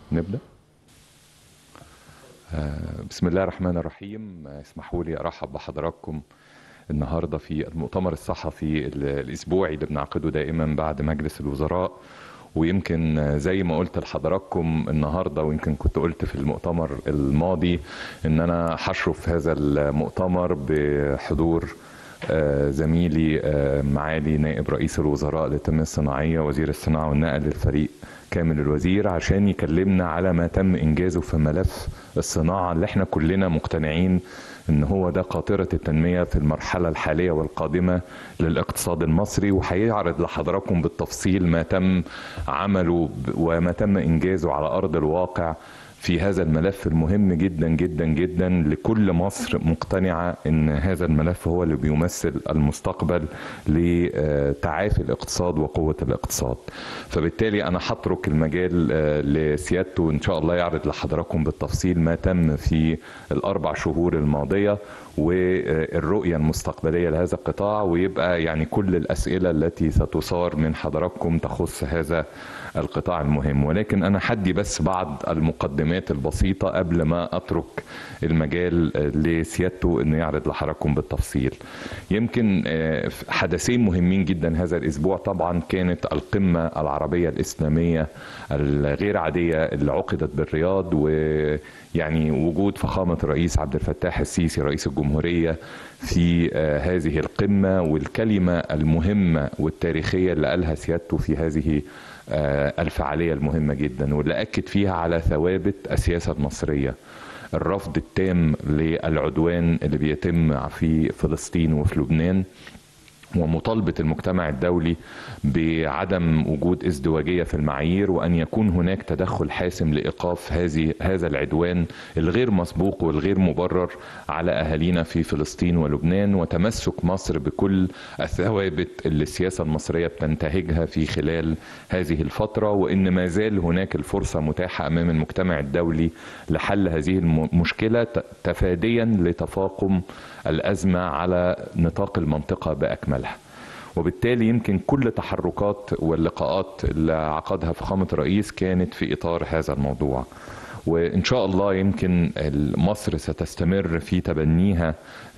نبدأ بسم الله الرحمن الرحيم اسمحوا لي أرحب بحضراتكم النهاردة في المؤتمر الصحفي الأسبوعي اللي بنعقده دائما بعد مجلس الوزراء ويمكن زي ما قلت لحضراتكم النهارده ويمكن كنت قلت في المؤتمر الماضي ان انا هشرف في هذا المؤتمر بحضور زميلي معالي نائب رئيس الوزراء للتنميه الصناعيه وزير الصناعه والنقل للفريق كامل الوزير عشان يكلمنا على ما تم انجازه في ملف الصناعه اللي احنا كلنا مقتنعين ان هو ده قاطره التنميه في المرحله الحاليه والقادمه للاقتصاد المصري وهيعرض لحضراتكم بالتفصيل ما تم عمله وما تم انجازه على ارض الواقع في هذا الملف المهم جدا جدا جدا لكل مصر مقتنعه ان هذا الملف هو اللي بيمثل المستقبل لتعافي الاقتصاد وقوه الاقتصاد. فبالتالي انا هترك المجال لسيادته ان شاء الله يعرض لحضراتكم بالتفصيل ما تم في الاربع شهور الماضيه والرؤيه المستقبليه لهذا القطاع ويبقى يعني كل الاسئله التي ستثار من حضراتكم تخص هذا القطاع المهم ولكن انا حدي بس بعض المقدمات البسيطه قبل ما اترك المجال لسيادته انه يعرض لحضراتكم بالتفصيل. يمكن حدثين مهمين جدا هذا الاسبوع طبعا كانت القمه العربيه الاسلاميه الغير عاديه اللي عقدت بالرياض ويعني وجود فخامه الرئيس عبد الفتاح السيسي رئيس الجمهوريه في هذه القمه والكلمه المهمه والتاريخيه اللي قالها سيادته في هذه الفعاليه المهمه جدا واللي اكد فيها على ثوابت السياسه المصريه الرفض التام للعدوان اللي بيتم في فلسطين وفي لبنان ومطالبة المجتمع الدولي بعدم وجود ازدواجية في المعايير وأن يكون هناك تدخل حاسم لإيقاف هذه هذا العدوان الغير مسبوق والغير مبرر على أهالينا في فلسطين ولبنان وتمسك مصر بكل الثوابت اللي السياسة المصرية بتنتهجها في خلال هذه الفترة وإن ما زال هناك الفرصة متاحة أمام المجتمع الدولي لحل هذه المشكلة تفاديا لتفاقم الأزمة على نطاق المنطقة بأكملها وبالتالي يمكن كل تحركات واللقاءات اللي عقدها فخامة الرئيس كانت في إطار هذا الموضوع وإن شاء الله يمكن مصر ستستمر في تبنيها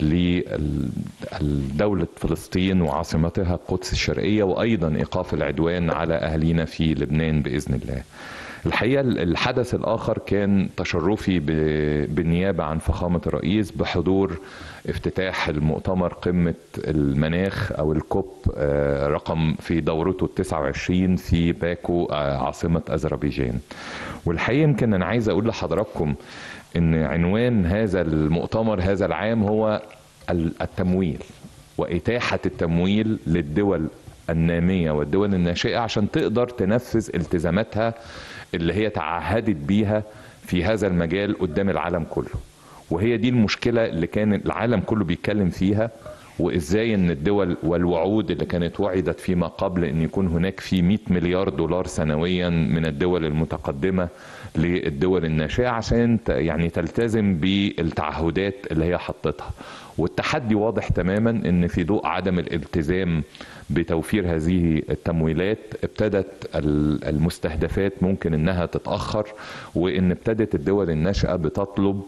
لدولة فلسطين وعاصمتها القدس الشرقية وأيضا إيقاف العدوان على أهلنا في لبنان بإذن الله الحقيقه الحدث الاخر كان تشرفي بالنيابه عن فخامه الرئيس بحضور افتتاح المؤتمر قمه المناخ او الكوب رقم في دورته ال 29 في باكو عاصمه اذربيجان. والحقيقه يمكن انا عايز اقول لحضراتكم ان عنوان هذا المؤتمر هذا العام هو التمويل واتاحه التمويل للدول الناميه والدول الناشئه عشان تقدر تنفذ التزاماتها اللي هي تعهدت بيها في هذا المجال قدام العالم كله وهي دي المشكلة اللي كان العالم كله بيتكلم فيها وازاي ان الدول والوعود اللي كانت وعدت فيما قبل ان يكون هناك في 100 مليار دولار سنويا من الدول المتقدمه للدول الناشئه عشان يعني تلتزم بالتعهدات اللي هي حطتها والتحدي واضح تماما ان في ضوء عدم الالتزام بتوفير هذه التمويلات ابتدت المستهدفات ممكن انها تتاخر وان ابتدت الدول الناشئه بتطلب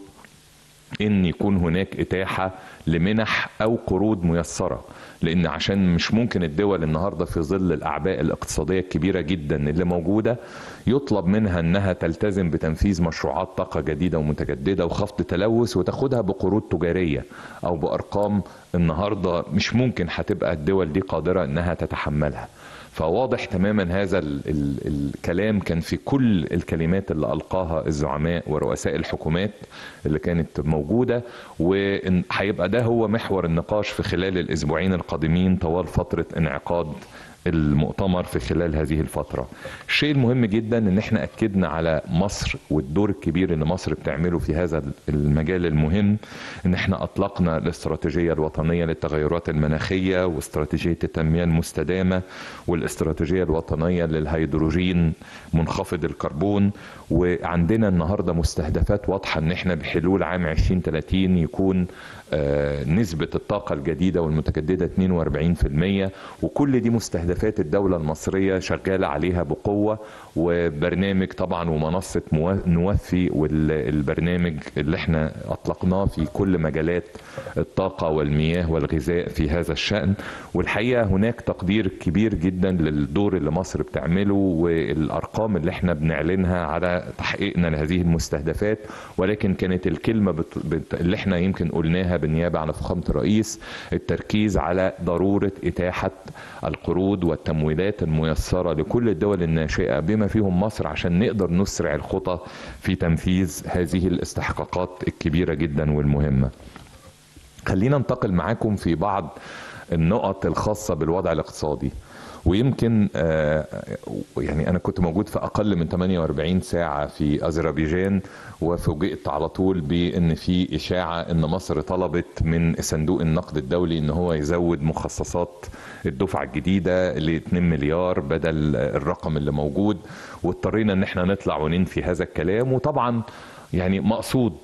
ان يكون هناك اتاحه لمنح او قروض ميسره لان عشان مش ممكن الدول النهارده في ظل الاعباء الاقتصاديه الكبيره جدا اللي موجوده يطلب منها انها تلتزم بتنفيذ مشروعات طاقه جديده ومتجدده وخفض تلوث وتاخدها بقروض تجاريه او بارقام النهارده مش ممكن هتبقى الدول دي قادره انها تتحملها فواضح تماما هذا ال ال الكلام كان في كل الكلمات اللي القاها الزعماء ورؤساء الحكومات اللي كانت موجوده وهيبقى ده هو محور النقاش في خلال الاسبوعين القادمين طوال فتره انعقاد المؤتمر في خلال هذه الفترة الشيء المهم جدا ان احنا اكدنا على مصر والدور الكبير اللي مصر بتعمله في هذا المجال المهم ان احنا اطلقنا الاستراتيجية الوطنية للتغيرات المناخية واستراتيجية التنمية المستدامة والاستراتيجية الوطنية للهيدروجين منخفض الكربون وعندنا النهاردة مستهدفات واضحة ان احنا بحلول عام 2030 يكون نسبة الطاقة الجديدة والمتجددة 42% وكل دي مستهدفات مستهدفات الدولة المصرية شغالة عليها بقوة وبرنامج طبعا ومنصة نوفي والبرنامج اللي احنا أطلقناه في كل مجالات الطاقة والمياه والغذاء في هذا الشأن والحقيقة هناك تقدير كبير جدا للدور اللي مصر بتعمله والأرقام اللي احنا بنعلنها على تحقيقنا لهذه المستهدفات ولكن كانت الكلمة بت... بت... اللي احنا يمكن قلناها بالنيابة عن فخامة الرئيس التركيز على ضرورة إتاحة القروض والتمويلات الميسرة لكل الدول الناشئة بما فيهم مصر عشان نقدر نسرع الخطى في تنفيذ هذه الاستحقاقات الكبيرة جدا والمهمة خلينا ننتقل معاكم في بعض النقط الخاصة بالوضع الاقتصادي ويمكن يعني انا كنت موجود في اقل من 48 ساعه في اذربيجان وفوجئت على طول بان في اشاعه ان مصر طلبت من صندوق النقد الدولي ان هو يزود مخصصات الدفعه الجديده ل 2 مليار بدل الرقم اللي موجود واضطرينا ان احنا نطلع وننفي هذا الكلام وطبعا يعني مقصود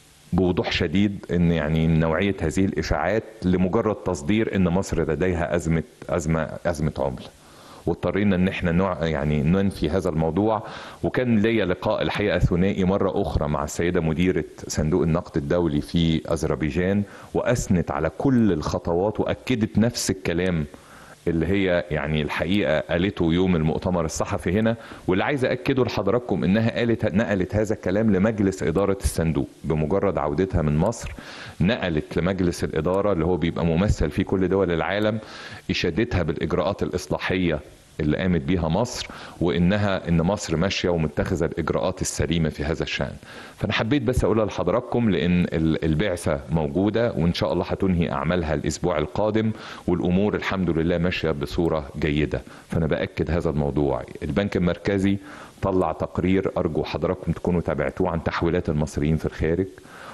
بوضوح شديد ان يعني نوعيه هذه الاشاعات لمجرد تصدير ان مصر لديها ازمه ازمه ازمه عمله واضطرينا ان احنا نوع يعني ننفي هذا الموضوع وكان ليا لقاء الحقيقه ثنائي مره اخرى مع السيده مديره صندوق النقد الدولي في اذربيجان واثنت على كل الخطوات واكدت نفس الكلام اللي هي يعني الحقيقه قالته يوم المؤتمر الصحفي هنا واللي عايز اكده لحضراتكم انها قالت نقلت هذا الكلام لمجلس اداره الصندوق بمجرد عودتها من مصر نقلت لمجلس الاداره اللي هو بيبقى ممثل في كل دول العالم اشادتها بالاجراءات الاصلاحيه اللي قامت بيها مصر وانها ان مصر ماشيه ومتخذه الاجراءات السليمه في هذا الشان فانا حبيت بس اقولها لحضراتكم لان البعثه موجوده وان شاء الله هتنهي اعمالها الاسبوع القادم والامور الحمد لله ماشيه بصوره جيده فانا باكد هذا الموضوع البنك المركزي طلع تقرير ارجو حضراتكم تكونوا تابعتوه عن تحويلات المصريين في الخارج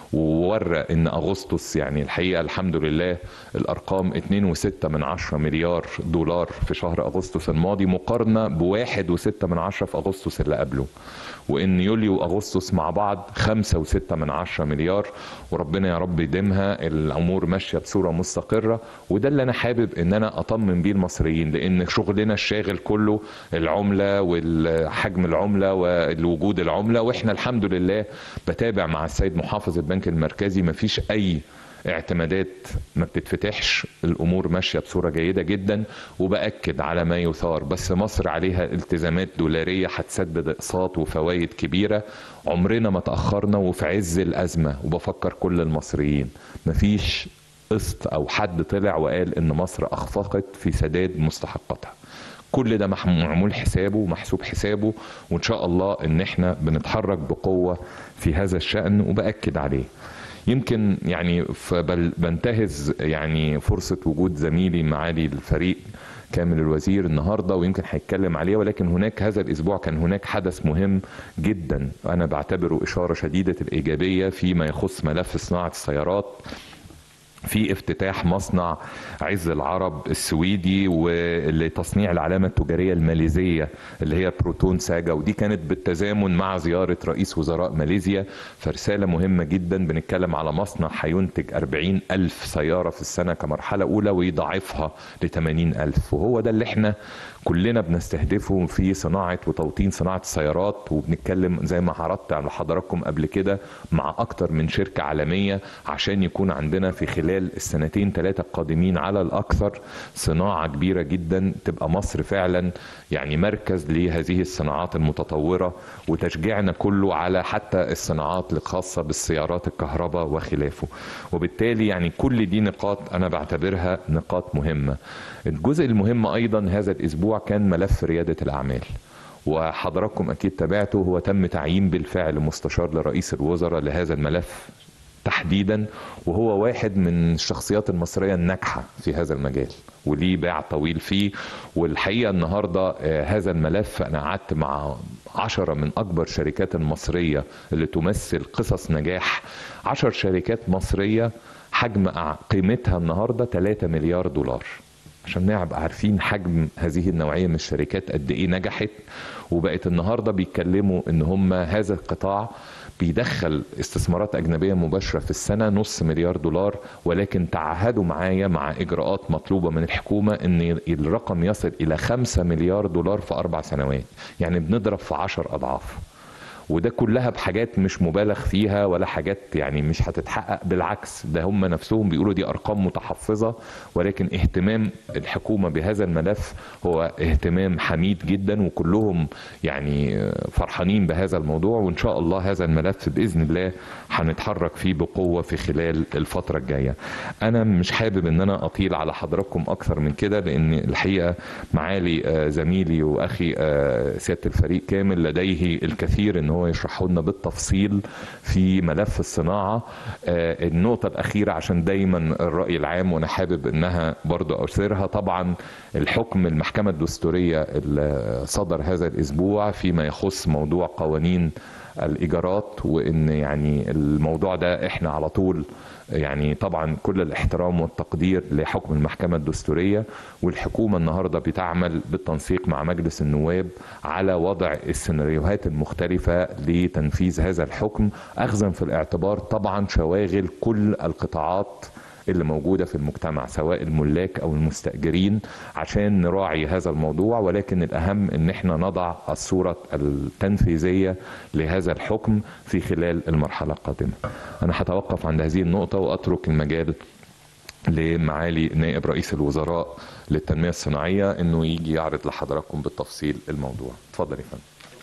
وورى ان اغسطس يعني الحقيقه الحمد لله الارقام 2.6 من 10 مليار دولار في شهر اغسطس الماضي مقارنه بواحد وستة من عشرة في اغسطس اللي قبله وان يوليو واغسطس مع بعض خمسة وستة من عشرة مليار وربنا يا رب يديمها الامور ماشيه بصوره مستقره وده اللي انا حابب ان انا اطمن بيه المصريين لان شغلنا الشاغل كله العمله والحجم العمله والوجود العمله واحنا الحمد لله بتابع مع السيد محافظ البنك المركزي مفيش اي اعتمادات ما بتتفتحش الامور ماشيه بصوره جيده جدا وباكد على ما يثار بس مصر عليها التزامات دولاريه هتسدد اقساط وفوائد كبيره عمرنا ما تاخرنا وفي عز الازمه وبفكر كل المصريين مفيش قسط او حد طلع وقال ان مصر اخفقت في سداد مستحقاتها كل ده معمول حسابه ومحسوب حسابه وان شاء الله ان احنا بنتحرك بقوه في هذا الشان وباكد عليه يمكن يعني بنتهز يعني فرصه وجود زميلي معالي الفريق كامل الوزير النهارده ويمكن هيتكلم عليه ولكن هناك هذا الاسبوع كان هناك حدث مهم جدا انا بعتبره اشاره شديده الايجابيه فيما يخص ملف صناعه السيارات في افتتاح مصنع عز العرب السويدي ولتصنيع العلامة التجارية الماليزية اللي هي بروتون ساجا ودي كانت بالتزامن مع زيارة رئيس وزراء ماليزيا فرسالة مهمة جدا بنتكلم على مصنع هينتج 40 ألف سيارة في السنة كمرحلة أولى ويضاعفها ل 80 ألف وهو ده اللي احنا كلنا بنستهدفه في صناعة وتوطين صناعة السيارات وبنتكلم زي ما عرضت على حضراتكم قبل كده مع أكتر من شركة عالمية عشان يكون عندنا في خلال السنتين ثلاثة القادمين على الأكثر صناعة كبيرة جدا تبقى مصر فعلا يعني مركز لهذه الصناعات المتطورة وتشجيعنا كله على حتى الصناعات الخاصة بالسيارات الكهرباء وخلافه وبالتالي يعني كل دي نقاط أنا بعتبرها نقاط مهمة الجزء المهم أيضا هذا الأسبوع كان ملف ريادة الأعمال وحضراتكم أكيد تابعته هو تم تعيين بالفعل مستشار لرئيس الوزراء لهذا الملف تحديدا وهو واحد من الشخصيات المصرية الناجحة في هذا المجال وليه باع طويل فيه والحقيقة النهاردة هذا الملف أنا قعدت مع عشرة من أكبر شركات المصرية اللي تمثل قصص نجاح عشر شركات مصرية حجم قيمتها النهاردة 3 مليار دولار عشان نبقى عارفين حجم هذه النوعيه من الشركات قد ايه نجحت وبقت النهارده بيتكلموا ان هم هذا القطاع بيدخل استثمارات أجنبية مباشرة في السنة نص مليار دولار ولكن تعهدوا معايا مع إجراءات مطلوبة من الحكومة أن الرقم يصل إلى خمسة مليار دولار في أربع سنوات يعني بنضرب في عشر أضعاف وده كلها بحاجات مش مبالغ فيها ولا حاجات يعني مش هتتحقق بالعكس ده هم نفسهم بيقولوا دي ارقام متحفظه ولكن اهتمام الحكومه بهذا الملف هو اهتمام حميد جدا وكلهم يعني فرحانين بهذا الموضوع وان شاء الله هذا الملف باذن الله هنتحرك فيه بقوه في خلال الفتره الجايه. انا مش حابب ان انا اطيل على حضراتكم اكثر من كده لان الحقيقه معالي زميلي واخي سياده الفريق كامل لديه الكثير ان هو يشرحه لنا بالتفصيل في ملف الصناعه النقطه الاخيره عشان دايما الراي العام وانا حابب انها برضو اثيرها طبعا الحكم المحكمه الدستوريه اللي صدر هذا الاسبوع فيما يخص موضوع قوانين الايجارات وان يعني الموضوع ده احنا على طول يعني طبعا كل الاحترام والتقدير لحكم المحكمة الدستورية والحكومة النهاردة بتعمل بالتنسيق مع مجلس النواب على وضع السيناريوهات المختلفة لتنفيذ هذا الحكم أخذا في الاعتبار طبعا شواغل كل القطاعات اللي موجوده في المجتمع سواء الملاك او المستاجرين عشان نراعي هذا الموضوع ولكن الاهم ان احنا نضع الصوره التنفيذيه لهذا الحكم في خلال المرحله القادمه. انا هتوقف عند هذه النقطه واترك المجال لمعالي نائب رئيس الوزراء للتنميه الصناعيه انه يجي يعرض لحضراتكم بالتفصيل الموضوع. اتفضل يا فندم.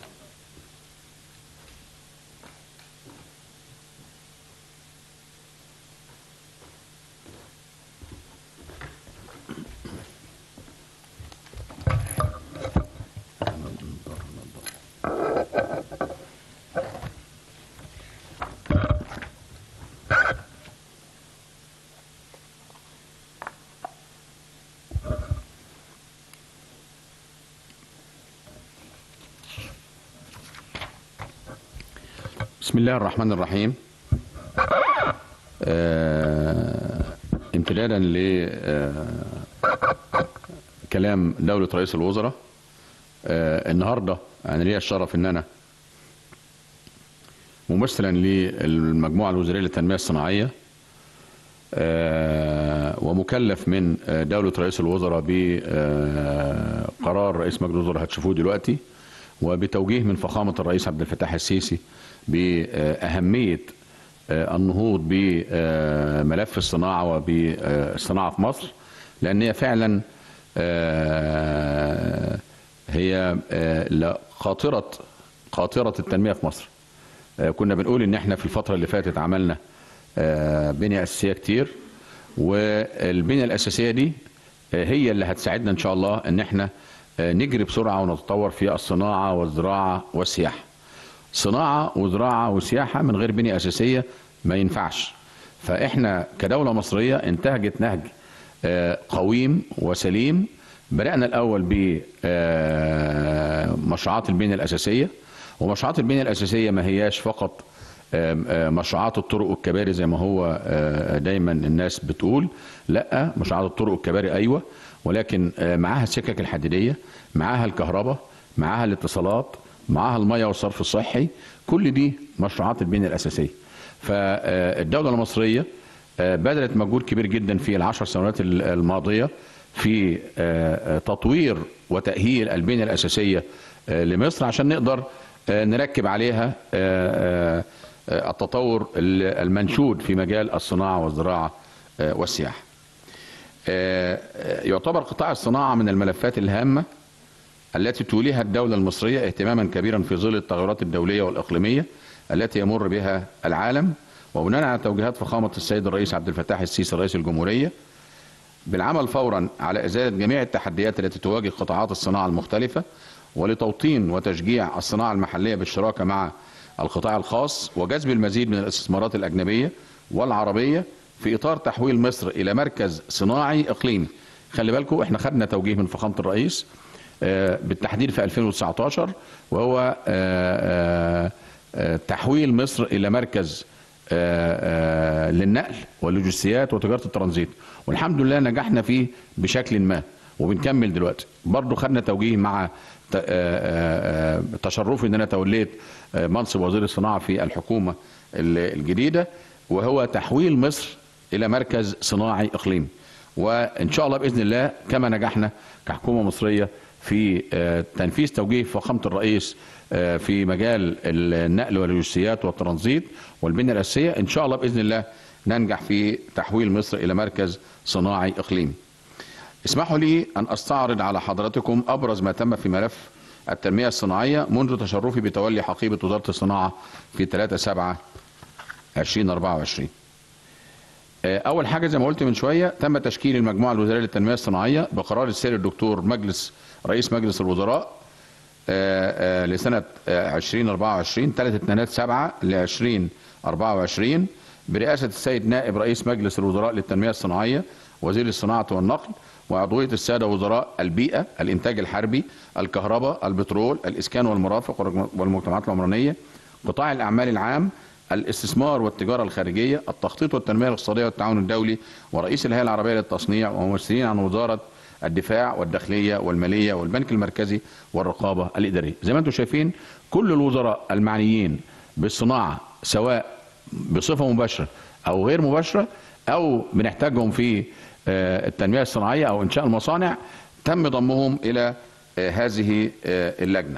بسم الله الرحمن الرحيم آه امتدادا لكلام دولة رئيس الوزراء آه النهاردة أنا ليا الشرف أن أنا ممثلا للمجموعة الوزارية للتنمية الصناعية آه ومكلف من دولة رئيس الوزراء بقرار رئيس مجلس الوزراء هتشوفوه دلوقتي وبتوجيه من فخامة الرئيس عبد الفتاح السيسي بأهمية النهوض بملف الصناعة وبالصناعة في مصر لأن هي فعلا هي قاطرة قاطرة التنمية في مصر كنا بنقول ان احنا في الفترة اللي فاتت عملنا بنية أساسية كتير والبنية الأساسية دي هي اللي هتساعدنا ان شاء الله ان احنا نجري بسرعة ونتطور في الصناعة والزراعة والسياحة صناعة وزراعة وسياحة من غير بنية أساسية ما ينفعش فإحنا كدولة مصرية انتهجت نهج قويم وسليم بدأنا الأول بمشروعات البنية الأساسية ومشروعات البنية الأساسية ما هياش فقط مشروعات الطرق والكباري زي ما هو دايما الناس بتقول لا مشروعات الطرق والكباري أيوة ولكن معاها السكك الحديدية معاها الكهرباء معاها الاتصالات معاها المياه والصرف الصحي كل دي مشروعات البنية الأساسية فالدولة المصرية بذلت مجهود كبير جدا في العشر سنوات الماضية في تطوير وتأهيل البنية الأساسية لمصر عشان نقدر نركب عليها التطور المنشود في مجال الصناعة والزراعة والسياحة يعتبر قطاع الصناعة من الملفات الهامة التي توليها الدولة المصرية اهتماما كبيرا في ظل التغيرات الدولية والإقليمية التي يمر بها العالم وبناء على توجيهات فخامة السيد الرئيس عبد الفتاح السيسي رئيس الجمهورية بالعمل فورا على إزالة جميع التحديات التي تواجه قطاعات الصناعة المختلفة ولتوطين وتشجيع الصناعة المحلية بالشراكة مع القطاع الخاص وجذب المزيد من الاستثمارات الأجنبية والعربية في إطار تحويل مصر إلى مركز صناعي إقليمي خلي بالكم احنا خدنا توجيه من فخامة الرئيس بالتحديد في 2019 وهو تحويل مصر الى مركز للنقل واللوجستيات وتجاره الترانزيت والحمد لله نجحنا فيه بشكل ما وبنكمل دلوقتي برضو خدنا توجيه مع ت- آه، آه، آه، تشرفي ان انا توليت آه، منصب وزير الصناعه في الحكومه ال- الجديده وهو تحويل مصر الى مركز صناعي اقليمي وان شاء الله باذن الله كما نجحنا كحكومه مصريه في آه، تنفيذ توجيه فخامه الرئيس آه، في مجال النقل واللوجستيات والترانزيت والبنيه الاساسيه ان شاء الله باذن الله ننجح في تحويل مصر الى مركز صناعي اقليمي. اسمحوا لي ان استعرض على حضراتكم ابرز ما تم في ملف التنميه الصناعيه منذ تشرفي بتولي حقيبه وزاره الصناعه في 3 7 2024. آه، اول حاجه زي ما قلت من شويه تم تشكيل المجموعه الوزاريه للتنميه الصناعيه بقرار السيد الدكتور مجلس رئيس مجلس الوزراء آه، آه، لسنه آه، 2024 3 2 7 ل 2024 برئاسه السيد نائب رئيس مجلس الوزراء للتنميه الصناعيه وزير الصناعه والنقل وعضويه الساده وزراء البيئه الانتاج الحربي الكهرباء البترول الاسكان والمرافق والمجتمعات العمرانيه قطاع الاعمال العام الاستثمار والتجاره الخارجيه التخطيط والتنميه الاقتصاديه والتعاون الدولي ورئيس الهيئه العربيه للتصنيع وممثلين عن وزاره الدفاع والداخليه والماليه والبنك المركزي والرقابه الاداريه زي ما انتم شايفين كل الوزراء المعنيين بالصناعه سواء بصفه مباشره او غير مباشره او بنحتاجهم في آه، التنميه الصناعيه او انشاء المصانع تم ضمهم الى آه، هذه آه، اللجنه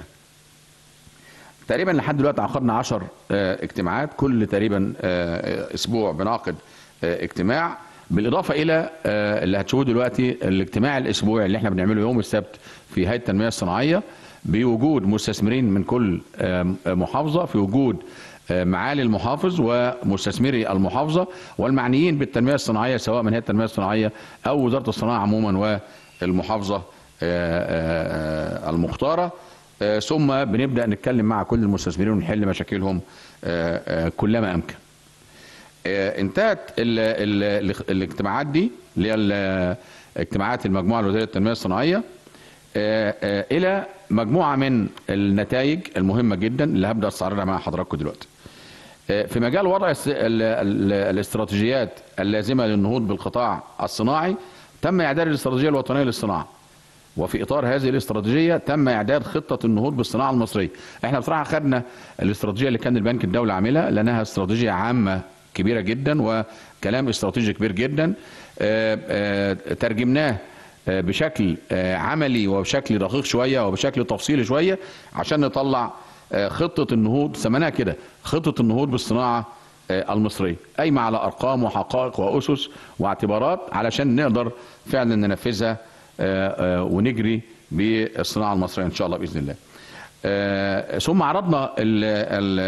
تقريبا لحد دلوقتي عقدنا 10 اجتماعات كل تقريبا آه، اسبوع بنعقد آه، اجتماع بالاضافه الى آه، اللي هتشوفوه دلوقتي الاجتماع الاسبوعي اللي احنا بنعمله يوم السبت في هيئه التنميه الصناعيه بوجود مستثمرين من كل آه، محافظه في وجود آه، معالي المحافظ ومستثمري المحافظه والمعنيين بالتنميه الصناعيه سواء من هيئه التنميه الصناعيه او وزاره الصناعه عموما والمحافظه آه، آه، آه، المختاره آه، ثم بنبدا نتكلم مع كل المستثمرين ونحل مشاكلهم آه، آه، كلما امكن. آه، انتهت ال ال ال الاجتماعات دي اللي هي ال- اجتماعات المجموعه الوزاريه للتنميه الصناعيه آه، آه، الى مجموعه من النتائج المهمه جدا اللي هبدا استعرضها مع حضراتكم دلوقتي. آه، في مجال وضع الس- ال- ال- الاستراتيجيات اللازمه للنهوض بالقطاع الصناعي تم اعداد الاستراتيجيه الوطنيه للصناعه. وفي اطار هذه الاستراتيجيه تم اعداد خطه النهوض بالصناعه المصريه. احنا بصراحه خدنا الاستراتيجيه اللي كان البنك الدولي عاملها لانها استراتيجيه عامه كبيره جدا وكلام استراتيجي كبير جدا آه، آه، ترجمناه آه، بشكل آه، عملي وبشكل دقيق شويه وبشكل تفصيلي شويه عشان نطلع آه، خطه النهوض سميناها كده خطه النهوض بالصناعه آه، المصريه قايمه على ارقام وحقائق واسس واعتبارات علشان نقدر فعلا ننفذها آه، آه، ونجري بالصناعه المصريه ان شاء الله باذن الله. آه، ثم عرضنا ال ال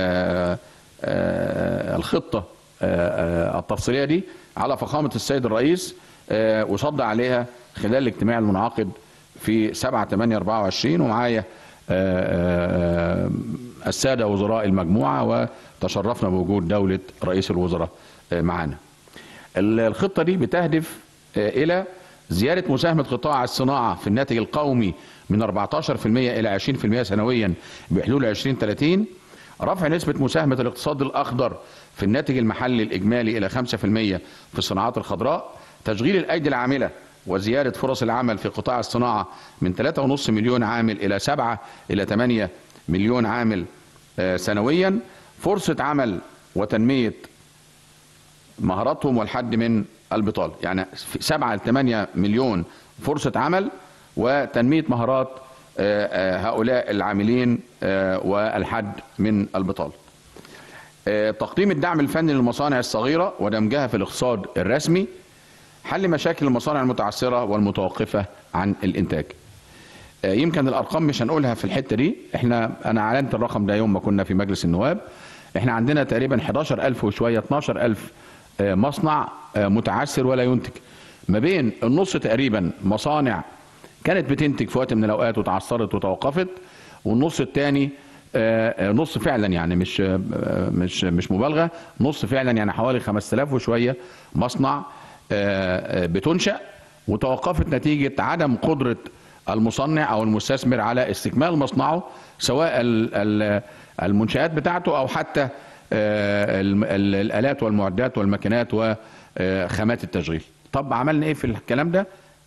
آه، الخطه آه، آه، التفصيليه دي على فخامه السيد الرئيس آه، وصدى عليها خلال الاجتماع المنعقد في 7 8 24 ومعايا آه، آه، الساده وزراء المجموعه وتشرفنا بوجود دوله رئيس الوزراء آه، معانا. الخطه دي بتهدف آه، الى زياده مساهمه قطاع الصناعه في الناتج القومي من 14% الى 20% سنويا بحلول 2030 رفع نسبه مساهمه الاقتصاد الاخضر في الناتج المحلي الاجمالي الى 5% في الصناعات الخضراء تشغيل الايدي العامله وزياده فرص العمل في قطاع الصناعه من 3.5 مليون عامل الى 7 الى 8 مليون عامل آه، سنويا فرصه عمل وتنميه مهاراتهم والحد من البطاله يعني في 7 ل 8 مليون فرصه عمل وتنميه مهارات آه، آه، هؤلاء العاملين آه، والحد من البطاله آه، تقديم الدعم الفني للمصانع الصغيره ودمجها في الاقتصاد الرسمي حل مشاكل المصانع المتعثره والمتوقفه عن الانتاج آه، يمكن الارقام مش هنقولها في الحته دي احنا انا اعلنت الرقم ده يوم ما كنا في مجلس النواب احنا عندنا تقريبا 11000 وشويه 12000 آه، مصنع آه، متعثر ولا ينتج ما بين النص تقريبا مصانع كانت بتنتج في وقت من الاوقات وتعثرت وتوقفت والنص الثاني نص فعلا يعني مش آه، مش مش مبالغه نص فعلا يعني حوالي 5000 وشويه مصنع آه، آه، بتنشأ وتوقفت نتيجة عدم قدرة المصنع أو المستثمر على استكمال مصنعه سواء ال- ال- المنشآت بتاعته أو حتى آه، الم- ال- الآلات والمعدات والماكينات وخامات التشغيل طب عملنا إيه في الكلام ده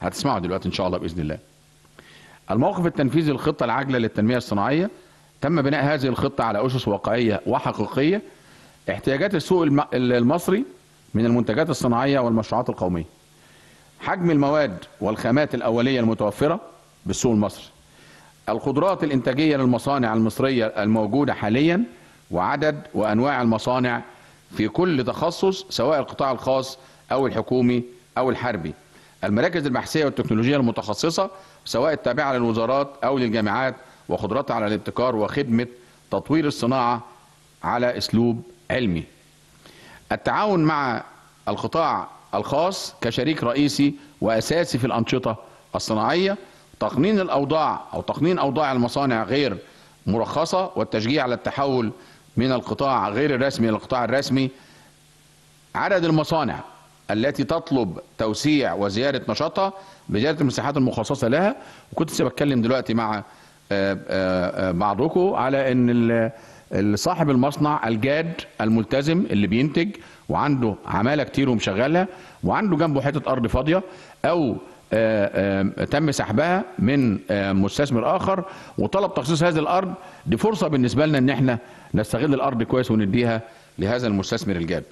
هتسمعوا دلوقتي ان شاء الله باذن الله الموقف التنفيذي للخطه العاجله للتنميه الصناعيه تم بناء هذه الخطه على اسس واقعيه وحقيقيه احتياجات السوق الم- المصري من المنتجات الصناعيه والمشروعات القوميه حجم المواد والخامات الاوليه المتوفره بالسوق المصري القدرات الانتاجيه للمصانع المصريه الموجوده حاليا وعدد وانواع المصانع في كل تخصص سواء القطاع الخاص او الحكومي او الحربي المراكز البحثيه والتكنولوجيه المتخصصه سواء التابعه للوزارات او للجامعات وقدرتها على الابتكار وخدمه تطوير الصناعه على اسلوب علمي التعاون مع القطاع الخاص كشريك رئيسي واساسي في الانشطه الصناعيه تقنين الاوضاع او تقنين اوضاع المصانع غير مرخصه والتشجيع على التحول من القطاع غير الرسمي الى القطاع الرسمي عدد المصانع التي تطلب توسيع وزياده نشاطها بزياده المساحات المخصصه لها وكنت لسه بتكلم دلوقتي مع آه، آه، آه، بعضكم على ان ال- ال- صاحب المصنع الجاد الملتزم اللي بينتج وعنده عماله كتير ومشغلها وعنده جنبه حته ارض فاضيه او آه، آه، تم سحبها من آه، مستثمر اخر وطلب تخصيص هذه الارض دي فرصه بالنسبه لنا ان احنا نستغل الارض كويس ونديها لهذا المستثمر الجاد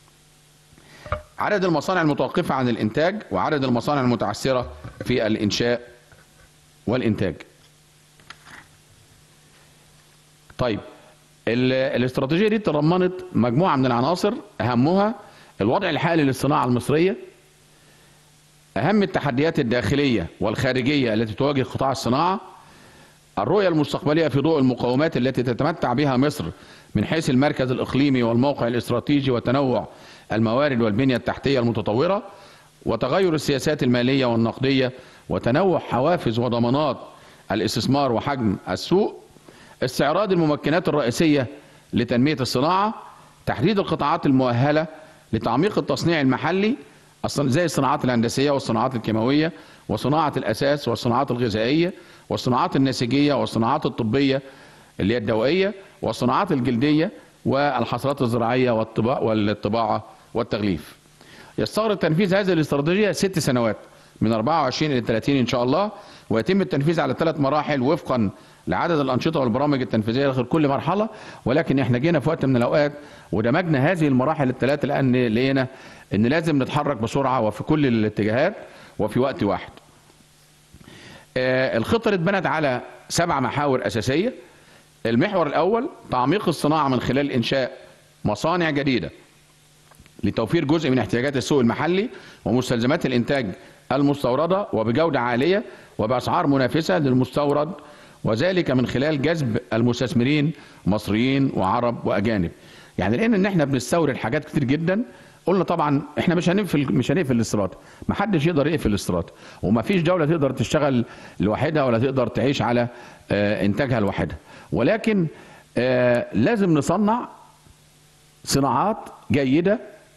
عدد المصانع المتوقفة عن الإنتاج وعدد المصانع المتعثرة في الإنشاء والإنتاج طيب ال- الاستراتيجية دي تضمنت مجموعة من العناصر أهمها الوضع الحالي للصناعة المصرية أهم التحديات الداخلية والخارجية التي تواجه قطاع الصناعة الرؤية المستقبلية في ضوء المقومات التي تتمتع بها مصر من حيث المركز الإقليمي والموقع الاستراتيجي وتنوع الموارد والبنية التحتية المتطورة وتغير السياسات المالية والنقدية وتنوع حوافز وضمانات الاستثمار وحجم السوق استعراض الممكنات الرئيسية لتنمية الصناعة تحديد القطاعات المؤهلة لتعميق التصنيع المحلي الصن- زي الصناعات الهندسية والصناعات الكيماوية وصناعة الأساس والصناعات الغذائية والصناعات النسيجية والصناعات الطبية اللي هي الدوائية والصناعات الجلدية والحصرات الزراعية والطباعة والطباعة والتغليف يستغرق تنفيذ هذه الاستراتيجية ست سنوات من 24 إلى 30 إن شاء الله ويتم التنفيذ على ثلاث مراحل وفقا لعدد الأنشطة والبرامج التنفيذية داخل كل مرحلة ولكن احنا جينا في وقت من الأوقات ودمجنا هذه المراحل الثلاثة لأن لقينا إن لازم نتحرك بسرعة وفي كل الاتجاهات وفي وقت واحد. آه، الخطة اللي اتبنت على سبع محاور أساسية المحور الأول تعميق الصناعة من خلال إنشاء مصانع جديدة لتوفير جزء من احتياجات السوق المحلي ومستلزمات الإنتاج المستوردة وبجودة عالية وبأسعار منافسة للمستورد وذلك من خلال جذب المستثمرين مصريين وعرب وأجانب يعني لأن إن إحنا بنستورد حاجات كتير جدا قلنا طبعا احنا مش هنقفل مش هنقفل الاستيراد ما حدش يقدر يقفل الاستيراد وما فيش دوله تقدر تشتغل لوحدها ولا تقدر تعيش على آه، انتاجها لوحدها ولكن آه، لازم نصنع صناعات جيده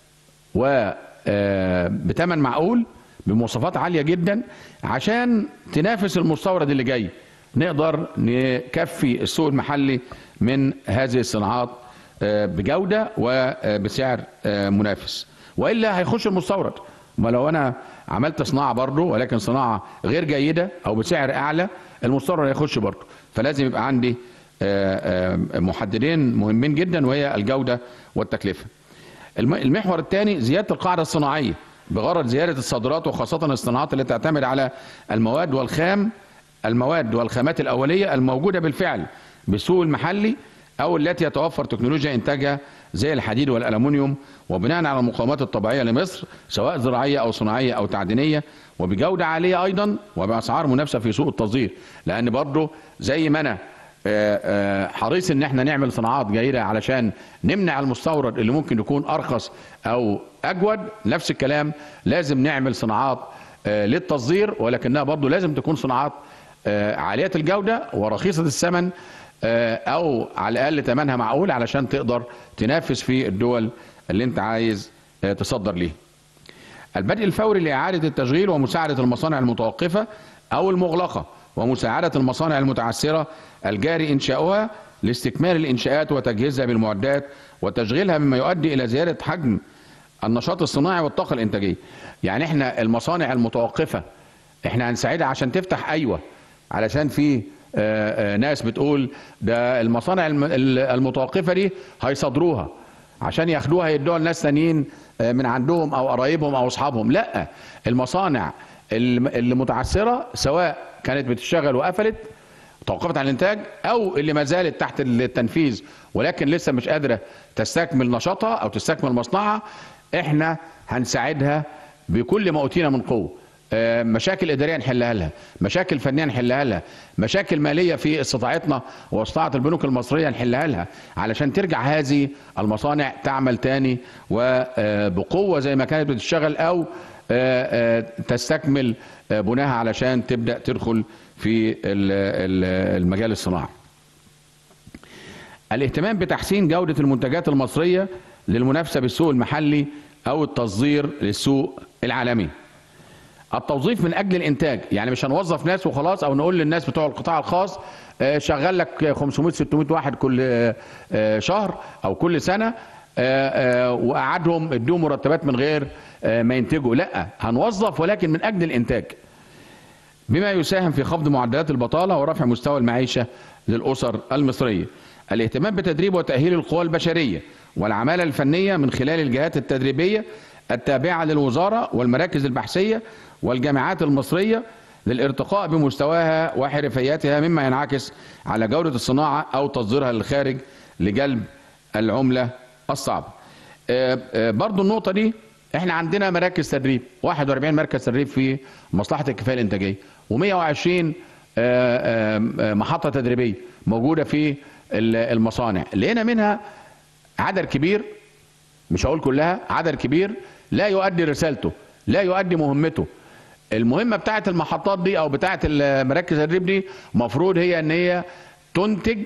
وبثمن معقول بمواصفات عاليه جدا عشان تنافس المستورد اللي جاي نقدر نكفي السوق المحلي من هذه الصناعات آه، بجوده وبسعر آه، منافس والا هيخش المستورد ما لو انا عملت صناعه برضه ولكن صناعه غير جيده او بسعر اعلى المستورد هيخش برضه فلازم يبقى عندي آه، آه، محددين مهمين جدا وهي الجوده والتكلفه الم- المحور الثاني زياده القاعده الصناعيه بغرض زياده الصادرات وخاصه الصناعات التي تعتمد على المواد والخام المواد والخامات الاوليه الموجوده بالفعل بالسوق المحلي او التي يتوفر تكنولوجيا انتاجها زي الحديد والالومنيوم وبناء على المقاومات الطبيعيه لمصر سواء زراعيه او صناعيه او تعدينيه وبجوده عاليه ايضا وباسعار منافسه في سوق التصدير لان برضه زي ما انا آه، آه، حريص ان احنا نعمل صناعات جيده علشان نمنع المستورد اللي ممكن يكون ارخص او اجود نفس الكلام لازم نعمل صناعات آه، للتصدير ولكنها برضو لازم تكون صناعات آه، عاليه الجوده ورخيصه الثمن آه، او على الاقل ثمنها معقول علشان تقدر تنافس في الدول اللي انت عايز آه، تصدر ليها البدء الفوري لإعادة التشغيل ومساعدة المصانع المتوقفة أو المغلقة ومساعدة المصانع المتعثرة الجاري إنشاؤها لاستكمال الإنشاءات وتجهيزها بالمعدات وتشغيلها مما يؤدي إلى زيادة حجم النشاط الصناعي والطاقة الإنتاجية يعني إحنا المصانع المتوقفة احنا هنساعدها عشان تفتح ايوه علشان في آه، آه، ناس بتقول ده المصانع الم- ال- المتوقفه دي هيصدروها عشان ياخدوها يدوها لناس تانيين آه، من عندهم او قرايبهم او اصحابهم لا المصانع الم- اللي متعثره سواء كانت بتشتغل وقفلت توقفت عن الانتاج او اللي ما زالت تحت التنفيذ ولكن لسه مش قادره تستكمل نشاطها او تستكمل مصنعها احنا هنساعدها بكل ما اوتينا من قوه آه، مشاكل اداريه نحلها لها مشاكل فنيه نحلها لها مشاكل ماليه في استطاعتنا واستطاعه البنوك المصريه نحلها لها علشان ترجع هذه المصانع تعمل تاني وبقوه زي ما كانت بتشتغل او آه، آه، تستكمل آه، بناها علشان تبدا تدخل في ال- ال- المجال الصناعي الاهتمام بتحسين جودة المنتجات المصرية للمنافسة بالسوق المحلي أو التصدير للسوق العالمي التوظيف من أجل الإنتاج يعني مش هنوظف ناس وخلاص أو نقول للناس بتوع القطاع الخاص آه، شغل لك 500 600 واحد كل آه، آه، شهر أو كل سنة آه، آه، وقعدهم ادوهم مرتبات من غير آه، ما ينتجوا لا هنوظف ولكن من أجل الإنتاج بما يساهم في خفض معدلات البطالة ورفع مستوى المعيشة للأسر المصرية الاهتمام بتدريب وتأهيل القوى البشرية والعمالة الفنية من خلال الجهات التدريبية التابعة للوزارة والمراكز البحثية والجامعات المصرية للارتقاء بمستواها وحرفياتها مما ينعكس على جودة الصناعة أو تصديرها للخارج لجلب العملة الصعبة آه، آه، برضو النقطة دي احنا عندنا مراكز تدريب 41 مركز تدريب في مصلحة الكفاية الإنتاجية و120 محطة تدريبية موجودة في ال- المصانع لقينا منها عدد كبير مش هقول كلها عدد كبير لا يؤدي رسالته لا يؤدي مهمته المهمة بتاعت المحطات دي او بتاعت المراكز التدريب دي مفروض هي ان هي تنتج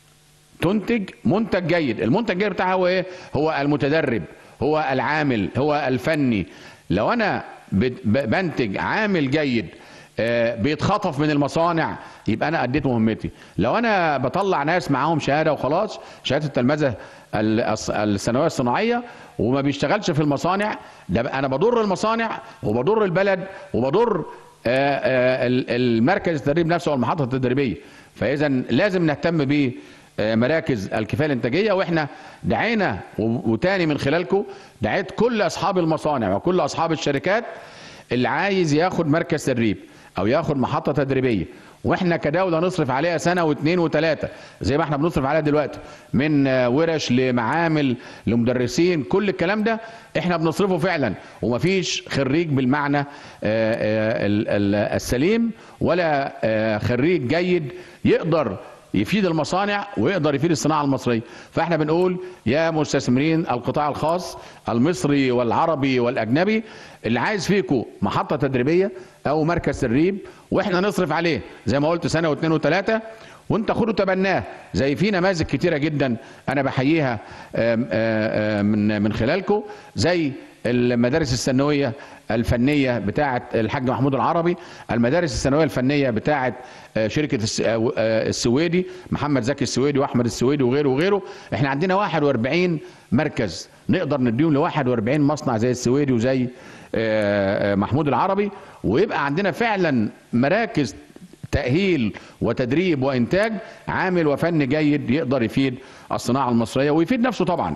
تنتج منتج جيد المنتج الجيد بتاعها هو ايه هو المتدرب هو العامل هو الفني لو انا بت- ب- بنتج عامل جيد آه، بيتخطف من المصانع يبقى انا اديت مهمتي لو انا بطلع ناس معاهم شهاده وخلاص شهاده التلمذه ال- الص- الثانويه الصناعيه وما بيشتغلش في المصانع ده بقى انا بضر المصانع وبضر البلد وبضر آه، آه، ال- المركز التدريب نفسه والمحطه التدريبيه فاذا لازم نهتم ب آه، مراكز الكفايه الانتاجيه واحنا دعينا و- وتاني من خلالكم دعيت كل اصحاب المصانع وكل اصحاب الشركات اللي عايز ياخد مركز تدريب او ياخد محطه تدريبيه واحنا كدوله نصرف عليها سنه واثنين وثلاثه زي ما احنا بنصرف عليها دلوقتي من آه، ورش لمعامل لمدرسين كل الكلام ده احنا بنصرفه فعلا ومفيش خريج بالمعنى آه، آه، ال- ال- السليم ولا آه، خريج جيد يقدر يفيد المصانع ويقدر يفيد الصناعه المصريه فاحنا بنقول يا مستثمرين القطاع الخاص المصري والعربي والاجنبي اللي عايز فيكم محطه تدريبيه او مركز تدريب واحنا نصرف عليه زي ما قلت سنه واثنين وثلاثه وانت خدوا تبناه زي في نماذج كتيره جدا انا بحييها آم، آم، آم، من من خلالكم زي المدارس الثانويه الفنيه بتاعه الحاج محمود العربي المدارس الثانويه الفنيه بتاعه آه، شركه الس- آه، آه، السويدي محمد زكي السويدي واحمد السويدي وغيره وغيره احنا عندنا 41 مركز نقدر نديهم ل 41 مصنع زي السويدي وزي آه، آه، محمود العربي ويبقى عندنا فعلا مراكز تأهيل وتدريب وإنتاج عامل وفن جيد يقدر يفيد الصناعة المصرية ويفيد نفسه طبعا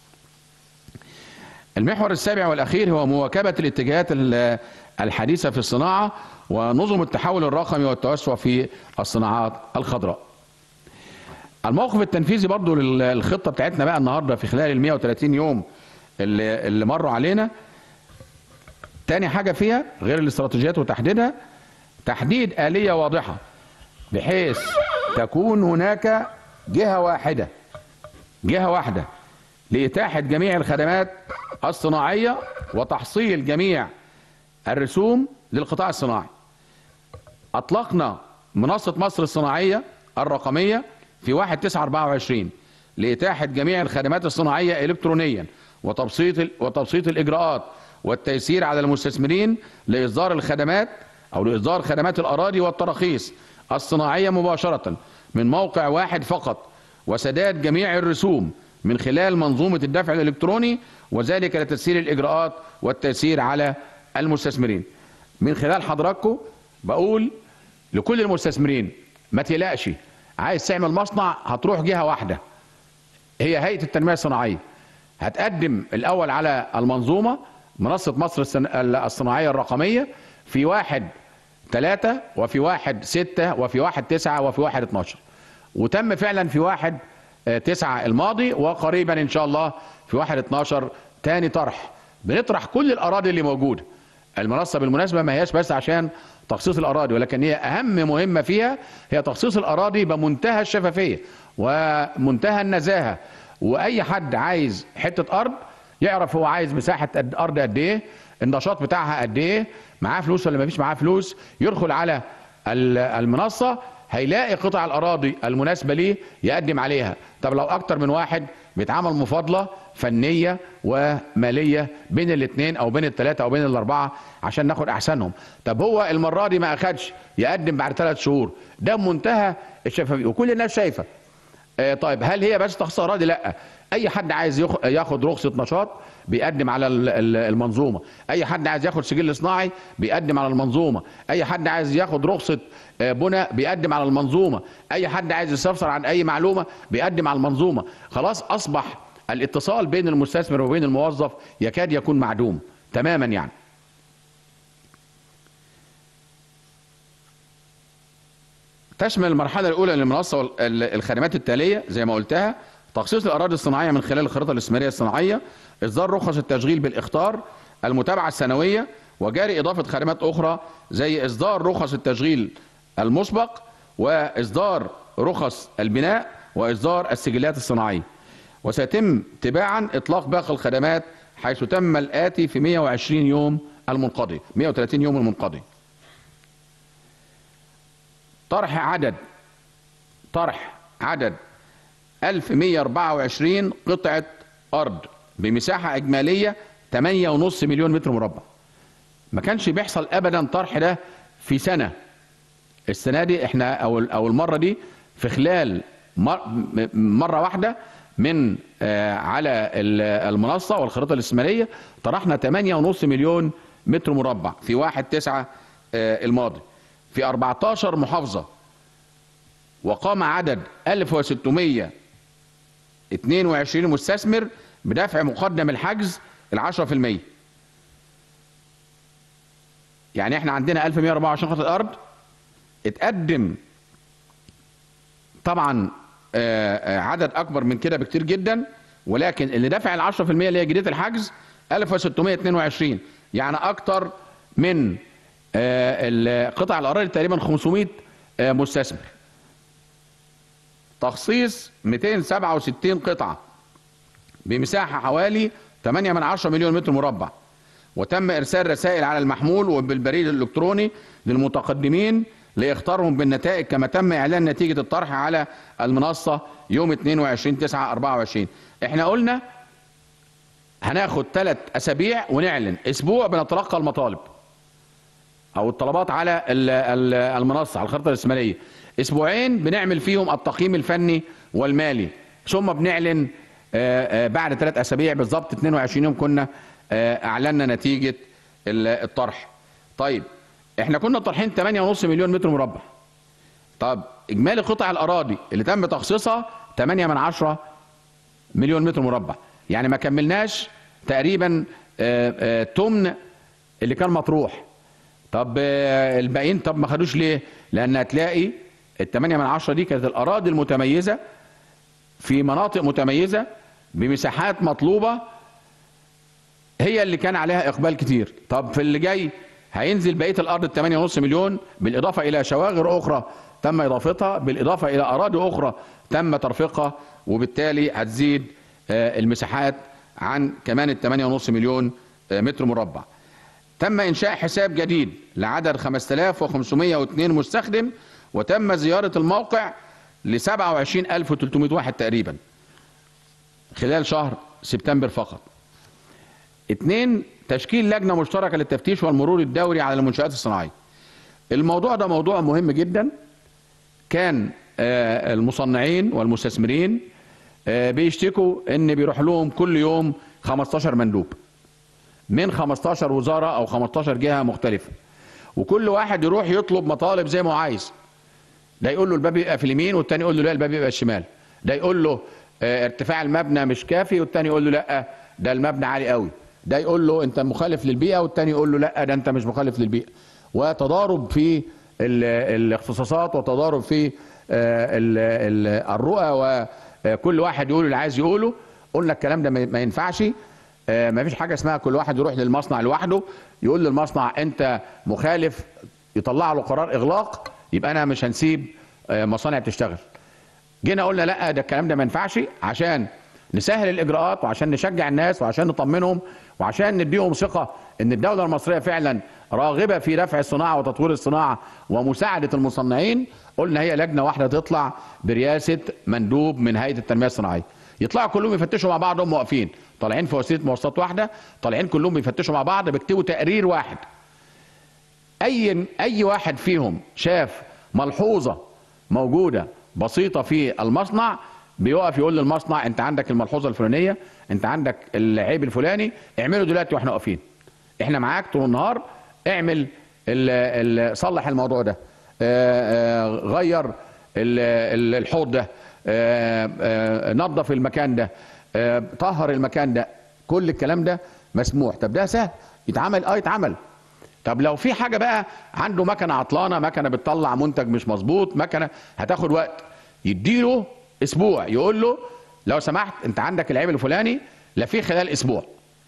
المحور السابع والأخير هو مواكبة الاتجاهات ال- الحديثة في الصناعة ونظم التحول الرقمي والتوسع في الصناعات الخضراء الموقف التنفيذي برضو للخطة بتاعتنا بقى النهاردة في خلال ال 130 يوم اللي, اللي مروا علينا تاني حاجة فيها غير الاستراتيجيات وتحديدها تحديد آلية واضحة بحيث تكون هناك جهة واحدة جهة واحدة لإتاحة جميع الخدمات الصناعية وتحصيل جميع الرسوم للقطاع الصناعي أطلقنا منصة مصر الصناعية الرقمية في 1 9 24 لإتاحة جميع الخدمات الصناعية إلكترونيا وتبسيط وتبسيط الإجراءات والتيسير على المستثمرين لإصدار الخدمات أو لإصدار خدمات الأراضي والتراخيص الصناعية مباشرة من موقع واحد فقط وسداد جميع الرسوم من خلال منظومة الدفع الإلكتروني وذلك لتسهيل الإجراءات والتيسير على المستثمرين من خلال حضراتكم بقول لكل المستثمرين ما تقلقش عايز تعمل مصنع هتروح جهه واحده هي هيئه التنميه الصناعيه هتقدم الاول على المنظومه منصه مصر السن- الصناعيه الرقميه في واحد ثلاثة وفي واحد ستة وفي واحد تسعة وفي واحد اتناشر وتم فعلا في واحد آه، تسعة الماضي وقريبا ان شاء الله في واحد اتناشر تاني طرح بنطرح كل الاراضي اللي موجوده المنصه بالمناسبه ما هياش بس عشان تخصيص الاراضي ولكن هي اهم مهمه فيها هي تخصيص الاراضي بمنتهى الشفافيه ومنتهى النزاهه واي حد عايز حته ارض يعرف هو عايز مساحه قد- ارض قد ايه النشاط بتاعها قد ايه معاه فلوس ولا ما فيش معاه فلوس يدخل على ال- المنصه هيلاقي قطع الاراضي المناسبه ليه يقدم عليها طب لو اكتر من واحد بيتعمل مفاضله فنيه وماليه بين الاثنين او بين الثلاثه او بين الاربعه عشان ناخد احسنهم طب هو المره دي ما اخدش يقدم بعد ثلاث شهور ده منتهى الشفافيه وكل الناس شايفه آه، طيب هل هي بس تخصيص اراضي لا اي حد عايز يخ- ياخد رخصه نشاط بيقدم على ال- ال- المنظومه اي حد عايز ياخد سجل صناعي بيقدم على المنظومه اي حد عايز ياخد رخصه آه، بناء بيقدم على المنظومه اي حد عايز يستفسر عن اي معلومه بيقدم على المنظومه خلاص اصبح الاتصال بين المستثمر وبين الموظف يكاد يكون معدوم تماما يعني تشمل المرحلة الأولى للمنصة وال- ال- الخدمات التالية زي ما قلتها تخصيص الأراضي الصناعية من خلال الخريطة الاستثمارية الصناعية إصدار رخص التشغيل بالإخطار المتابعة السنوية وجاري إضافة خدمات أخرى زي إصدار رخص التشغيل المسبق وإصدار رخص البناء وإصدار السجلات الصناعية وسيتم تباعا إطلاق باقي الخدمات حيث تم الآتي في 120 يوم المنقضي 130 يوم المنقضي طرح عدد طرح عدد 1124 قطعة أرض بمساحة إجمالية 8.5 مليون متر مربع ما كانش بيحصل أبدا طرح ده في سنة السنة دي احنا أو أو المرة دي في خلال مر- م- مرة واحدة من آه، على ال- المنصة والخريطة الاستثمارية طرحنا 8.5 مليون متر مربع في 1 9 الماضي في 14 محافظة وقام عدد 1622 مستثمر بدفع مقدم الحجز ال 10% يعني احنا عندنا 1124 قطعة أرض اتقدم طبعا آه، آه، عدد أكبر من كده بكتير جدا ولكن اللي دفع ال 10% اللي هي جديد الحجز 1622 يعني أكتر من آه، ال- قطع الأراضي تقريبا 500 آه، مستثمر تخصيص 267 قطعة بمساحة حوالي 8 من 10 مليون متر مربع وتم إرسال رسائل على المحمول وبالبريد الإلكتروني للمتقدمين لإختارهم بالنتائج كما تم إعلان نتيجة الطرح على المنصة يوم 22 9 24 احنا قلنا هناخد ثلاث أسابيع ونعلن أسبوع بنتلقى المطالب او الطلبات على ال- ال- المنصه على الخريطه الاستثماريه اسبوعين بنعمل فيهم التقييم الفني والمالي ثم بنعلن آه، آه، بعد ثلاث اسابيع بالظبط 22 يوم كنا آه، اعلنا نتيجه ال- الطرح طيب احنا كنا طرحين 8.5 مليون متر مربع طب اجمالي قطع الاراضي اللي تم تخصيصها 8 من 10 مليون متر مربع يعني ما كملناش تقريبا آه، آه، تمن اللي كان مطروح طب آه، الباقيين طب ما خدوش ليه لان هتلاقي الثمانية من عشرة دي كانت الاراضي المتميزة في مناطق متميزة بمساحات مطلوبة هي اللي كان عليها اقبال كتير طب في اللي جاي هينزل بقيه الارض ال 8.5 مليون بالاضافه الى شواغر اخرى تم اضافتها بالاضافه الى اراضي اخرى تم ترفيقها وبالتالي هتزيد آه، المساحات عن كمان ال 8.5 مليون آه، متر مربع تم انشاء حساب جديد لعدد 5502 مستخدم وتم زياره الموقع ل 27300 واحد تقريبا خلال شهر سبتمبر فقط اتنين تشكيل لجنة مشتركة للتفتيش والمرور الدوري على المنشآت الصناعية الموضوع ده موضوع مهم جدا كان آه، المصنعين والمستثمرين آه، بيشتكوا ان بيروح لهم كل يوم 15 مندوب من 15 وزارة او 15 جهة مختلفة وكل واحد يروح يطلب مطالب زي ما هو عايز ده يقول له الباب يبقى في اليمين والتاني يقول له لا الباب يبقى الشمال ده يقول له آه، ارتفاع المبنى مش كافي والتاني يقول له لا ده المبنى عالي قوي ده يقول له انت مخالف للبيئه والتاني يقول له لا ده انت مش مخالف للبيئه وتضارب في ال- الاختصاصات وتضارب في آه، ال- ال- الرؤى وكل واحد يقول اللي عايز يقوله قلنا الكلام ده ما ما ينفعش آه، ما فيش حاجه اسمها كل واحد يروح للمصنع لوحده يقول للمصنع انت مخالف يطلع له قرار اغلاق يبقى انا مش هنسيب آه، مصانع تشتغل جينا قلنا لا ده الكلام ده ما ينفعش عشان نسهل الاجراءات وعشان نشجع الناس وعشان نطمنهم وعشان نديهم ثقه ان الدوله المصريه فعلا راغبه في رفع الصناعه وتطوير الصناعه ومساعده المصنعين قلنا هي لجنه واحده تطلع برئاسه مندوب من هيئه التنميه الصناعيه يطلعوا كلهم يفتشوا مع بعض هم واقفين طالعين في وسيله مواصلات واحده طالعين كلهم يفتشوا مع بعض بيكتبوا تقرير واحد اي اي واحد فيهم شاف ملحوظه موجوده بسيطه في المصنع بيقف يقول للمصنع انت عندك الملحوظه الفلانيه انت عندك العيب الفلاني اعمله دلوقتي واحنا واقفين احنا معاك طول النهار اعمل ال ال صلح الموضوع ده آه، آه، غير ال- ال- الحوض ده آه، آه، نظف المكان ده آه، طهر المكان ده كل الكلام ده مسموح طب ده سهل يتعمل اه يتعمل طب لو في حاجه بقى عنده مكنه عطلانه مكنه بتطلع منتج مش مظبوط مكنه هتاخد وقت يديله اسبوع يقول له لو سمحت انت عندك العيب الفلاني لفيه خلال اسبوع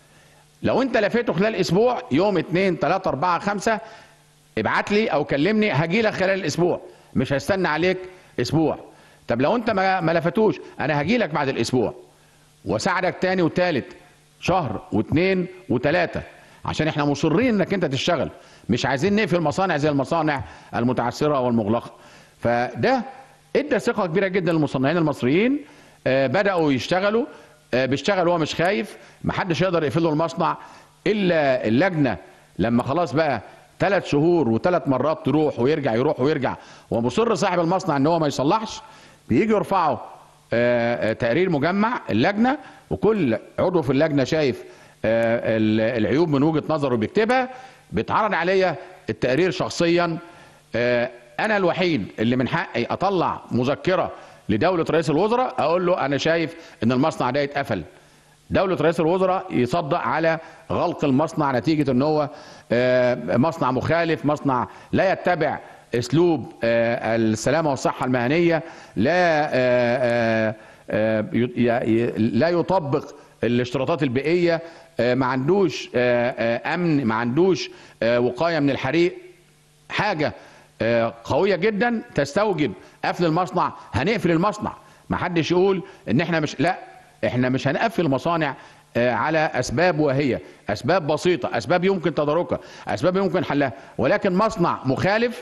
لو انت لفيته خلال اسبوع يوم اتنين تلاته اربعه خمسه ابعت لي او كلمني هجي لك خلال الاسبوع مش هستنى عليك اسبوع طب لو انت ما ما لفتوش انا هجي لك بعد الاسبوع واساعدك تاني وتالت شهر واثنين وثلاثة عشان احنا مصرين انك انت تشتغل مش عايزين نقفل مصانع زي المصانع المتعثرة والمغلقة فده ادى ثقة كبيرة جدا للمصنعين المصريين آه بدأوا يشتغلوا آه بيشتغل وهو مش خايف محدش يقدر يقفل له المصنع الا اللجنة لما خلاص بقى ثلاث شهور وثلاث مرات تروح ويرجع يروح ويرجع ومصر صاحب المصنع ان هو ما يصلحش بيجي يرفعه آه، آه، تقرير مجمع اللجنه وكل عضو في اللجنه شايف آه، ال- العيوب من وجهه نظره بيكتبها بيتعرض عليا التقرير شخصيا آه، انا الوحيد اللي من حقي اطلع مذكره لدوله رئيس الوزراء اقول له انا شايف ان المصنع ده يتقفل دولة رئيس الوزراء يصدق على غلق المصنع نتيجة ان هو آه، مصنع مخالف مصنع لا يتبع اسلوب آه، السلامة والصحة المهنية لا آه، آه، آه، ي- ي- لا يطبق الاشتراطات البيئية آه، ما عندوش آه، آه، امن ما عندوش آه، وقاية من الحريق حاجة آه، قوية جدا تستوجب قفل المصنع هنقفل المصنع ما حدش يقول ان احنا مش لا احنا مش هنقفل المصانع آه، على اسباب وهي اسباب بسيطة اسباب يمكن تداركها اسباب يمكن حلها ولكن مصنع مخالف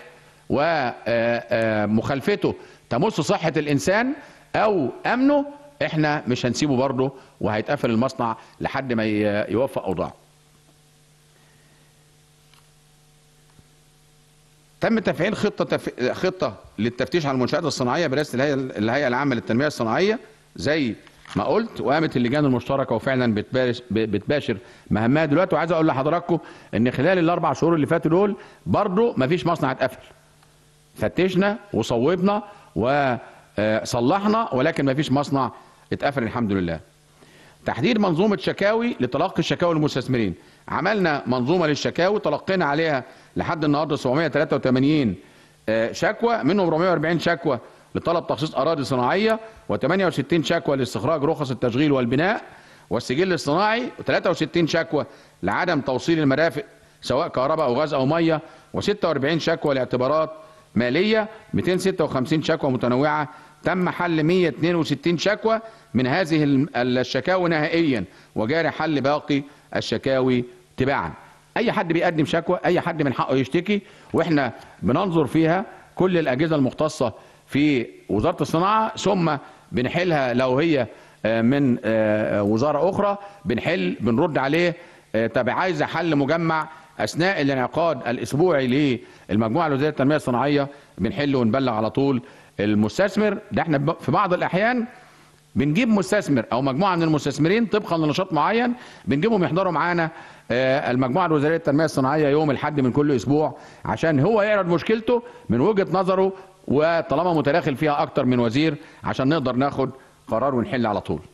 ومخالفته تمس صحة الانسان او امنه احنا مش هنسيبه برضه وهيتقفل المصنع لحد ما ي- يوفق اوضاعه تم تفعيل خطه تف... خطه للتفتيش على المنشات الصناعيه برئاسه الهيئه الهيئه العامه للتنميه الصناعيه زي ما قلت وقامت اللجان المشتركه وفعلا بتباشر, بتباشر مهامها دلوقتي وعايز اقول لحضراتكم ان خلال الاربع شهور اللي فاتوا دول برضه مفيش مصنع اتقفل فتشنا وصوبنا وصلحنا ولكن مفيش مصنع اتقفل الحمد لله تحديد منظومة شكاوي لتلقي الشكاوي للمستثمرين عملنا منظومة للشكاوي تلقينا عليها لحد النهاردة 783 آه، شكوى منهم 440 شكوى لطلب تخصيص أراضي صناعية و68 شكوى لاستخراج رخص التشغيل والبناء والسجل الصناعي و63 شكوى لعدم توصيل المرافق سواء كهرباء أو غاز أو مية و46 شكوى لاعتبارات مالية 256 شكوى متنوعة تم حل 162 شكوى من هذه الم- الشكاوي نهائيا وجاري حل باقي الشكاوي تباعا اي حد بيقدم شكوى اي حد من حقه يشتكي واحنا بننظر فيها كل الاجهزه المختصه في وزاره الصناعه ثم بنحلها لو هي آه، من آه، وزاره اخرى بنحل بنرد عليه آه، طب عايزه حل مجمع اثناء الانعقاد الاسبوعي للمجموعه الوزاريه التنميه الصناعيه بنحل ونبلغ على طول المستثمر ده احنا ب- في بعض الاحيان بنجيب مستثمر او مجموعه من المستثمرين طبقا لنشاط معين بنجيبهم يحضروا معانا آه، المجموعه الوزاريه للتنميه الصناعيه يوم الاحد من كل اسبوع عشان هو يعرض مشكلته من وجهه نظره وطالما متداخل فيها اكتر من وزير عشان نقدر ناخد قرار ونحل على طول.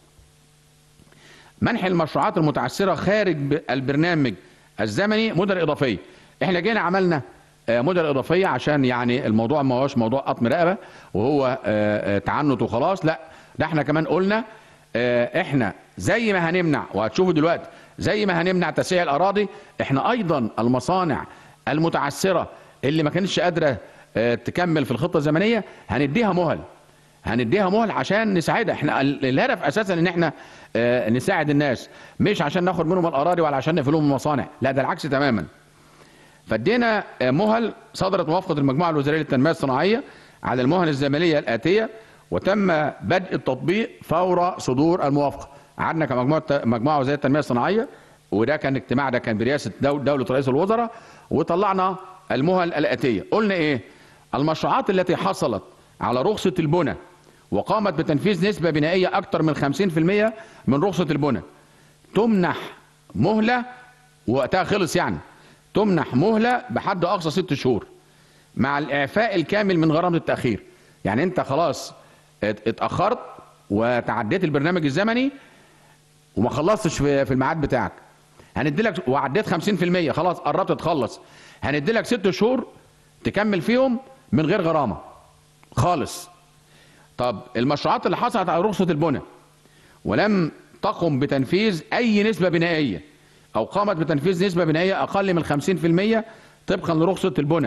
منح المشروعات المتعثره خارج ب- البرنامج الزمني مدن اضافيه. احنا جينا عملنا آه، مدن اضافيه عشان يعني الموضوع ما هوش موضوع قطم رقبه وهو آه، آه، تعنت وخلاص لا ده احنا كمان قلنا آه، احنا زي ما هنمنع وهتشوفوا دلوقتي زي ما هنمنع تسعير الاراضي احنا ايضا المصانع المتعثره اللي ما كانتش قادره آه، تكمل في الخطه الزمنيه هنديها مهل هنديها مهل عشان نساعدها احنا ال- الهدف اساسا ان احنا آه، نساعد الناس مش عشان ناخد منهم الاراضي ولا عشان نقفل لهم المصانع لا ده العكس تماما فادينا آه، مهل صدرت موافقه المجموعه الوزاريه للتنميه الصناعيه على المهل الزمنيه الاتيه وتم بدء التطبيق فور صدور الموافقه قعدنا كمجموعه مجموعه وزاريه التنميه الصناعيه وده كان اجتماع ده كان برئاسه دو- دوله رئيس الوزراء وطلعنا المهل الاتيه قلنا ايه المشروعات التي حصلت على رخصه البنى وقامت بتنفيذ نسبه بنائيه اكثر من 50% من رخصه البنى تمنح مهله وقتها خلص يعني تمنح مهله بحد اقصى ست شهور مع الاعفاء الكامل من غرامه التاخير يعني انت خلاص ات- اتاخرت وتعديت البرنامج الزمني وما خلصتش في في الميعاد بتاعك هندي لك وعديت 50% خلاص قربت تخلص هندي لك ست شهور تكمل فيهم من غير غرامه خالص طب المشروعات اللي حصلت على رخصه البنى ولم تقم بتنفيذ اي نسبه بنائيه او قامت بتنفيذ نسبه بنائيه اقل من 50% طبقا لرخصه البنى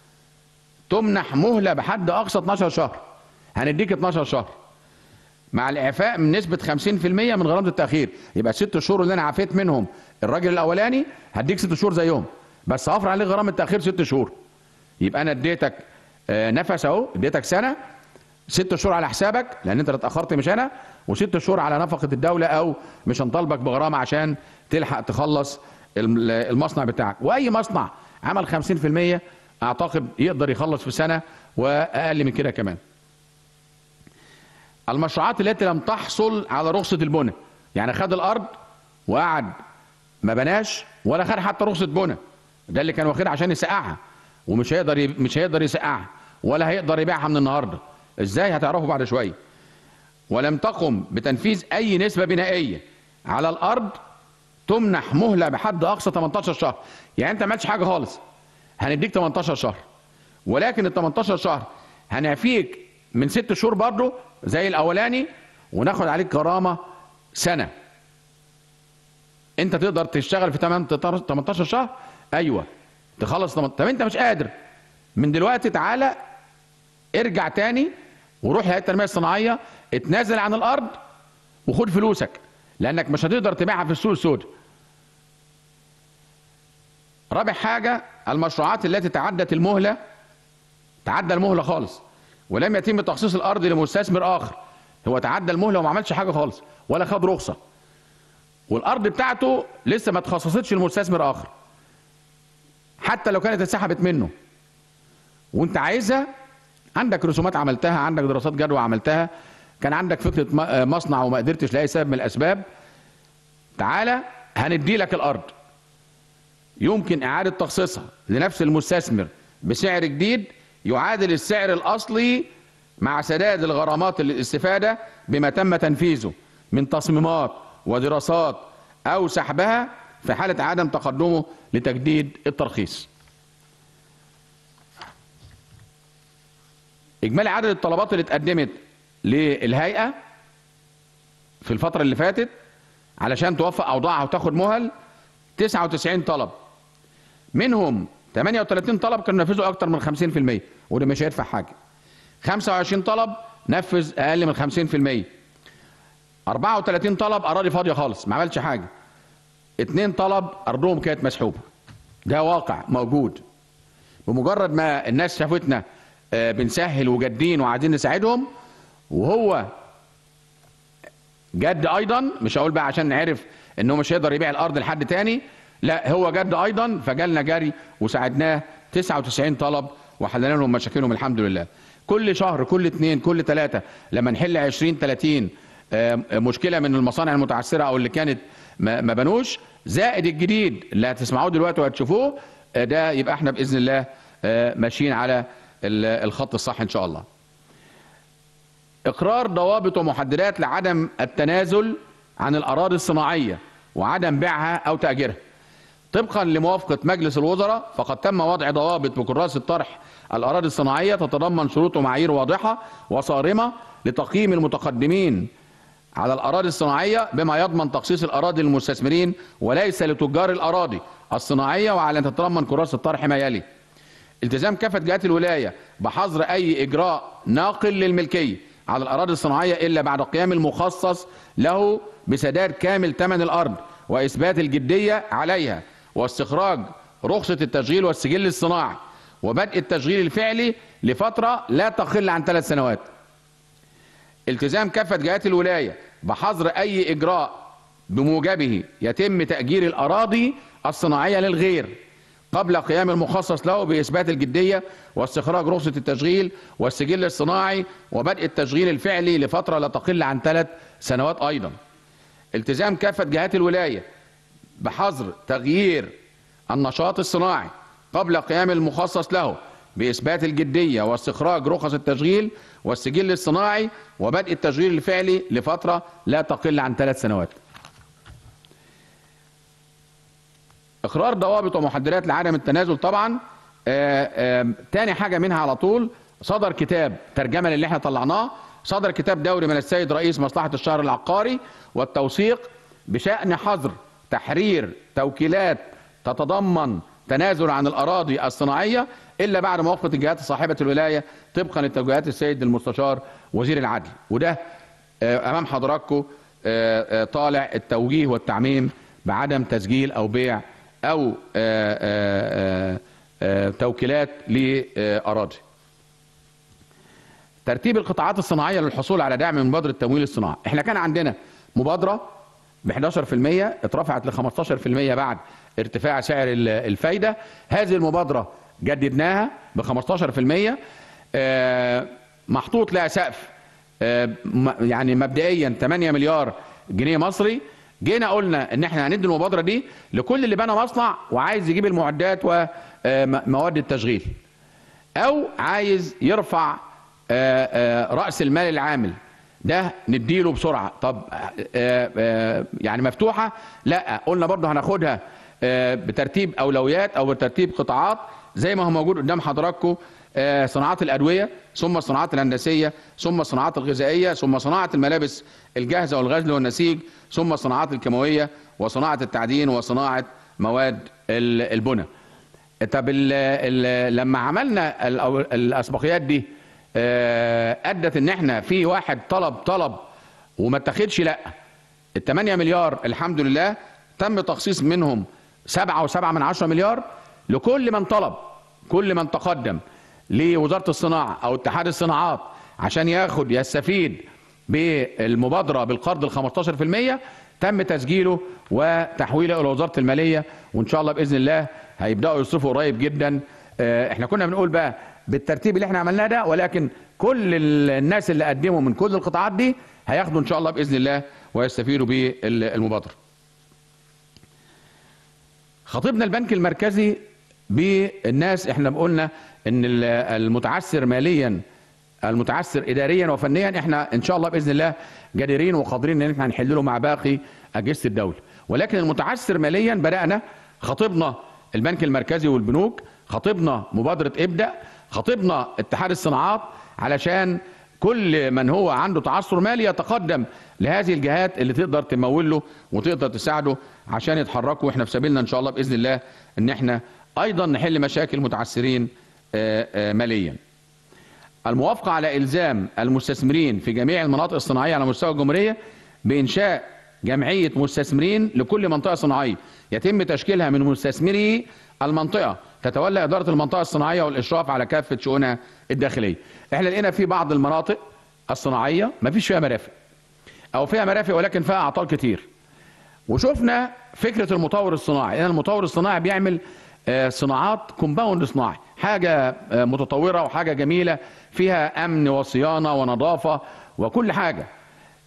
تمنح مهله بحد اقصى 12 شهر هنديك 12 شهر مع الاعفاء من نسبه 50% من غرامه التاخير يبقى الست شهور اللي انا عفيت منهم الراجل الاولاني هديك ست شهور زيهم بس هفرض عليك غرامه تاخير ست شهور يبقى انا اديتك آه، نفس اهو اديتك سنه ست شهور على حسابك لان انت اللي اتاخرت مش انا وست شهور على نفقه الدوله او مش هنطالبك بغرامه عشان تلحق تخلص الم- المصنع بتاعك واي مصنع عمل 50% اعتقد يقدر يخلص في سنه واقل من كده كمان المشروعات التي لم تحصل على رخصه البنى يعني خد الارض وقعد ما بناش ولا خد حتى رخصه بنى ده اللي كان واخدها عشان يسقعها ومش هيقدر ي- مش هيقدر يسقعها ولا هيقدر يبيعها من النهارده ازاي هتعرفوا بعد شويه ولم تقم بتنفيذ اي نسبه بنائيه على الارض تمنح مهله بحد اقصى 18 شهر يعني انت ما عملتش حاجه خالص هنديك 18 شهر ولكن ال 18 شهر هنعفيك من ست شهور برضه زي الاولاني وناخد عليك غرامه سنه انت تقدر تشتغل في 8 18 شهر ايوه تخلص 8 طب انت مش قادر من دلوقتي تعالى ارجع تاني وروح لهيئه التنميه الصناعيه اتنازل عن الارض وخد فلوسك لانك مش هتقدر تبيعها في السوق السوداء رابع حاجه المشروعات التي تعدت المهله تعدى المهله خالص ولم يتم تخصيص الارض لمستثمر اخر هو تعدى المهله وما عملش حاجه خالص ولا خد رخصه والارض بتاعته لسه ما اتخصصتش لمستثمر اخر حتى لو كانت اتسحبت منه وانت عايزها عندك رسومات عملتها عندك دراسات جدوى عملتها كان عندك فكره م- آه مصنع وما قدرتش لاي سبب من الاسباب تعالى هندي لك الارض يمكن اعاده تخصيصها لنفس المستثمر بسعر جديد يعادل السعر الاصلي مع سداد الغرامات للاستفاده بما تم تنفيذه من تصميمات ودراسات او سحبها في حاله عدم تقدمه لتجديد الترخيص اجمالي عدد الطلبات اللي اتقدمت للهيئه في الفتره اللي فاتت علشان توفق اوضاعها وتاخد مهل 99 طلب منهم 38 طلب كانوا نفذوا اكتر من 50% وده مش هيدفع حاجه 25 طلب نفذ اقل من 50% 34 طلب اراضي فاضيه خالص ما عملش حاجه اتنين طلب ارضهم كانت مسحوبه ده واقع موجود بمجرد ما الناس شافتنا آه، بنسهل وجادين وعايزين نساعدهم وهو جد ايضا مش هقول بقى عشان نعرف انه مش هيقدر يبيع الارض لحد تاني لا هو جد ايضا فجالنا جري وساعدناه 99 طلب وحلينا لهم مشاكلهم الحمد لله كل شهر كل اتنين كل ثلاثة لما نحل 20 30 آه، مشكله من المصانع المتعثره او اللي كانت ما ما بنوش زائد الجديد اللي هتسمعوه دلوقتي وهتشوفوه آه، ده يبقى احنا باذن الله آه، ماشيين على ال- الخط الصح ان شاء الله. اقرار ضوابط ومحددات لعدم التنازل عن الاراضي الصناعيه وعدم بيعها او تاجيرها. طبقا لموافقه مجلس الوزراء فقد تم وضع ضوابط بكراسه طرح الاراضي الصناعيه تتضمن شروط ومعايير واضحه وصارمه لتقييم المتقدمين على الاراضي الصناعيه بما يضمن تخصيص الاراضي للمستثمرين وليس لتجار الاراضي الصناعيه وعلى ان تتضمن كراسه طرح ما يلي. التزام كافه جهات الولايه بحظر اي اجراء ناقل للملكيه على الاراضي الصناعيه الا بعد قيام المخصص له بسداد كامل ثمن الارض واثبات الجديه عليها واستخراج رخصه التشغيل والسجل الصناعي وبدء التشغيل الفعلي لفتره لا تقل عن ثلاث سنوات. التزام كافه جهات الولايه بحظر اي اجراء بموجبه يتم تاجير الاراضي الصناعيه للغير قبل قيام المخصص له باثبات الجديه واستخراج رخصه التشغيل والسجل الصناعي وبدء التشغيل الفعلي لفتره لا تقل عن ثلاث سنوات ايضا. التزام كافه جهات الولايه بحظر تغيير النشاط الصناعي قبل قيام المخصص له بإثبات الجدية واستخراج رخص التشغيل والسجل الصناعي وبدء التشغيل الفعلي لفترة لا تقل عن ثلاث سنوات إقرار ضوابط ومحددات لعدم التنازل طبعا آه، آه، تاني حاجة منها على طول صدر كتاب ترجمة للي احنا طلعناه صدر كتاب دوري من السيد رئيس مصلحة الشهر العقاري والتوثيق بشأن حظر تحرير توكيلات تتضمن تنازل عن الأراضي الصناعية إلا بعد موافقة الجهات صاحبة الولاية طبقا لتوجيهات السيد المستشار وزير العدل وده آه، أمام حضراتكم آه، آه، طالع التوجيه والتعميم بعدم تسجيل أو بيع أو آه، آه، آه، آه، توكيلات لأراضي ترتيب القطاعات الصناعيه للحصول على دعم من مبادره تمويل الصناعه احنا كان عندنا مبادره ب 11% اترفعت ل 15% بعد ارتفاع سعر ال- الفايده هذه المبادره جددناها ب 15% آه، محطوط لها سقف آه، م- يعني مبدئيا 8 مليار جنيه مصري جينا قلنا ان احنا هندي المبادره دي لكل اللي بنى مصنع وعايز يجيب المعدات ومواد التشغيل او عايز يرفع آه، آه، راس المال العامل ده نديله بسرعه طب آه، آه، يعني مفتوحه لا قلنا برضه هناخدها آه، بترتيب اولويات او بترتيب قطاعات زي ما هو موجود قدام حضراتكم آه، صناعات الادويه ثم الصناعات الهندسيه ثم الصناعات الغذائيه ثم صناعه الملابس الجاهزه والغزل والنسيج ثم الصناعات الكيماويه وصناعه التعدين وصناعه مواد ال- البنى طب ال ال لما عملنا ال- أو الاسبقيات دي آه، ادت ان احنا في واحد طلب طلب وما اتاخدش لا ال 8 مليار الحمد لله تم تخصيص منهم 7 و7 من 10 مليار لكل من طلب كل من تقدم لوزاره الصناعه او اتحاد الصناعات عشان ياخد يستفيد بالمبادره بالقرض ال 15% تم تسجيله وتحويله الى وزاره الماليه وان شاء الله باذن الله هيبداوا يصرفوا قريب جدا آه، احنا كنا بنقول بقى بالترتيب اللي احنا عملناه ده ولكن كل ال- الناس اللي قدموا من كل القطاعات دي هياخدوا ان شاء الله باذن الله ويستفيدوا بالمبادره. خطيبنا البنك المركزي بالناس احنا قلنا ان ال- المتعثر ماليا المتعثر اداريا وفنيا احنا ان شاء الله باذن الله جديرين وقادرين ان احنا هنحل مع باقي اجهزه الدوله ولكن المتعثر ماليا بدانا خطيبنا البنك المركزي والبنوك خطيبنا مبادره ابدا خطيبنا اتحاد الصناعات علشان كل من هو عنده تعثر مالي يتقدم لهذه الجهات اللي تقدر تمول له وتقدر تساعده عشان يتحركوا واحنا في سبيلنا ان شاء الله باذن الله ان احنا ايضا نحل مشاكل المتعثرين آه، آه، ماليا. الموافقه على الزام المستثمرين في جميع المناطق الصناعيه على مستوى الجمهوريه بانشاء جمعيه مستثمرين لكل منطقه صناعيه يتم تشكيلها من مستثمري المنطقه تتولى اداره المنطقه الصناعيه والاشراف على كافه شؤونها الداخليه. احنا لقينا في بعض المناطق الصناعيه ما فيش فيها مرافق او فيها مرافق ولكن فيها اعطال كتير. وشفنا فكره المطور الصناعي، يعني المطور الصناعي بيعمل آه، صناعات كومباوند صناعي، حاجه آه، متطوره وحاجه جميله فيها امن وصيانه ونظافه وكل حاجه.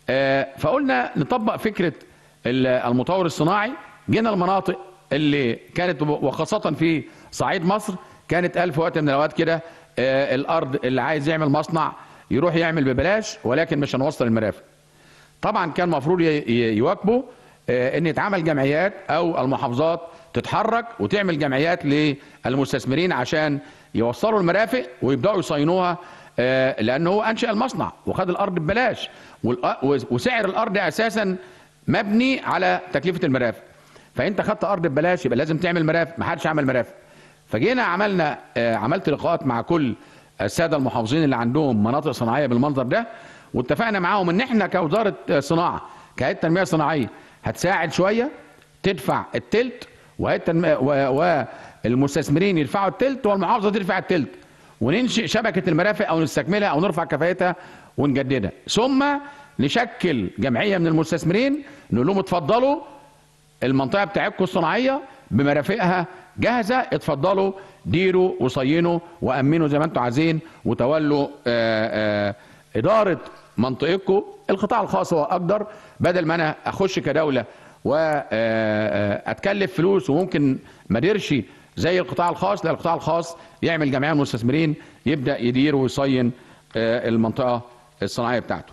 آه، فقلنا نطبق فكره ال- المطور الصناعي جينا المناطق اللي كانت وخاصه في صعيد مصر كانت ألف وقت من الاوقات كده آه، الارض اللي عايز يعمل مصنع يروح يعمل ببلاش ولكن مش هنوصل المرافق طبعا كان المفروض ي- ي- يواكبوا آه، ان يتعمل جمعيات او المحافظات تتحرك وتعمل جمعيات للمستثمرين عشان يوصلوا المرافق ويبداوا يصينوها آه، لان هو انشا المصنع وخد الارض ببلاش والأ- وسعر الارض اساسا مبني على تكلفه المرافق فانت خدت ارض ببلاش يبقى لازم تعمل مرافق ما حدش عمل مرافق فجينا عملنا آه، عملت لقاءات مع كل الساده المحافظين اللي عندهم مناطق صناعيه بالمنظر ده واتفقنا معاهم ان احنا كوزاره آه، صناعه كهيئه تنميه صناعيه هتساعد شويه تدفع التلت وهيئه التنميه و- والمستثمرين يدفعوا التلت والمحافظه تدفع التلت وننشئ شبكه المرافق او نستكملها او نرفع كفاءتها ونجددها ثم نشكل جمعيه من المستثمرين نقول لهم اتفضلوا المنطقه بتاعتكم الصناعيه بمرافقها جاهزه اتفضلوا ديروا وصينوا وامنوا زي ما انتم عايزين وتولوا آآ آآ اداره منطقتكم القطاع الخاص هو اقدر بدل ما انا اخش كدوله واتكلف فلوس وممكن ما اديرش زي القطاع الخاص لا القطاع الخاص يعمل جمعيه من المستثمرين يبدا يدير ويصين آه، المنطقه الصناعيه بتاعته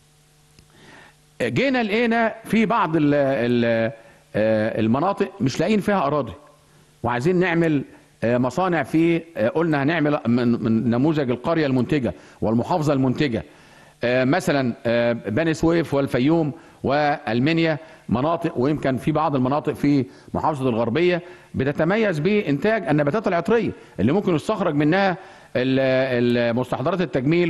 جينا لقينا في بعض ال ال المناطق مش لاقيين فيها اراضي وعايزين نعمل آه، مصانع في آه، قلنا هنعمل من من نموذج القريه المنتجه والمحافظه المنتجه آه، مثلا آه، بني سويف والفيوم والمنيا مناطق ويمكن في بعض المناطق في محافظه الغربيه بتتميز بانتاج النباتات العطريه اللي ممكن يستخرج منها ال- ال- مستحضرات التجميل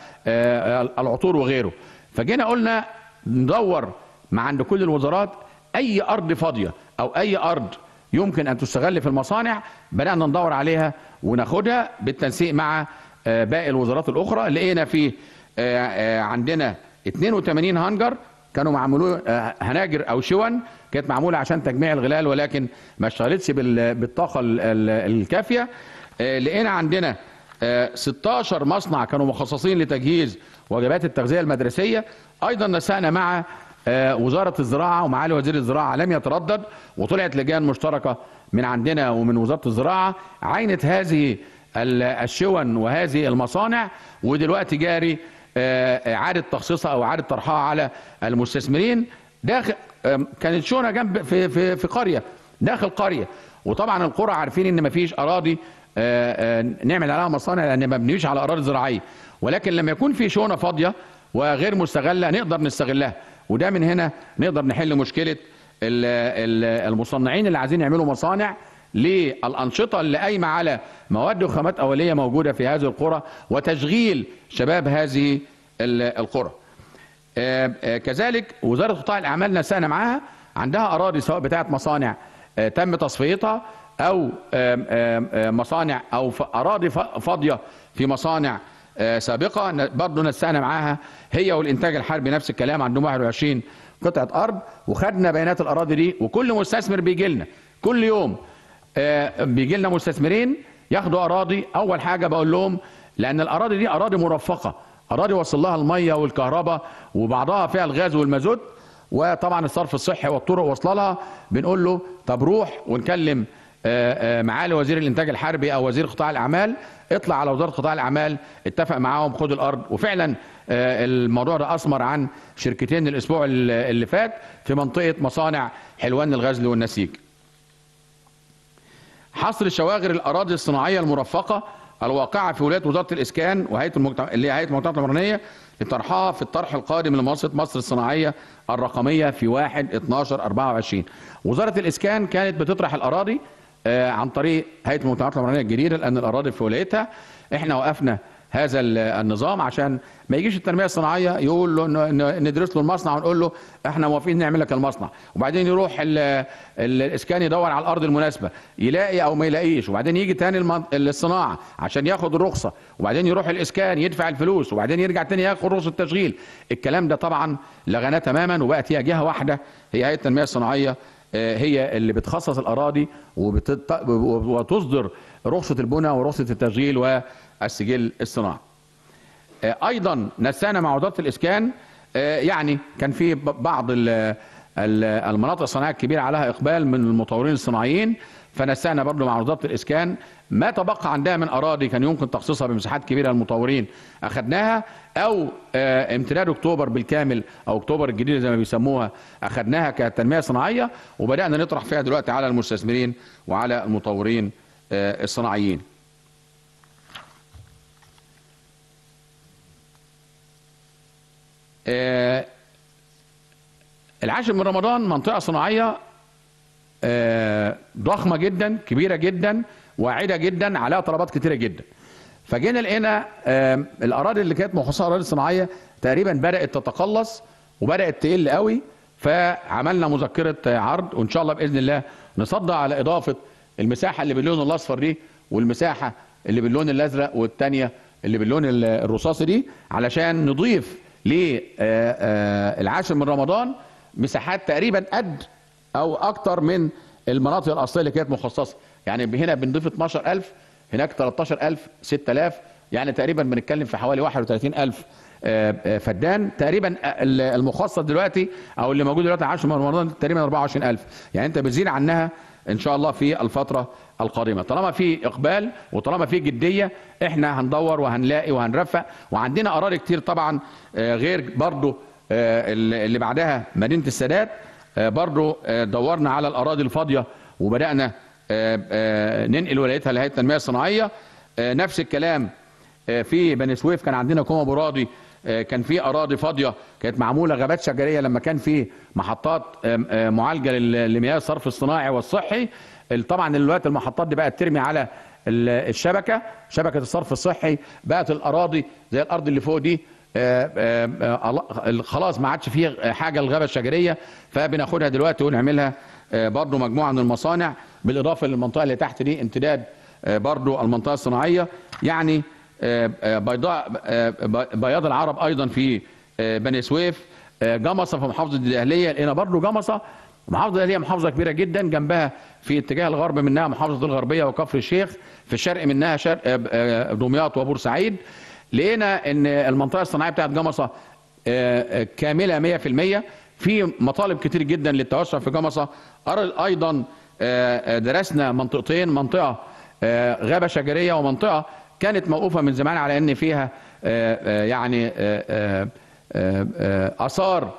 والعطور وغيره فجينا قلنا ندور مع عند كل الوزارات اي ارض فاضيه او اي ارض يمكن ان تستغل في المصانع بدانا ندور عليها وناخدها بالتنسيق مع آه، باقي الوزارات الاخرى لقينا في آه، آه، عندنا 82 هنجر كانوا معمولوا آه، هناجر او شون كانت معموله عشان تجميع الغلال ولكن ما اشتغلتش بال- بالطاقه ال- ال- الكافيه آه، لقينا عندنا آه، 16 مصنع كانوا مخصصين لتجهيز وجبات التغذيه المدرسيه ايضا نسقنا مع آه، وزاره الزراعه ومعالي وزير الزراعه لم يتردد وطلعت لجان مشتركه من عندنا ومن وزاره الزراعه عينت هذه ال- الشون وهذه المصانع ودلوقتي جاري آه، اعاده تخصيصها او اعاده طرحها على المستثمرين داخل آم، كانت شونه جنب في في في قريه داخل قريه وطبعا القرى عارفين ان مفيش اراضي آه، آه، نعمل عليها مصانع لان ما بنبنيش على اراضي زراعيه ولكن لما يكون في شونه فاضيه وغير مستغله نقدر نستغلها وده من هنا نقدر نحل مشكله ال- ال- المصنعين اللي عايزين يعملوا مصانع للانشطه اللي قايمه على مواد وخامات اوليه موجوده في هذه القرى وتشغيل شباب هذه ال- القرى. آه، آه، كذلك وزاره قطاع الاعمال نسقنا معاها عندها اراضي سواء بتاعه مصانع آه، تم تصفيتها او آم، آم، آم، مصانع او ف- اراضي ف- فاضيه في مصانع آه، سابقه ن- برضه نسقنا معاها هي والانتاج الحربي نفس الكلام عندهم 21 قطعه ارض وخدنا بيانات الاراضي دي وكل مستثمر بيجي لنا كل يوم آه، بيجي لنا مستثمرين ياخدوا اراضي اول حاجه بقول لهم لان الاراضي دي اراضي مرفقه اراضي وصل لها الميه والكهرباء وبعضها فيها الغاز والمازوت وطبعا الصرف الصحي والطرق واصله لها بنقول له طب روح ونكلم آه، آه، معالي وزير الانتاج الحربي او وزير قطاع الاعمال اطلع على وزاره قطاع الاعمال اتفق معاهم خد الارض وفعلا آه، الموضوع ده اثمر عن شركتين الاسبوع اللي اللي فات في منطقه مصانع حلوان الغزل والنسيج حصر شواغر الاراضي الصناعيه المرفقه الواقعه في ولايه وزاره الاسكان وهيئه المجتمع اللي هي هيئه المجتمعات العمرانيه لطرحها في الطرح القادم لمنصه مصر الصناعيه الرقميه في 1 12 24 وزاره الاسكان كانت بتطرح الاراضي آه، عن طريق هيئه المجتمعات العمرانيه الجديده لان الاراضي في ولايتها احنا وقفنا هذا ال- النظام عشان ما يجيش التنميه الصناعيه يقول له إنه- إنه ندرس له المصنع ونقول له احنا موافقين نعمل لك المصنع وبعدين يروح ال- ال- الاسكان يدور على الارض المناسبه يلاقي او ما يلاقيش وبعدين يجي تاني المن- الصناعه عشان ياخد الرخصه وبعدين يروح الاسكان يدفع الفلوس وبعدين يرجع تاني ياخد رخصه تشغيل الكلام ده طبعا لغناه تماما وبقت هي جهه واحده هي هيئه التنميه الصناعيه آه، هي اللي بتخصص الاراضي وبتط- وتصدر رخصه البناء ورخصه التشغيل والسجل الصناعي آه، ايضا نسانا مع وزاره الاسكان آه، يعني كان في ب- بعض ال- ال- المناطق الصناعيه الكبيره عليها اقبال من المطورين الصناعيين فنسقنا برضه مع وزاره الاسكان ما تبقى عندها من اراضي كان يمكن تخصيصها بمساحات كبيره للمطورين اخذناها او آه، امتداد اكتوبر بالكامل او اكتوبر الجديده زي ما بيسموها اخذناها كتنميه صناعيه وبدانا نطرح فيها دلوقتي على المستثمرين وعلى المطورين آه، الصناعيين آه، العاشر من رمضان منطقة صناعية آه، ضخمة جدا كبيرة جدا واعدة جدا عليها طلبات كتيرة جدا فجينا لقينا آه، الأراضي اللي كانت مخصصة أراضي صناعية تقريبا بدأت تتقلص وبدأت تقل قوي فعملنا مذكرة آه، عرض وإن شاء الله بإذن الله نصدع على إضافة المساحة اللي باللون الأصفر دي والمساحة اللي باللون الأزرق والتانية اللي باللون ال- الرصاصي دي علشان نضيف للعاشر من رمضان مساحات تقريبا قد او اكتر من المناطق الاصليه اللي كانت مخصصه يعني هنا بنضيف 12000 هناك 13000 6000 يعني تقريبا بنتكلم في حوالي 31000 آه، آه، فدان تقريبا ال- المخصص دلوقتي او اللي موجود دلوقتي 10 من رمضان تقريبا 24000 يعني انت بتزيد عنها ان شاء الله في الفتره القادمه طالما في اقبال وطالما في جديه احنا هندور وهنلاقي وهنرفق وعندنا اراضي كتير طبعا آه، غير برضو آه، اللي اللي بعدها مدينه السادات آه، برضو آه، دورنا على الاراضي الفاضيه وبدانا آه، آه، ننقل ولايتها لهيئه التنميه الصناعيه آه، نفس الكلام آه، في بني سويف كان عندنا كوم ابو راضي آه، كان في اراضي فاضيه كانت معموله غابات شجريه لما كان في محطات آم، آه، معالجه لل- لمياه الصرف الصناعي والصحي ال- طبعا دلوقتي المحطات دي بقت ترمي على ال- الشبكه شبكه الصرف الصحي بقت الاراضي زي الارض اللي فوق دي آه، آه، آه، الله- خلاص ما عادش فيه حاجه الغابه الشجريه فبناخدها دلوقتي ونعملها آه، برضو مجموعه من المصانع بالاضافه للمنطقه اللي تحت دي امتداد آه، برضو المنطقه الصناعيه يعني آه، آه، بيضاء آه، ب- بياض العرب ايضا في آه، بني سويف آه، جمصه في محافظه الدقهليه لقينا برضو جمصه محافظه الدقهليه محافظه كبيره جدا جنبها في اتجاه الغرب منها محافظه الغربيه وكفر الشيخ في الشرق منها شرق آه، آه، دمياط وبورسعيد لقينا ان المنطقه الصناعيه بتاعت جمصه آه، آه، كامله 100% في مطالب كتير جدا للتوسع في جمصه أر- ايضا آه، آه، درسنا منطقتين منطقه آه، غابه شجريه ومنطقه كانت موقوفه من زمان على ان فيها آه، آه، يعني آه، آه، آه، آه، اثار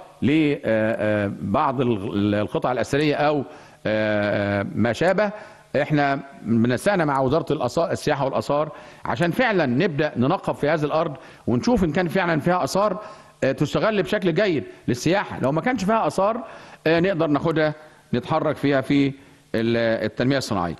لبعض القطع الاثريه او آه، آه، ما شابه احنا بنسقنا مع وزاره الآثار السياحه والاثار عشان فعلا نبدا ننقب في هذه الارض ونشوف ان كان فعلا فيها اثار آه، تستغل بشكل جيد للسياحه لو ما كانش فيها اثار آه، نقدر ناخدها نتحرك فيها في ال- التنميه الصناعيه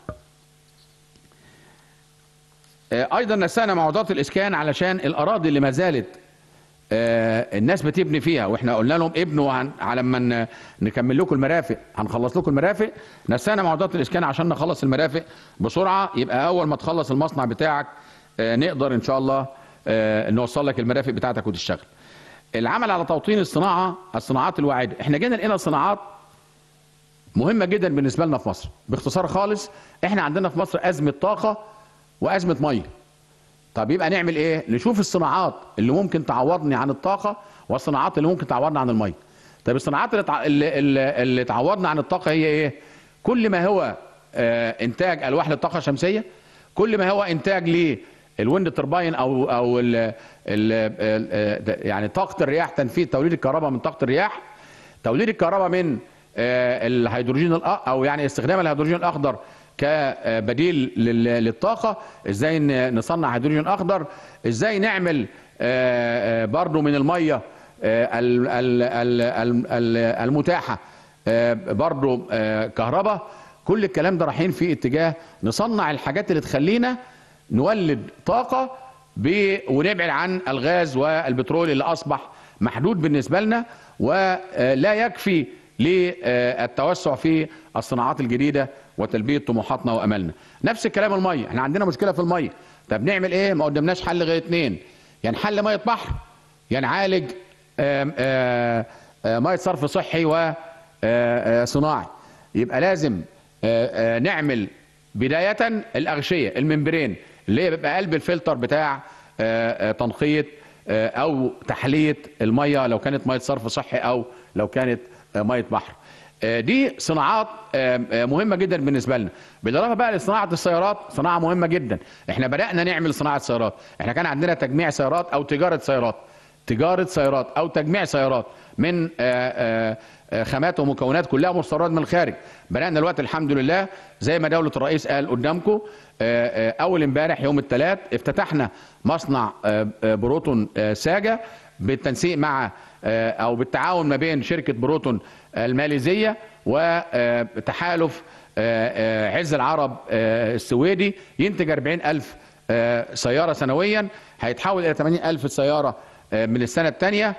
آه، ايضا نسقنا مع وزاره الاسكان علشان الاراضي اللي ما زالت آه، الناس بتبني فيها واحنا قلنا لهم ابنوا عن على ما ن- نكمل لكم المرافق هنخلص لكم المرافق نسانا مع وزاره الاسكان عشان نخلص المرافق بسرعه يبقى اول ما تخلص المصنع بتاعك آه، نقدر ان شاء الله آه، نوصل لك المرافق بتاعتك وتشتغل. العمل على توطين الصناعه الصناعات الواعده احنا جينا لقينا صناعات مهمه جدا بالنسبه لنا في مصر باختصار خالص احنا عندنا في مصر ازمه طاقه وازمه ميه طب يبقى نعمل ايه نشوف الصناعات اللي ممكن تعوضني عن الطاقه والصناعات اللي ممكن تعوضنا عن الميه طب الصناعات اللي, تع... اللي, اللي, اللي تعوضنا عن الطاقه هي ايه كل ما هو آه انتاج الواح للطاقه الشمسيه كل ما هو انتاج للويند ترباين او او ال ال ال يعني طاقه الرياح تنفيذ توليد الكهرباء من طاقه الرياح توليد الكهرباء من آه، الهيدروجين الأ- او يعني استخدام الهيدروجين الاخضر كبديل لل- للطاقه ازاي ن- نصنع هيدروجين اخضر ازاي نعمل آه، آه، برضو من الميه آه، ال- ال- ال- ال- ال- المتاحه آه، برضو آه، كهرباء كل الكلام ده رايحين في اتجاه نصنع الحاجات اللي تخلينا نولد طاقه ب- ونبعد عن الغاز والبترول اللي اصبح محدود بالنسبه لنا ولا يكفي للتوسع في الصناعات الجديده وتلبيه طموحاتنا واملنا. نفس الكلام الميه، احنا عندنا مشكله في الميه. طب نعمل ايه؟ ما قدامناش حل غير اتنين. يا نحل ميه بحر يا نعالج آم، آه، آه، ميه صرف صحي وصناعي. يبقى لازم آه، آه، نعمل بدايه الاغشيه الممبرين اللي هي بيبقى قلب الفلتر بتاع آه، آه، تنقيه آه، او تحليه الميه لو كانت ميه صرف صحي او لو كانت آه، ميه بحر آه، دي صناعات آه، آه، مهمه جدا بالنسبه لنا بالاضافه بقى لصناعه السيارات صناعه مهمه جدا احنا بدانا نعمل صناعه سيارات احنا كان عندنا تجميع سيارات او تجاره سيارات تجاره سيارات او تجميع سيارات من آه، آه، آه، خامات ومكونات كلها مستورد من الخارج بدانا دلوقتي الحمد لله زي ما دوله الرئيس قال قدامكم آه، آه، اول امبارح يوم الثلاث افتتحنا مصنع آه، آه، بروتون آه، ساجا بالتنسيق مع آه، او بالتعاون ما بين شركه بروتون الماليزيه وتحالف عز العرب آه، السويدي ينتج 40 ألف آه، سيارة سنويا هيتحول إلى 80 ألف سيارة آه، من السنة الثانية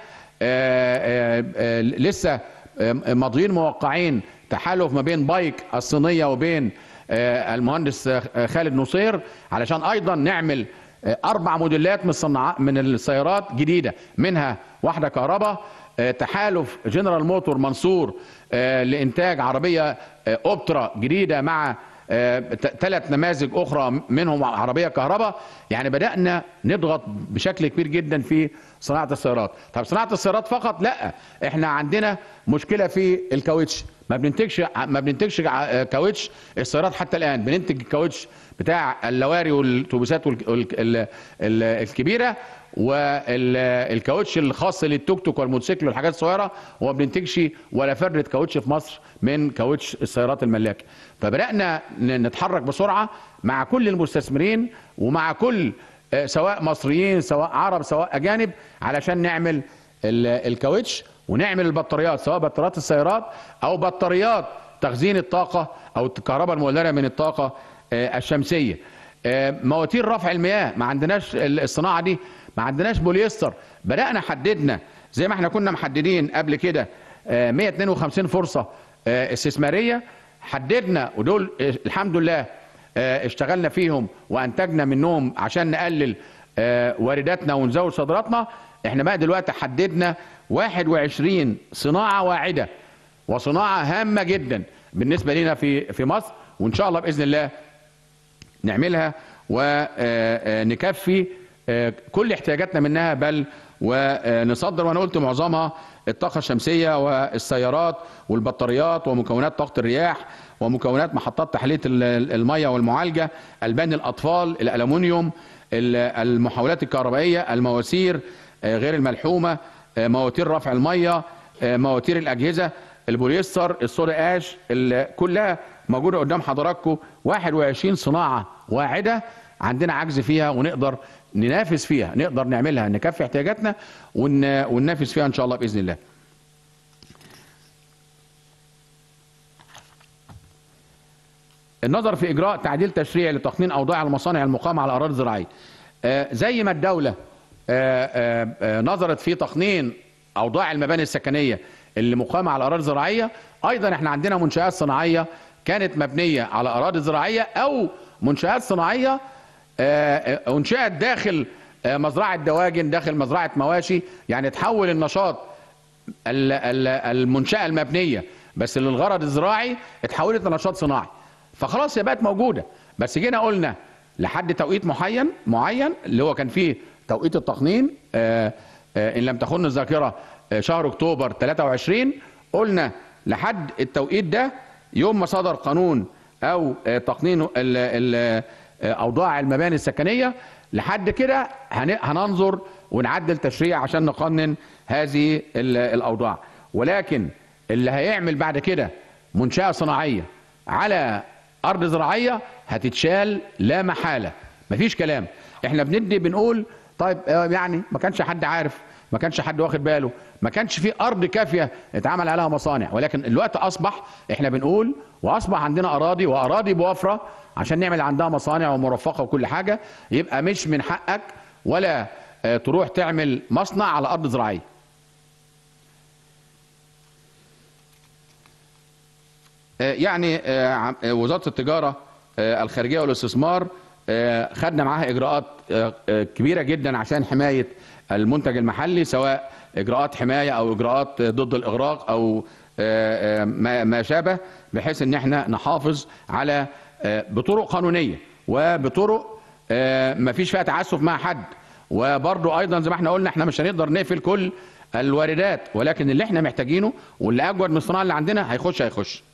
لسه آه، ماضيين موقعين تحالف ما بين بايك الصينية وبين آه، المهندس آه، خالد نصير علشان أيضا نعمل آه، أربع موديلات من الصناعات من السيارات جديدة منها واحدة كهرباء آه، تحالف جنرال موتور منصور آه، لإنتاج عربية آه، أوبترا جديدة مع ثلاث نماذج أخرى منهم عربية كهرباء يعني بدأنا نضغط بشكل كبير جدا في صناعة السيارات طب صناعة السيارات فقط لا احنا عندنا مشكلة في الكاوتش ما بننتجش ما بننتجش ع- كاوتش السيارات حتى الآن بننتج الكاوتش بتاع اللواري والاتوبيسات والك- والك- ال- ال- الكبيرة والكاوتش الخاص للتوك توك والموتوسيكل والحاجات الصغيره وما بننتجش ولا فرده كاوتش في مصر من كاوتش السيارات الملاكه فبدانا ن- نتحرك بسرعه مع كل المستثمرين ومع كل آه، سواء مصريين سواء عرب سواء اجانب علشان نعمل ال- الكاوتش ونعمل البطاريات سواء بطاريات السيارات او بطاريات تخزين الطاقه او الكهرباء المولده من الطاقه آه، الشمسيه آه، مواتير رفع المياه ما عندناش ال- الصناعه دي ما عندناش بوليستر بدانا حددنا زي ما احنا كنا محددين قبل كده آه، 152 فرصه آه، استثماريه حددنا ودول آه، الحمد لله آه، اشتغلنا فيهم وانتجنا منهم عشان نقلل آه، وارداتنا ونزود صادراتنا احنا بقى دلوقتي حددنا 21 صناعه واعده وصناعه هامه جدا بالنسبه لنا في في مصر وان شاء الله باذن الله نعملها ونكفي كل احتياجاتنا منها بل ونصدر وانا قلت معظمها الطاقه الشمسيه والسيارات والبطاريات ومكونات طاقه الرياح ومكونات محطات تحليه ال- ال- الميه والمعالجه البان الاطفال الالومنيوم ال- المحولات الكهربائيه المواسير آه، غير الملحومه آه، مواتير رفع الميه آه، مواتير الاجهزه البوليستر الصودا اش ال- كلها موجوده قدام حضراتكم 21 صناعه واعده عندنا عجز فيها ونقدر ننافس فيها نقدر نعملها نكفي احتياجاتنا ون... وننافس فيها ان شاء الله باذن الله النظر في اجراء تعديل تشريعي لتقنين اوضاع المصانع المقامه على الاراضي الزراعيه آه، زي ما الدوله آه، آه، آه، نظرت في تقنين اوضاع المباني السكنيه اللي مقامه على اراضي زراعيه ايضا احنا عندنا منشات صناعيه كانت مبنيه على اراضي زراعيه او منشات صناعيه آه، آه، انشئت داخل آه، مزرعه دواجن داخل مزرعه مواشي يعني تحول النشاط ال- ال- المنشأة المبنية بس للغرض الزراعي اتحولت لنشاط صناعي فخلاص هي بقت موجودة بس جينا قلنا لحد توقيت معين معين اللي هو كان فيه توقيت التقنين آه، آه، ان لم تخن الذاكرة آه، شهر اكتوبر 23 قلنا لحد التوقيت ده يوم ما صدر قانون او آه، تقنين ال- ال- آه، اوضاع المباني السكنيه لحد كده هن- هننظر ونعدل تشريع عشان نقنن هذه ال- الاوضاع ولكن اللي هيعمل بعد كده منشاه صناعيه على ارض زراعيه هتتشال لا محاله مفيش كلام احنا بندي بنقول طيب آه، يعني ما كانش حد عارف ما كانش حد واخد باله ما كانش في ارض كافيه اتعمل عليها مصانع ولكن الوقت اصبح احنا بنقول واصبح عندنا اراضي واراضي بوفره عشان نعمل عندها مصانع ومرفقه وكل حاجه يبقى مش من حقك ولا آه، تروح تعمل مصنع على ارض زراعيه آه، يعني آه، عم- آه، وزاره التجاره آه، الخارجيه والاستثمار آه، خدنا معاها اجراءات آه، آه، كبيره جدا عشان حمايه المنتج المحلي سواء اجراءات حمايه او اجراءات آه، ضد الاغراق او آه، آه، ما ما شابه بحيث ان احنا نحافظ على آه، بطرق قانونيه وبطرق آه، ما فيش فيها تعسف مع حد وبرضو ايضا زي ما احنا قلنا احنا مش هنقدر نقفل كل الواردات ولكن اللي احنا محتاجينه واللي اجود من الصناعه اللي عندنا هيخش هيخش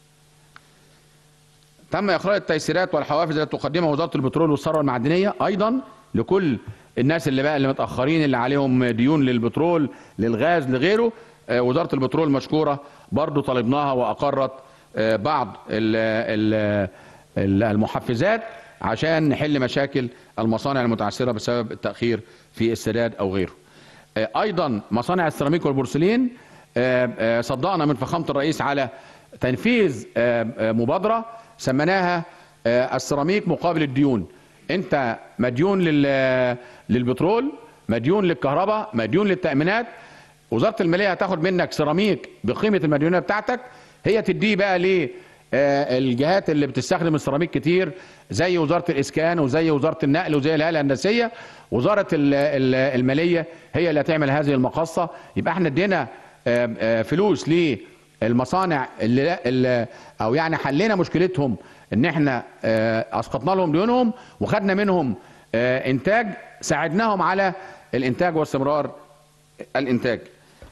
تم اخراج التيسيرات والحوافز التي تقدمها وزاره البترول والثروه المعدنيه ايضا لكل الناس اللي بقى اللي متاخرين اللي عليهم ديون للبترول للغاز لغيره آه، وزاره البترول مشكوره برضو طالبناها واقرت آه، بعض ال ال ال- المحفزات عشان نحل مشاكل المصانع المتعثره بسبب التاخير في السداد او غيره آه، ايضا مصانع السيراميك والبورسلين آه، آه، صدقنا من فخامه الرئيس على تنفيذ آه، آه، مبادره سميناها آه، السيراميك مقابل الديون انت مديون لل- للبترول مديون للكهرباء مديون للتامينات وزاره الماليه هتاخد منك سيراميك بقيمه المديونيه بتاعتك هي تديه بقى ل الجهات اللي بتستخدم السيراميك كتير زي وزاره الاسكان وزي وزاره النقل وزي الهيئه الهندسيه وزاره ال- ال- الماليه هي اللي هتعمل هذه المقاصه يبقى احنا ادينا آه، آه، فلوس للمصانع اللي, لا- اللي او يعني حلينا مشكلتهم ان احنا آه، اسقطنا لهم ديونهم وخدنا منهم آه، انتاج ساعدناهم على الانتاج واستمرار الانتاج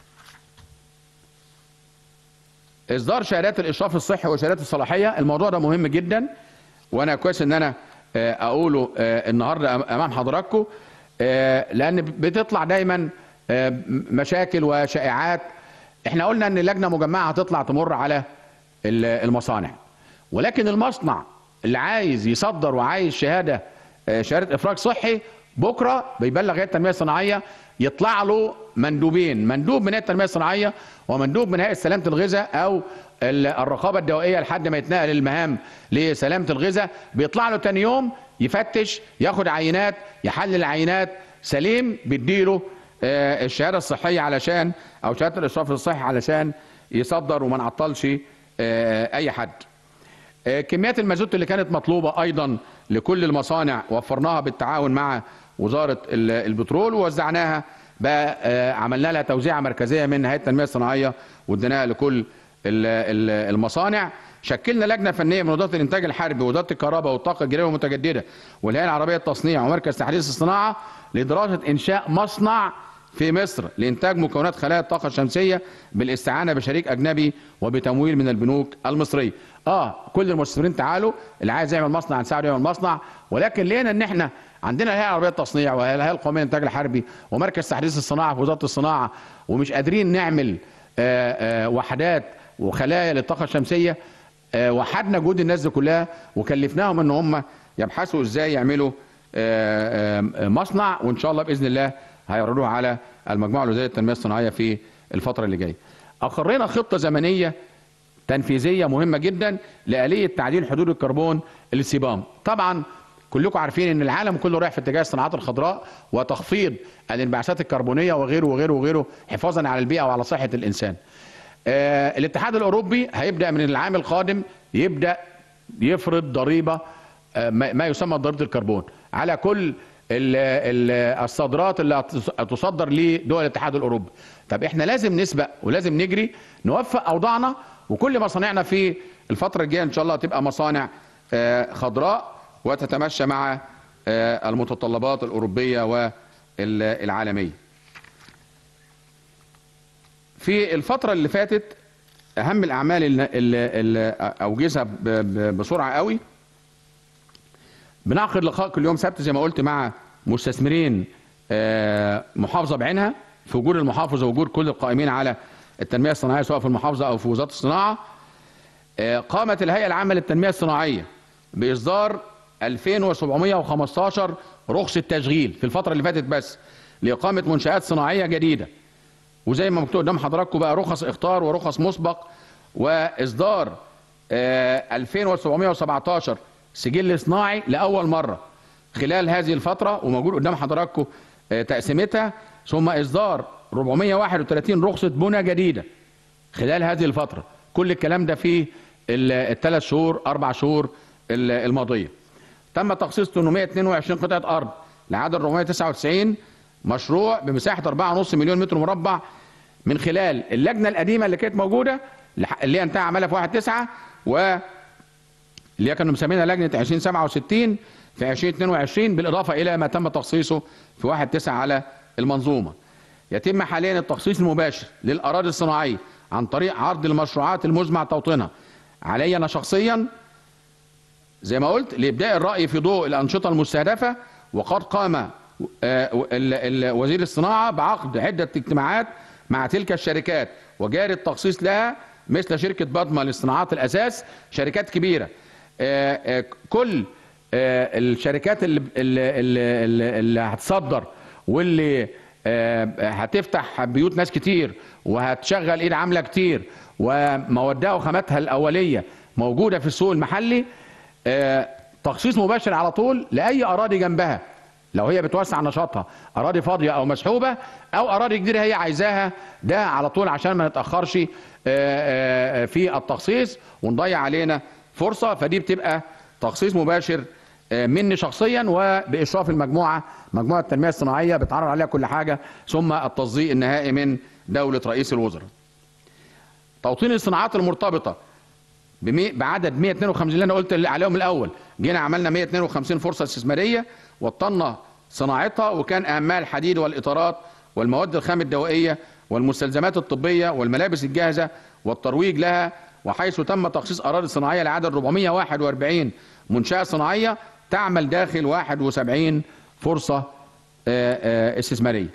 اصدار شهادات الاشراف الصحي وشهادات الصلاحيه الموضوع ده مهم جدا وانا كويس ان انا آه، اقوله آه، النهارده أم- امام حضراتكم آه، لان بتطلع دايما آه، مشاكل وشائعات احنا قلنا ان لجنه مجمعه هتطلع تمر على ال- المصانع ولكن المصنع اللي عايز يصدر وعايز شهاده آه، شهاده افراج صحي بكره بيبلغ هيئه التنميه الصناعيه يطلع له مندوبين مندوب من هيئه التنميه الصناعيه ومندوب من هيئه سلامه الغذاء او ال- الرقابه الدوائيه لحد ما يتنقل المهام لسلامه الغذاء بيطلع له تاني يوم يفتش ياخد عينات يحلل العينات سليم بيديله آه، الشهاده الصحيه علشان او شهاده الاشراف الصحي علشان يصدر وما نعطلش آه، اي حد آه، كميات المازوت اللي كانت مطلوبة أيضا لكل المصانع وفرناها بالتعاون مع وزارة ال- البترول ووزعناها بقى آه، عملنا لها توزيعة مركزية من هيئة التنمية الصناعية واديناها لكل ال- ال- المصانع شكلنا لجنة فنية من وزارة الإنتاج الحربي ووزارة الكهرباء والطاقة الجديدة والمتجددة والهيئة العربية للتصنيع ومركز تحديث الصناعة لدراسة إنشاء مصنع في مصر لإنتاج مكونات خلايا الطاقة الشمسية بالاستعانة بشريك أجنبي وبتمويل من البنوك المصرية. آه كل المستثمرين تعالوا اللي عايز يعمل مصنع هنساعده يعمل مصنع ولكن لقينا إن إحنا عندنا الهيئة العربية للتصنيع والهيئة القومية للإنتاج الحربي ومركز تحديث الصناعة في وزارة الصناعة ومش قادرين نعمل آه، آه، وحدات وخلايا للطاقة الشمسية آه، وحدنا جهود الناس دي كلها وكلفناهم ان هم يبحثوا ازاي يعملوا آه، آه، مصنع وان شاء الله باذن الله هيعرضوها على المجموعه الوزاريه للتنميه الصناعيه في الفتره اللي جايه. اقرينا خطه زمنيه تنفيذيه مهمه جدا لاليه تعديل حدود الكربون السبام. طبعا كلكم عارفين ان العالم كله رايح في اتجاه الصناعات الخضراء وتخفيض الانبعاثات الكربونيه وغيره وغيره وغيره حفاظا على البيئه وعلى صحه الانسان. آه، الاتحاد الاوروبي هيبدا من العام القادم يبدا يفرض ضريبه آه، ما ما يسمى ضريبه الكربون على كل ال- ال- الصادرات اللي هتص- هتصدر لدول الاتحاد الاوروبي طب احنا لازم نسبق ولازم نجري نوفق اوضاعنا وكل مصانعنا في الفتره الجايه ان شاء الله تبقى مصانع آه، خضراء وتتمشى مع آه، المتطلبات الاوروبيه والعالميه في الفترة اللي فاتت أهم الأعمال اللي, اللي, اللي أوجزها ب- ب- بسرعة قوي بنعقد لقاء كل يوم سبت زي ما قلت مع مستثمرين آه، محافظة بعينها في وجود المحافظة ووجود كل القائمين على التنمية الصناعية سواء في المحافظة أو في وزارة الصناعة آه، قامت الهيئة العامة للتنمية الصناعية بإصدار 2715 رخصة تشغيل في الفترة اللي فاتت بس لإقامة منشآت صناعية جديدة وزي ما مكتوب قدام حضراتكم بقى رخص اختار ورخص مسبق واصدار آه، 2717 سجل صناعي لاول مره خلال هذه الفتره وموجود قدام حضراتكم آه، تقسيمتها ثم اصدار 431 رخصه بنى جديده خلال هذه الفتره كل الكلام ده في الثلاث شهور اربع شهور ال- الماضيه تم تخصيص 822 قطعه ارض لعدد 499 مشروع بمساحه 4.5 مليون متر مربع من خلال اللجنه القديمه اللي كانت موجوده لح- اللي هي انتهى عملها في 1 9 اللي هي كانوا مسمينها لجنه 2067 في 2022 بالاضافه الى ما تم تخصيصه في 1 9 على المنظومه. يتم حاليا التخصيص المباشر للاراضي الصناعيه عن طريق عرض المشروعات المزمع توطينها. علي انا شخصيا زي ما قلت لابداء الراي في ضوء الانشطه المستهدفه وقد قام آه، ال- ال- وزير الصناعه بعقد عده اجتماعات مع تلك الشركات وجاري التخصيص لها مثل شركه بادما لصناعات الاساس شركات كبيره آه، آه، كل آه، الشركات اللي اللي, اللي, اللي هتصدر واللي آه، هتفتح بيوت ناس كتير وهتشغل ايد عامله كتير وموادها وخاماتها الاوليه موجوده في السوق المحلي آه، تخصيص مباشر على طول لاي اراضي جنبها لو هي بتوسع نشاطها اراضي فاضيه او مسحوبه او اراضي جديده هي عايزاها ده على طول عشان ما نتاخرش آه، آه، في التخصيص ونضيع علينا فرصه فدي بتبقى تخصيص مباشر آه، مني شخصيا وباشراف المجموعه مجموعه التنميه الصناعيه بتعرض عليها كل حاجه ثم التصديق النهائي من دوله رئيس الوزراء. توطين الصناعات المرتبطه بمي... بعدد 152 اللي انا قلت اللي عليهم الاول جينا عملنا 152 فرصه استثماريه وطنا صناعتها وكان اهمها الحديد والاطارات والمواد الخام الدوائيه والمستلزمات الطبيه والملابس الجاهزه والترويج لها وحيث تم تخصيص اراضي صناعيه لعدد 441 منشاه صناعيه تعمل داخل 71 فرصه آه، آه، استثماريه.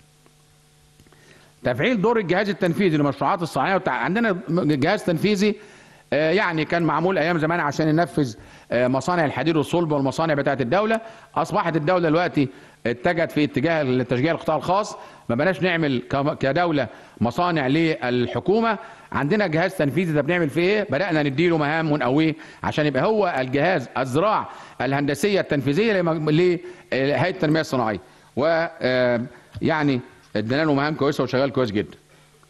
تفعيل دور الجهاز التنفيذي للمشروعات الصناعيه وتع... عندنا جهاز تنفيذي آه، يعني كان معمول ايام زمان عشان ينفذ آه، مصانع الحديد والصلب والمصانع بتاعه الدوله اصبحت الدوله دلوقتي اتجهت في اتجاه تشجيع القطاع الخاص ما بلاش نعمل كم- كدوله مصانع للحكومه عندنا جهاز تنفيذي ده بنعمل فيه ايه بدانا نديله مهام ونقويه عشان يبقى هو الجهاز الزراع الهندسيه التنفيذيه لم- لهيئه التنميه الصناعيه و آه، يعني ادينا له مهام كويسه وشغال كويس جدا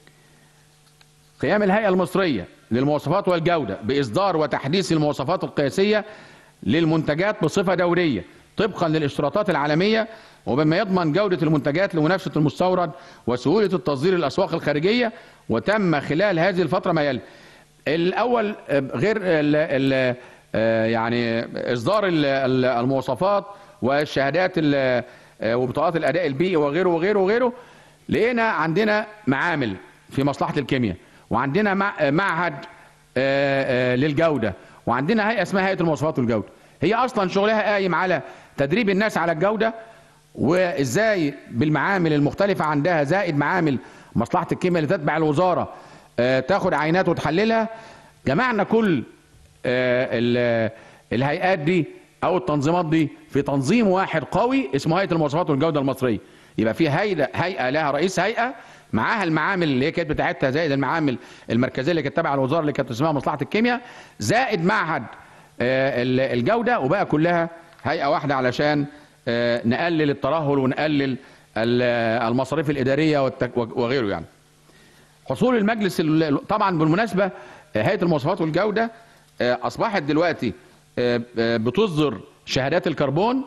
قيام الهيئة المصرية للمواصفات والجودة بإصدار وتحديث المواصفات القياسية للمنتجات بصفة دورية طبقا للاشتراطات العالمية وبما يضمن جودة المنتجات لمنافسة المستورد وسهولة التصدير للأسواق الخارجية وتم خلال هذه الفترة ما يلي الأول آه، غير ال ال آه، يعني إصدار ال- ال- المواصفات والشهادات ال- آه، وبطاقات الأداء البيئي وغيره وغيره وغيره لقينا عندنا معامل في مصلحة الكيمياء وعندنا مع- معهد آه، آه، للجودة وعندنا هيئة اسمها هيئة المواصفات والجودة هي أصلا شغلها قايم على تدريب الناس على الجودة وإزاي بالمعامل المختلفة عندها زائد معامل مصلحة الكيمياء اللي تتبع الوزارة آه، تاخد عينات وتحللها جمعنا كل آه، ال- الهيئات دي او التنظيمات دي في تنظيم واحد قوي اسمه هيئه المواصفات والجوده المصريه يبقى في هيئه هيئه لها رئيس هيئه معاها المعامل اللي هي كانت بتاعتها زائد المعامل المركزيه اللي كانت تابعه الوزاره اللي كانت اسمها مصلحه الكيمياء زائد معهد آه، ال- الجوده وبقى كلها هيئه واحده علشان آه، نقلل الترهل ونقلل ال- المصاريف الاداريه والتك- وغيره يعني حصول المجلس ال- طبعا بالمناسبه هيئه المواصفات والجوده آه، اصبحت دلوقتي آه، آه، بتصدر شهادات الكربون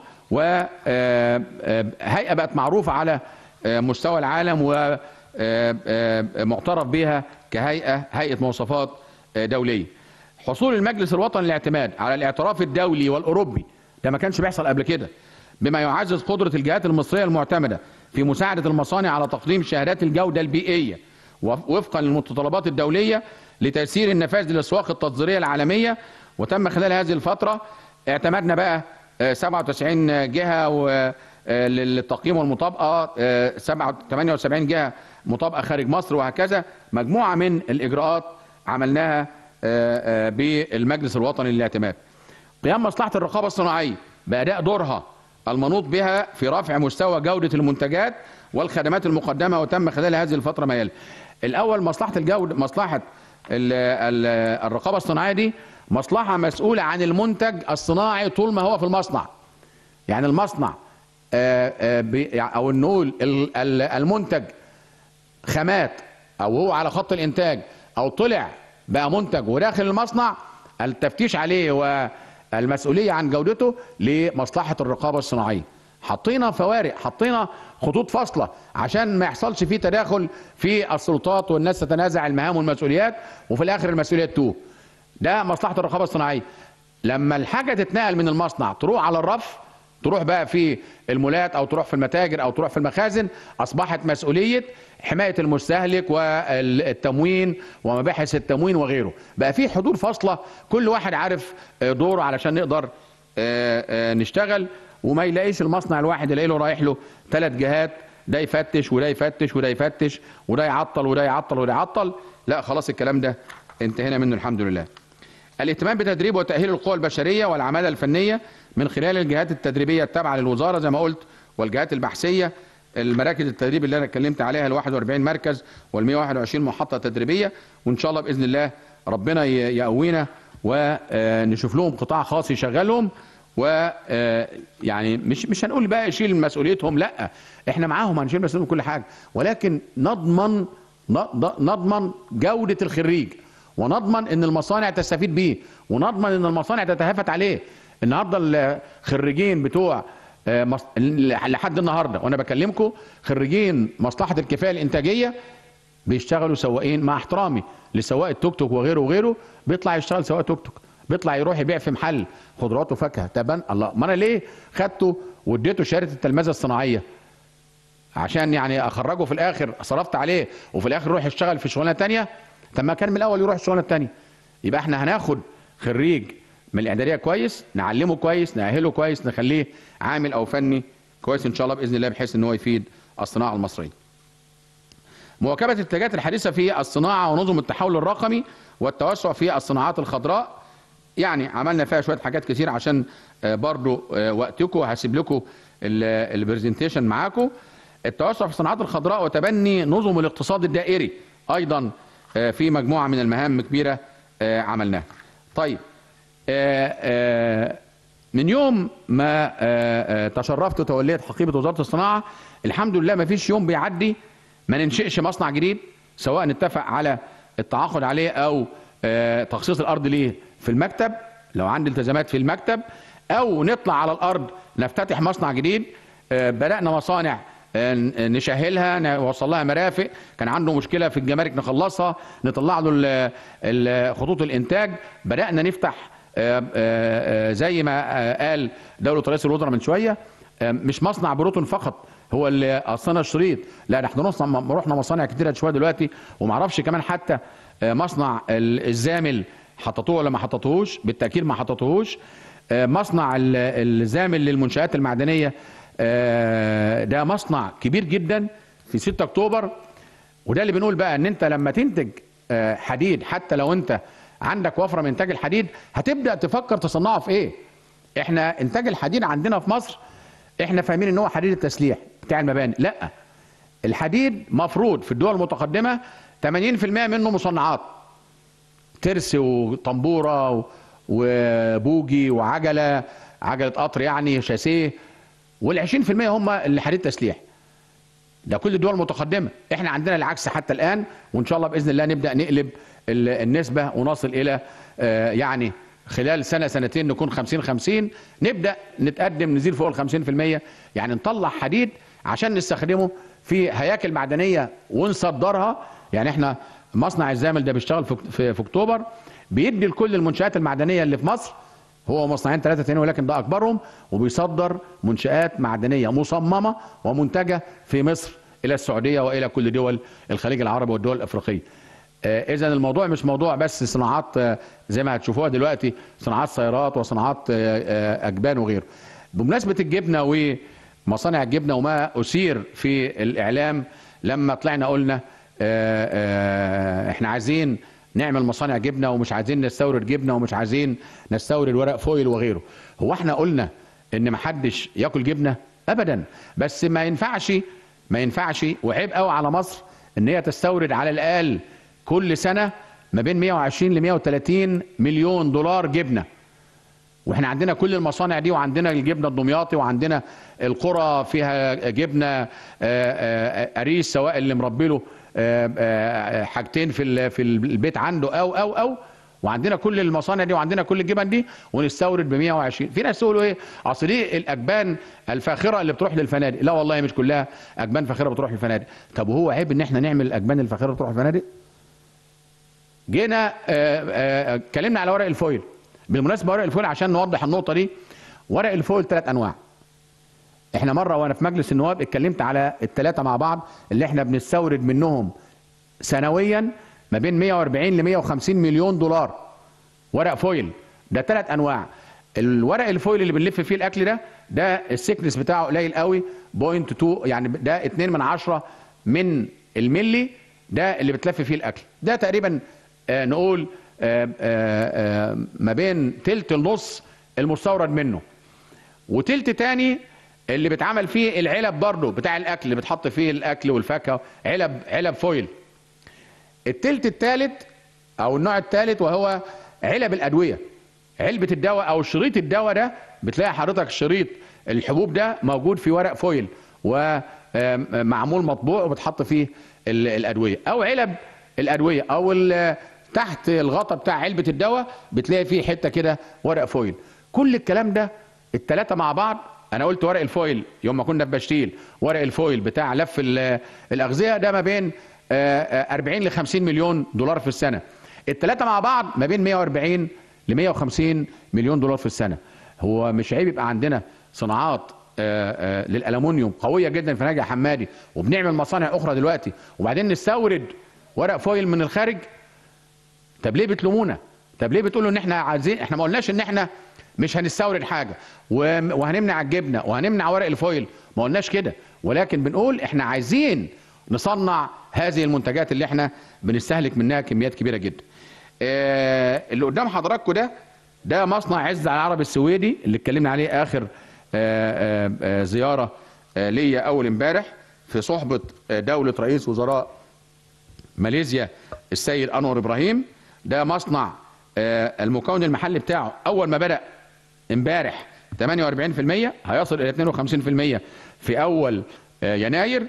وهيئه بقت معروفه على آه، مستوى العالم ومعترف بها كهيئه هيئه مواصفات آه، دوليه. حصول المجلس الوطني للاعتماد على الاعتراف الدولي والاوروبي ده ما كانش بيحصل قبل كده بما يعزز قدره الجهات المصريه المعتمده في مساعده المصانع على تقديم شهادات الجوده البيئيه وفقا للمتطلبات الدوليه لتيسير النفاذ للاسواق التصديريه العالميه وتم خلال هذه الفتره اعتمدنا بقى آه، 97 جهه و- آه، للتقييم والمطابقه آه، 7 78 جهه مطابقه خارج مصر وهكذا مجموعه من الاجراءات عملناها آه، آه، بالمجلس الوطني للاعتماد قيام مصلحه الرقابه الصناعيه باداء دورها المنوط بها في رفع مستوى جوده المنتجات والخدمات المقدمه وتم خلال هذه الفتره ما يلي. الاول مصلحه الجوده مصلحه ال ال الرقابه الصناعيه دي مصلحه مسؤوله عن المنتج الصناعي طول ما هو في المصنع. يعني المصنع آه، آه، بي- يعني- او نقول ال- ال- المنتج خامات او هو على خط الانتاج او طلع بقى منتج وداخل المصنع التفتيش عليه والمسؤوليه عن جودته لمصلحه الرقابه الصناعيه حطينا فوارق حطينا خطوط فاصله عشان ما يحصلش فيه تداخل في السلطات والناس تتنازع المهام والمسؤوليات وفي الاخر المسؤوليه تتوه ده مصلحه الرقابه الصناعيه لما الحاجه تتنقل من المصنع تروح على الرف تروح بقى في المولات او تروح في المتاجر او تروح في المخازن اصبحت مسؤوليه حمايه المستهلك والتموين ومباحث التموين وغيره بقى في حدود فاصله كل واحد عارف آه، دوره علشان نقدر آه، آه، نشتغل وما يلاقيش المصنع الواحد يلاقي له رايح له ثلاث جهات ده يفتش وده يفتش وده يفتش وده يعطل وده يعطل وده يعطل لا خلاص الكلام ده انتهينا منه الحمد لله الاهتمام بتدريب وتأهيل القوى البشرية والعمالة الفنية من خلال الجهات التدريبية التابعة للوزارة زي ما قلت والجهات البحثية المراكز التدريب اللي انا اتكلمت عليها ال 41 مركز وال 121 محطة تدريبية وان شاء الله بإذن الله ربنا ي- يقوينا ونشوف لهم قطاع خاص يشغلهم و آه، يعني مش مش هنقول بقى يشيل مسؤوليتهم لا احنا معاهم هنشيل مسؤوليتهم كل حاجه ولكن نضمن ن- نضمن جوده الخريج ونضمن ان المصانع تستفيد بيه ونضمن ان المصانع تتهافت عليه النهارده الخريجين بتوع آه، مص- لحد النهارده وانا بكلمكم خريجين مصلحه الكفايه الانتاجيه بيشتغلوا سواقين مع احترامي لسواق التوك توك وغيره وغيره بيطلع يشتغل سواق توك توك بيطلع يروح يبيع في محل خضروات وفاكهه تبان الله ما انا ليه خدته واديته شهاده التلمذه الصناعيه عشان يعني اخرجه في الاخر صرفت عليه وفي الاخر يروح يشتغل في شغلانه تانية طب ما كان من الاول يروح الشغلانه التانية يبقى احنا هناخد خريج من الاعداديه كويس نعلمه كويس نأهله كويس نخليه عامل او فني كويس ان شاء الله باذن الله بحيث ان هو يفيد الصناعه المصريه مواكبة الاتجاهات الحديثة في الصناعة ونظم التحول الرقمي والتوسع في الصناعات الخضراء يعني عملنا فيها شوية حاجات كتير عشان آه، برضو آه، وقتكم هسيب لكم البرزنتيشن معاكم التوسع في الصناعات الخضراء وتبني نظم الاقتصاد الدائري أيضا آه، في مجموعة من المهام كبيرة آه، عملناها طيب آه، آه، من يوم ما آه، آه، تشرفت وتوليت حقيبة وزارة الصناعة الحمد لله ما فيش يوم بيعدي ما ننشئش مصنع جديد سواء نتفق على التعاقد عليه او آه، تخصيص الارض ليه في المكتب لو عندي التزامات في المكتب او نطلع على الارض نفتتح مصنع جديد آه، بدانا مصانع آه، ن- نشهلها نوصل لها مرافق كان عنده مشكله في الجمارك نخلصها نطلع له ال- ال- خطوط الانتاج بدانا نفتح آه، آه، آه، زي ما آه، قال دوله رئيس الوزراء من شويه آه، مش مصنع بروتون فقط هو اللي اصلنا الشريط لا ده احنا نصنع رحنا مصانع كتيره شويه دلوقتي وما اعرفش كمان حتى آه، مصنع ال- الزامل حططوه ولا ما حططوهوش بالتاكيد ما حططوهوش آه، مصنع ال- الزامل للمنشات المعدنيه آه، ده مصنع كبير جدا في 6 اكتوبر وده اللي بنقول بقى ان انت لما تنتج آه، حديد حتى لو انت عندك وفره من انتاج الحديد هتبدا تفكر تصنعه في ايه احنا انتاج الحديد عندنا في مصر احنا فاهمين ان هو حديد التسليح بتاع المباني لا الحديد مفروض في الدول المتقدمه 80% منه مصنعات ترس وطنبوره و- وبوجي وعجله عجله قطر يعني شاسيه وال 20% هم اللي حديد تسليح ده كل الدول المتقدمه احنا عندنا العكس حتى الان وان شاء الله باذن الله نبدا نقلب ال- النسبه ونصل الى آه، يعني خلال سنه سنتين نكون 50 50 نبدا نتقدم نزيد فوق ال 50% يعني نطلع حديد عشان نستخدمه في هياكل معدنيه ونصدرها يعني احنا مصنع الزامل ده بيشتغل في في, في اكتوبر بيدي لكل المنشات المعدنيه اللي في مصر هو مصنعين ثلاثة تاني ولكن ده أكبرهم وبيصدر منشآت معدنية مصممة ومنتجة في مصر إلى السعودية وإلى كل دول الخليج العربي والدول الأفريقية. إذا الموضوع مش موضوع بس صناعات آه، زي ما هتشوفوها دلوقتي صناعات سيارات وصناعات آه، آه، أجبان وغيره. بمناسبة الجبنة ومصانع الجبنة وما أثير في الإعلام لما طلعنا قلنا آه، آه، احنا عايزين نعمل مصانع جبنه ومش عايزين نستورد جبنه ومش عايزين نستورد ورق فويل وغيره هو احنا قلنا ان محدش ياكل جبنه ابدا بس ما ينفعش ما ينفعش وعيب قوي على مصر ان هي تستورد على الاقل كل سنه ما بين 120 ل 130 مليون دولار جبنه واحنا عندنا كل المصانع دي وعندنا الجبنه الدمياطي وعندنا القرى فيها جبنه آه، آه، اريس سواء اللي مربي له آه، آه، حاجتين في ال- في البيت عنده او او او وعندنا كل المصانع دي وعندنا كل الجبن دي ونستورد ب 120 في ناس يقولوا ايه اصل دي الاجبان الفاخره اللي بتروح للفنادق لا والله مش كلها اجبان فاخره بتروح للفنادق طب وهو عيب ان احنا نعمل الاجبان الفاخره بتروح للفنادق جينا آه، آه، اتكلمنا على ورق الفويل بالمناسبه ورق الفويل عشان نوضح النقطه دي ورق الفويل ثلاث انواع احنا مره وانا في مجلس النواب اتكلمت على الثلاثه مع بعض اللي احنا بنستورد منهم سنويا ما بين 140 ل 150 مليون دولار ورق فويل ده ثلاث انواع الورق الفويل اللي بنلف فيه الاكل ده ده السكنس بتاعه قليل قوي بوينت 2 يعني ده 2 من 10 من الملي ده اللي بتلف فيه الاكل ده تقريبا آه نقول آه آه آه ما بين تلت النص المستورد منه وتلت تاني اللي بيتعمل فيه العلب برضه بتاع الاكل اللي بتحط فيه الاكل والفاكهه علب علب فويل التلت التالت او النوع التالت وهو علب الادويه علبه الدواء او شريط الدواء ده بتلاقي حضرتك شريط الحبوب ده موجود في ورق فويل ومعمول مطبوع وبتحط فيه ال- الادويه او علب الادويه او ال- تحت الغطا بتاع علبه الدواء بتلاقي فيه حته كده ورق فويل كل الكلام ده التلاتة مع بعض انا قلت ورق الفويل يوم ما كنا في بشتيل ورق الفويل بتاع لف ال- الاغذيه ده ما بين آه، آه، 40 ل 50 مليون دولار في السنه التلاتة مع بعض ما بين 140 ل 150 مليون دولار في السنه هو مش عيب يبقى عندنا صناعات آه، آه، للالومنيوم قويه جدا في نجع حمادي وبنعمل مصانع اخرى دلوقتي وبعدين نستورد ورق فويل من الخارج طب ليه بتلومونا طب ليه بتقولوا ان احنا عايزين احنا ما قلناش ان احنا مش هنستورد حاجه و- وهنمنع الجبنه وهنمنع ورق الفويل ما قلناش كده ولكن بنقول احنا عايزين نصنع هذه المنتجات اللي احنا بنستهلك منها كميات كبيره جدا آه اللي قدام حضراتكم ده ده مصنع عز العرب السويدي اللي اتكلمنا عليه اخر آه آه آه زياره آه ليا اول امبارح في صحبه آه دوله رئيس وزراء ماليزيا السيد انور ابراهيم ده مصنع آه، المكون المحلي بتاعه اول ما بدا امبارح 48% هيصل الى 52% في اول آه، يناير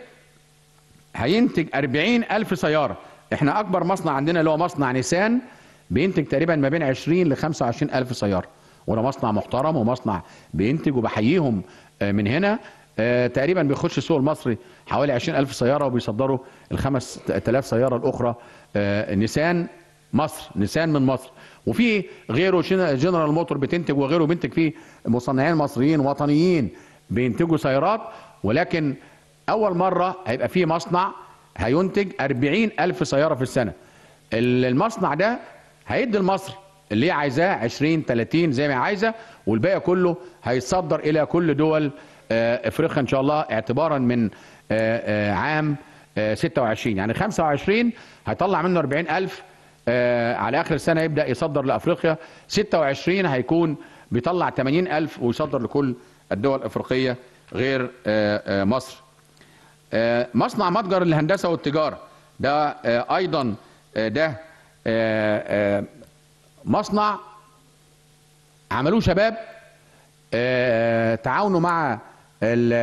هينتج 40 ألف سيارة احنا أكبر مصنع عندنا اللي هو مصنع نيسان بينتج تقريبا ما بين 20 ل 25 ألف سيارة وده مصنع محترم ومصنع بينتج وبحييهم آه، من هنا آه، تقريبا بيخش السوق المصري حوالي 20 ألف سيارة وبيصدروا ال 5000 سيارة الأخرى آه، نيسان مصر نيسان من مصر وفي غيره شن- جنرال موتور بتنتج وغيره بينتج فيه مصنعين مصريين وطنيين بينتجوا سيارات ولكن اول مره هيبقى فيه مصنع هينتج 40 الف سياره في السنه ال- المصنع ده هيدي لمصر اللي هي عايزاه 20 30 زي ما هي عايزه والباقي كله هيتصدر الى كل دول آه، افريقيا ان شاء الله اعتبارا من آه، آه، عام آه، 26 يعني 25 هيطلع منه 40 الف آه، على اخر السنه يبدا يصدر لافريقيا 26 هيكون بيطلع 80 الف ويصدر لكل الدول الافريقيه غير آه، آه، مصر آه، مصنع متجر الهندسه والتجاره ده آه، ايضا آه، ده آه، آه، مصنع عملوه شباب آه، تعاونوا مع ال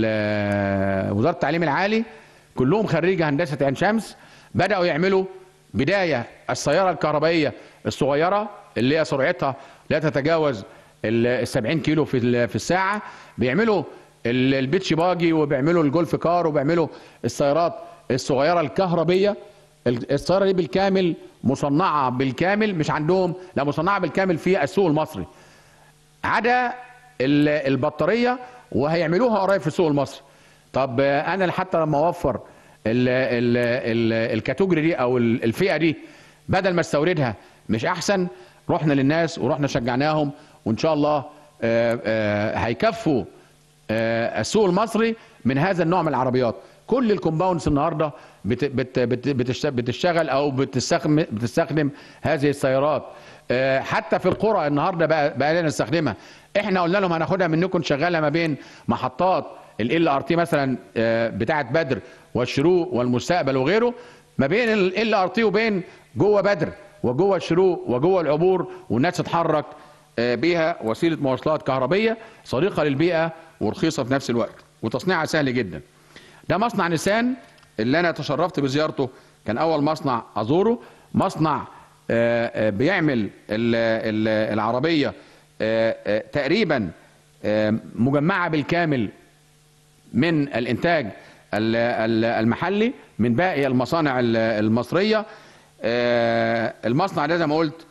ال وزاره التعليم العالي كلهم خريجي هندسه عين شمس بداوا يعملوا بدايه السياره الكهربائيه الصغيره اللي هي سرعتها لا تتجاوز ال 70 كيلو في ال- في الساعه بيعملوا ال- البيتش باجي وبيعملوا الجولف كار وبيعملوا السيارات الصغيره الكهربيه ال- السياره دي بالكامل مصنعه بالكامل مش عندهم لا مصنعه بالكامل في السوق المصري عدا ال- البطاريه وهيعملوها قريب في السوق المصري طب آه، انا حتى لما اوفر ال ال ال الكاتيجوري دي او ال- الفئه دي بدل ما استوردها مش احسن رحنا للناس ورحنا شجعناهم وان شاء الله آه، آه، هيكفوا آه، السوق المصري من هذا النوع من العربيات كل الكومباوندز النهارده بت بت بت بتشت- بتشتغل او بتستخدم بتستخدم هذه السيارات آه، حتى في القرى النهارده بقى بقى لنا نستخدمها احنا قلنا لهم هناخدها منكم شغاله ما بين محطات ال ار تي مثلا آه، بتاعه بدر والشروق والمستقبل وغيره ما بين ال ار تي وبين جوه بدر وجوه الشروق وجوه العبور والناس تتحرك آه، بيها وسيله مواصلات كهربيه صديقه للبيئه ورخيصه في نفس الوقت وتصنيعها سهل جدا ده مصنع نيسان اللي انا تشرفت بزيارته كان اول مصنع ازوره مصنع آه، آه، بيعمل ال- ال- العربيه آه، آه، تقريبا آه، مجمعه بالكامل من الانتاج ال- ال- المحلي من باقي المصانع ال- المصريه آه، المصنع ده زي ما قلت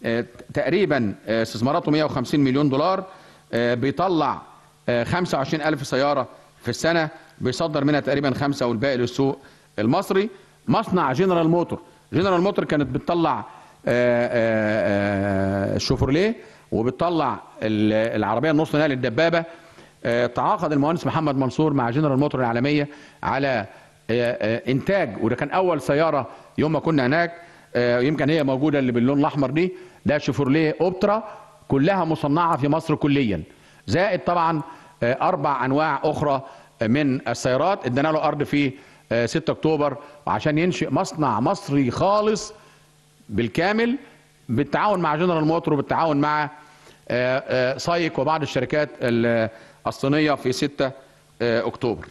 آه، تقريبا آه، استثماراته 150 مليون دولار آه، بيطلع آه، 25 ألف سيارة في السنة بيصدر منها تقريبا خمسة والباقي للسوق المصري مصنع جنرال موتور جنرال موتور كانت بتطلع آه، آه، آه، الشوفرليه وبتطلع ال- العربية النص نقل الدبابة آه، تعاقد المهندس محمد منصور مع جنرال موتور العالمية على آه، آه، انتاج وده كان اول سياره يوم ما كنا هناك آه، يمكن هي موجوده اللي باللون الاحمر دي ده شيفورليه اوبترا كلها مصنعه في مصر كليا زائد طبعا آه، اربع انواع اخرى من السيارات ادينا له ارض في آه، 6 اكتوبر عشان ينشئ مصنع مصري خالص بالكامل بالتعاون مع جنرال موتور وبالتعاون مع آه، آه، سايك وبعض الشركات ال- الصينيه في 6 آه، اكتوبر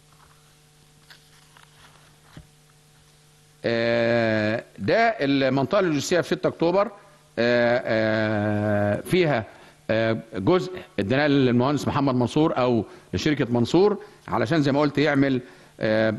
آه، ده المنطقه اللوجستيه في 6 اكتوبر آه، آه، فيها آه، جزء اديناه للمهندس محمد منصور او لشركه منصور علشان زي ما قلت يعمل آه،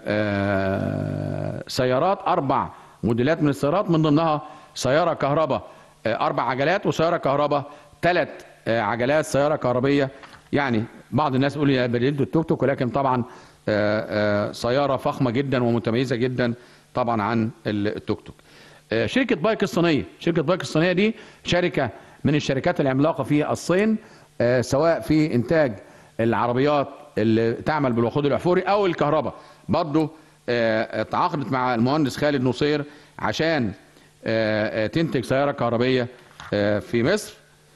آه، سيارات اربع موديلات من السيارات من ضمنها سياره كهرباء آه، اربع عجلات وسياره كهرباء ثلاث عجلات سياره كهربيه يعني بعض الناس يقول يا بديل التوك توك ولكن طبعا آه، آه، سياره فخمه جدا ومتميزه جدا طبعا عن ال- التوك توك آه، شركه بايك الصينيه شركه بايك الصينيه دي شركه من الشركات العملاقه في الصين آه، سواء في انتاج العربيات اللي تعمل بالوقود الاحفوري او الكهرباء برضه آه، تعاقدت مع المهندس خالد نصير عشان آه، آه، تنتج سياره كهربيه آه، في مصر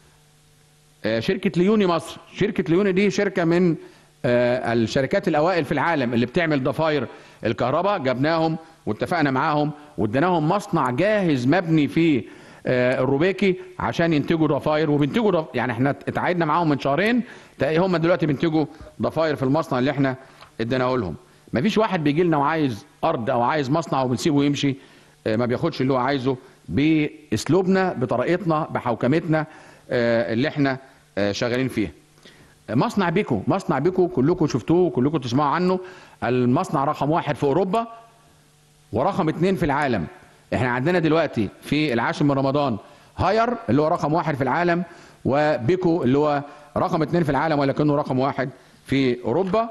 آه، شركة ليوني مصر شركة ليوني دي شركة من آه، الشركات الأوائل في العالم اللي بتعمل ضفاير الكهرباء جبناهم واتفقنا معاهم واديناهم مصنع جاهز مبني في آه، الروبيكي عشان ينتجوا ضفاير وبينتجوا ضف... يعني احنا اتعاقدنا معاهم من شهرين تلاقي هم دلوقتي بينتجوا ضفاير في المصنع اللي احنا اديناه لهم مفيش واحد بيجي لنا وعايز ارض او عايز مصنع وبنسيبه يمشي آه، ما بياخدش اللي هو عايزه باسلوبنا بطريقتنا بحوكمتنا آه، اللي احنا آه، شغالين فيها مصنع بيكو مصنع بيكو كلكم شفتوه كلكم تسمعوا عنه المصنع رقم واحد في اوروبا ورقم اتنين في العالم احنا عندنا دلوقتي في العاشر من رمضان هاير اللي هو رقم واحد في العالم وبيكو اللي هو رقم اتنين في العالم ولكنه رقم واحد في اوروبا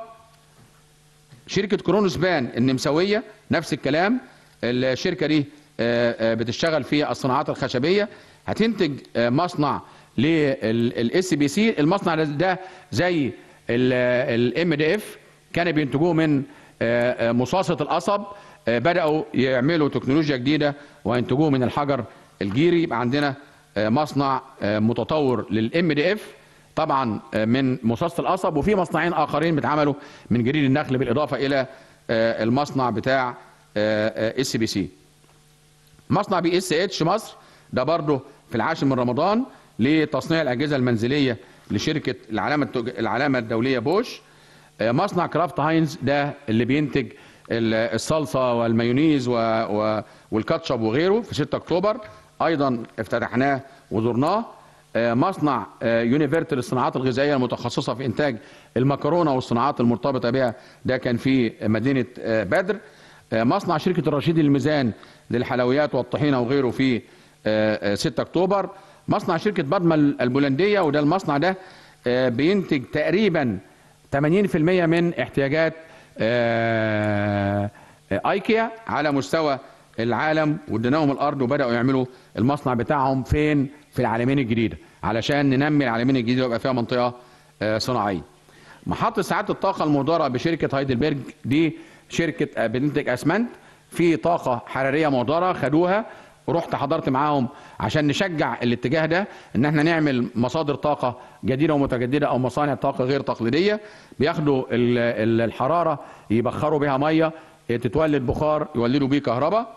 شركة كرونوس بان النمساوية نفس الكلام الشركة دي آه، آه، بتشتغل في الصناعات الخشبية هتنتج آه، مصنع للاس بي سي المصنع ده- ده زي الام دي اف كانوا بينتجوه من آه، آه، مصاصة القصب آه، بدأوا يعملوا تكنولوجيا جديدة وينتجوه من الحجر الجيري يبقى عندنا آه، مصنع آه، متطور للام دي اف طبعا آه، من مصاصة القصب وفي مصنعين اخرين بيتعملوا من جريد النخل بالاضافه الى آه، المصنع بتاع اس بي سي مصنع بي اس اتش مصر ده برضه في العاشر من رمضان لتصنيع الاجهزه المنزليه لشركه العلامه التج... العلامه الدوليه بوش آه، مصنع كرافت هاينز ده اللي بينتج ال- الصلصه والمايونيز و... و... والكاتشب وغيره في 6 اكتوبر ايضا افتتحناه وزرناه آه، مصنع آه، يونيفرت للصناعات الغذائيه المتخصصه في انتاج المكرونه والصناعات المرتبطه بها ده كان في مدينه آه، بدر آه، مصنع شركه الرشيد للميزان للحلويات والطحينه وغيره في آه، آه، 6 اكتوبر مصنع شركه بادما البولنديه وده المصنع ده آه، بينتج تقريبا 80% من احتياجات آه، آه، ايكيا على مستوى العالم واديناهم الارض وبداوا يعملوا المصنع بتاعهم فين في العالمين الجديده علشان ننمي العالمين الجديده ويبقى فيها منطقه آه، صناعيه محطة ساعات الطاقة المهدرة بشركة هايدلبرج دي شركة آه، بتنتج أسمنت في طاقة حرارية مهدرة خدوها ورحت حضرت معاهم عشان نشجع الاتجاه ده ان احنا نعمل مصادر طاقة جديدة ومتجددة او مصانع طاقة غير تقليدية بياخدوا ال- ال- الحرارة يبخروا بها مية تتولد بخار يولدوا بيه كهرباء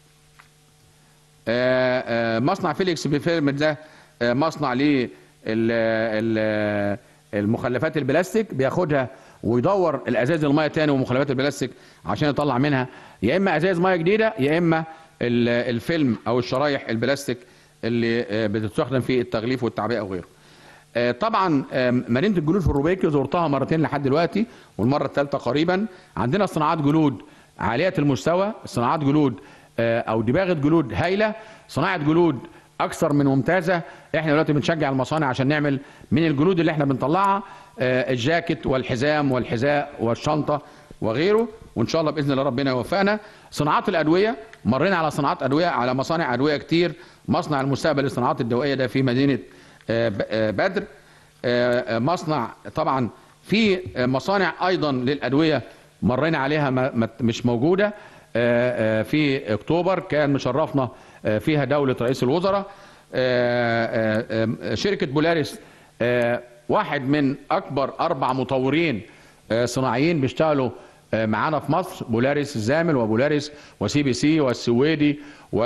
آه، آه، مصنع فيليكس بفيرم ده آه، مصنع ليه ال- ال- المخلفات البلاستيك بياخدها ويدور الازاز الميه تاني ومخلفات البلاستيك عشان يطلع منها يا اما ازاز ميه جديده يا اما ال- الفيلم او الشرايح البلاستيك اللي آه، بتستخدم في التغليف والتعبئه وغيره آه، طبعا آه، مدينه الجلود في الروبيكي زرتها مرتين لحد دلوقتي والمره الثالثه قريبا عندنا صناعات جلود عاليه المستوى صناعات جلود آه، او دباغه جلود هايله صناعه جلود اكثر من ممتازه احنا دلوقتي بنشجع المصانع عشان نعمل من الجلود اللي احنا بنطلعها آه، الجاكيت والحزام والحذاء والشنطه وغيره وان شاء الله باذن الله ربنا يوفقنا صناعات الادويه مرينا على صناعات ادويه على مصانع ادويه كتير مصنع المستقبل للصناعات الدوائيه ده في مدينه آه، ب- آه، بدر آه، آه، مصنع طبعا في آه، مصانع ايضا للادويه مرينا عليها ما- ما- مش موجوده آه، آه، في اكتوبر كان مشرفنا آه، فيها دوله رئيس الوزراء آه، آه، آه، شركه بولاريس آه، واحد من اكبر اربع مطورين آه، صناعيين بيشتغلوا آه، معانا في مصر بولاريس الزامل وبولاريس وسي بي سي والسويدي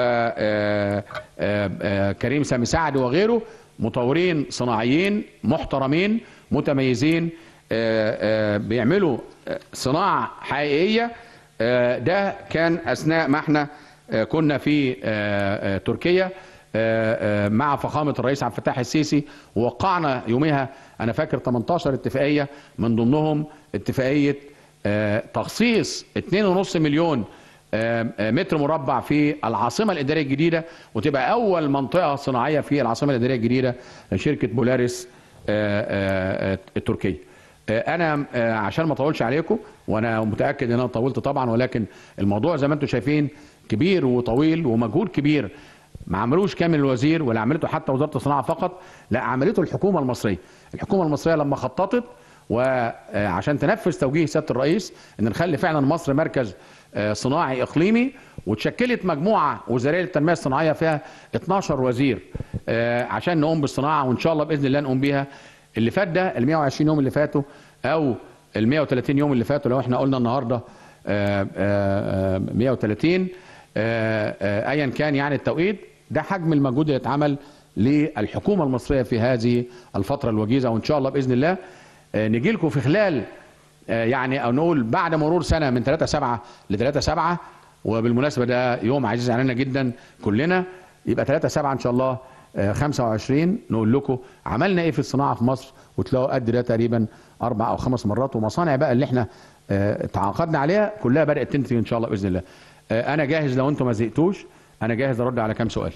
وكريم سامي سعد وغيره مطورين صناعيين محترمين متميزين آه، آه، بيعملوا آه، صناعة حقيقية آه، ده كان أثناء ما احنا آه، كنا في آه، آه، تركيا آه، آه، مع فخامة الرئيس عبد الفتاح السيسي ووقعنا يومها أنا فاكر 18 اتفاقية من ضمنهم اتفاقية آه، تخصيص 2.5 مليون آه، آه، متر مربع في العاصمة الإدارية الجديدة وتبقى أول منطقة صناعية في العاصمة الإدارية الجديدة شركة بولاريس آه، آه، آه، التركية آه، انا آه، عشان ما اطولش عليكم وانا متاكد ان انا طولت طبعا ولكن الموضوع زي ما انتم شايفين كبير وطويل ومجهود كبير ما عملوش كامل الوزير ولا عملته حتى وزاره الصناعه فقط لا عملته الحكومه المصريه الحكومه المصريه لما خططت وعشان تنفذ توجيه سياده الرئيس ان نخلي فعلا مصر مركز آه، صناعي اقليمي وتشكلت مجموعه وزاريه للتنميه الصناعيه فيها 12 وزير آه، عشان نقوم بالصناعه وان شاء الله باذن الله نقوم بيها اللي فات ده ال 120 يوم اللي فاتوا او ال 130 يوم اللي فاتوا لو احنا قلنا النهارده آه، آه، آه، 130 آه، آه، ايا كان يعني التوقيت ده حجم المجهود اللي اتعمل للحكومه المصريه في هذه الفتره الوجيزه وان شاء الله باذن الله نجي لكم في خلال آه، يعني او نقول بعد مرور سنه من 3 7 ل 3 7 وبالمناسبه ده يوم عزيز علينا جدا كلنا يبقى 3 7 ان شاء الله آه، 25 نقول لكم عملنا ايه في الصناعه في مصر وتلاقوا قد ده تقريبا اربع او خمس مرات ومصانع بقى اللي احنا آه، تعاقدنا عليها كلها بدات تنتج ان شاء الله باذن الله آه، انا جاهز لو انتم ما زهقتوش انا جاهز ارد على كام سؤال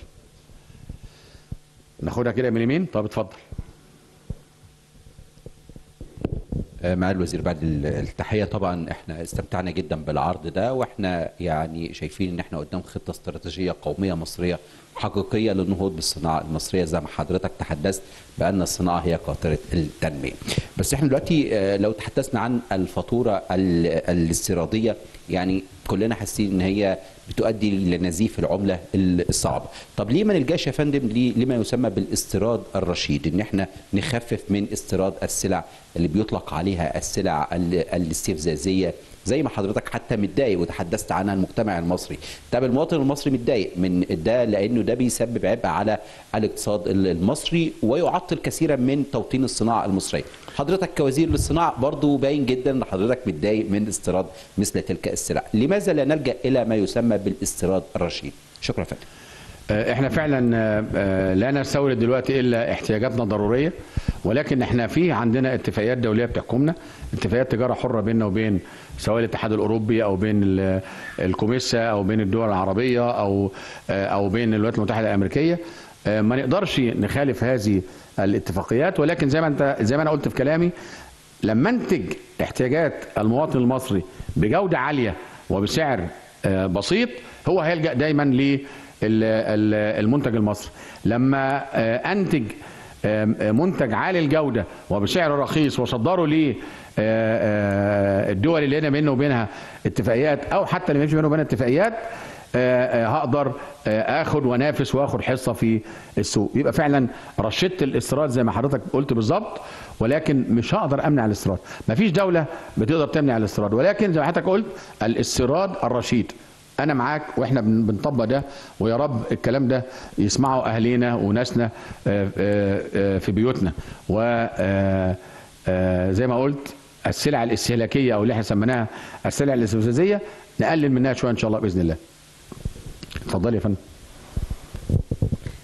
ناخدها كده من اليمين طب اتفضل آه، مع الوزير بعد ال- التحية طبعا احنا استمتعنا جدا بالعرض ده واحنا يعني شايفين ان احنا قدام خطة استراتيجية قومية مصرية حقيقية للنهوض بالصناعة المصرية زي ما حضرتك تحدثت بأن الصناعة هي قاطرة التنمية بس احنا دلوقتي آه، لو تحدثنا عن الفاتورة ال- الاستيرادية يعني كلنا حاسين ان هي بتؤدي لنزيف العمله الصعبه طب ليه ما نلجاش يا فندم ليه- لما يسمى بالاستيراد الرشيد ان احنا نخفف من استيراد السلع اللي بيطلق عليها السلع ال- الاستفزازيه زي ما حضرتك حتى متضايق وتحدثت عنها المجتمع المصري طب المواطن المصري متضايق من ده لانه ده بيسبب عبء على الاقتصاد المصري ويعطل كثيرا من توطين الصناعه المصريه حضرتك كوزير للصناعه برضو باين جدا ان حضرتك متضايق من استيراد مثل تلك السلع لماذا لا نلجا الى ما يسمى بالاستيراد الرشيد شكرا يا فندم آه، احنا فعلا آه، آه، لا نستورد دلوقتي الا احتياجاتنا الضروريه ولكن احنا في عندنا اتفاقيات دوليه بتحكمنا اتفاقيات تجاره حره بيننا وبين سواء الاتحاد الاوروبي او بين ال- الكوميسا او بين الدول العربيه او آه، او بين الولايات المتحده الامريكيه آه، ما نقدرش نخالف هذه الاتفاقيات ولكن زي ما انت زي ما انا قلت في كلامي لما انتج احتياجات المواطن المصري بجوده عاليه وبسعر آه، بسيط هو هيلجا دايما للمنتج المصري لما آه، انتج آه، منتج عالي الجوده وبسعر رخيص وصدره ل الدول اللي هنا بيننا وبينها اتفاقيات او حتى اللي مفيش بيننا وبينها اتفاقيات آه، آه، هقدر آه، اخد وانافس واخد حصه في السوق يبقى فعلا رشدت الاستيراد زي ما حضرتك قلت بالظبط ولكن مش هقدر امنع الاستيراد مفيش دوله بتقدر تمنع الاستيراد ولكن زي ما حضرتك قلت الاستيراد الرشيد انا معاك واحنا بن- بنطبق ده ويا رب الكلام ده يسمعه اهالينا وناسنا آه، آه، آه، في بيوتنا و آه، آه، زي ما قلت السلع الاستهلاكيه او اللي احنا سميناها السلع الاستفزازيه نقلل منها شويه ان شاء الله باذن الله اتفضلي يا فندم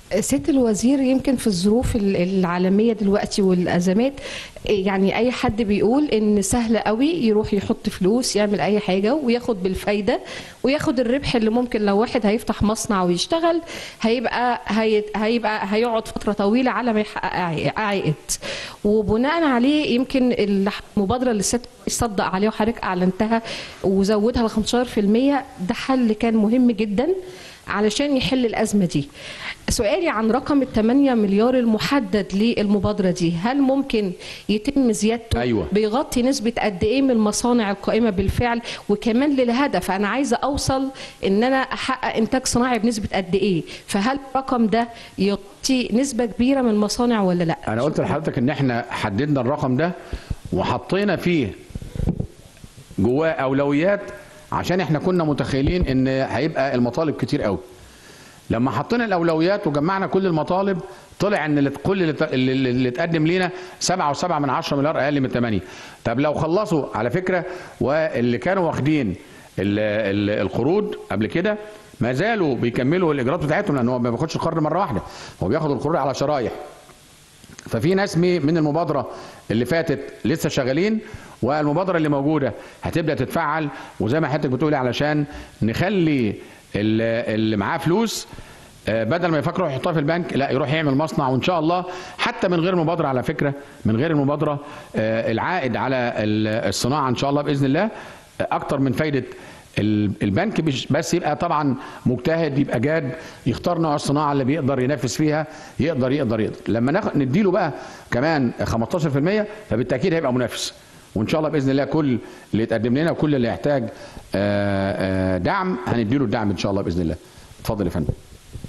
سيادة الوزير يمكن في الظروف ال- العالمية دلوقتي والأزمات يعني أي حد بيقول إن سهل قوي يروح يحط فلوس يعمل أي حاجة وياخد بالفايدة وياخد الربح اللي ممكن لو واحد هيفتح مصنع ويشتغل هيبقى هي هيبقى هيقعد فترة طويلة على ما يحقق عائد- عائد وبناء عليه يمكن المبادرة اللي السيد صدق عليها وحضرتك أعلنتها وزودها ل 15% ده حل كان مهم جدا علشان يحل الأزمة دي سؤالي عن رقم ال 8 مليار المحدد للمبادرة دي هل ممكن يتم زيادته أيوة. بيغطي نسبة قد إيه من المصانع القائمة بالفعل وكمان للهدف أنا عايزة أوصل إن أنا أحقق إنتاج صناعي بنسبة قد إيه فهل الرقم ده يغطي نسبة كبيرة من المصانع ولا لا انا قلت لحضرتك ان احنا حددنا الرقم ده وحطينا فيه جواه اولويات عشان احنا كنا متخيلين ان هيبقى المطالب كتير قوي لما حطينا الاولويات وجمعنا كل المطالب طلع ان اللي كل اللي, اللي, اللي اتقدم لينا 7.7 من 10 مليار اقل من 8 طب لو خلصوا على فكره واللي كانوا واخدين ال- ال- القروض قبل كده ما زالوا بيكملوا الاجراءات بتاعتهم لان هو ما بياخدش القرض مره واحده هو بياخد القروض على شرايح ففي ناس مي- من المبادره اللي فاتت لسه شغالين والمبادره اللي موجوده هتبدا تتفعل وزي ما حضرتك بتقولي علشان نخلي ال- اللي معاه فلوس آه، بدل ما يفكروا يحطها في البنك لا يروح يعمل مصنع وان شاء الله حتى من غير مبادره على فكره من غير المبادره آه، العائد على ال- الصناعه ان شاء الله باذن الله آه، اكتر من فايده ال- البنك مش بس يبقى طبعا مجتهد يبقى جاد يختار نوع الصناعه اللي بيقدر ينافس فيها يقدر يقدر يقدر لما ناخد نديله بقى كمان 15% فبالتاكيد هيبقى منافس وان شاء الله باذن الله كل اللي يتقدم لنا وكل اللي يحتاج آه، آه، دعم هنديله الدعم ان شاء الله باذن الله اتفضل يا فندم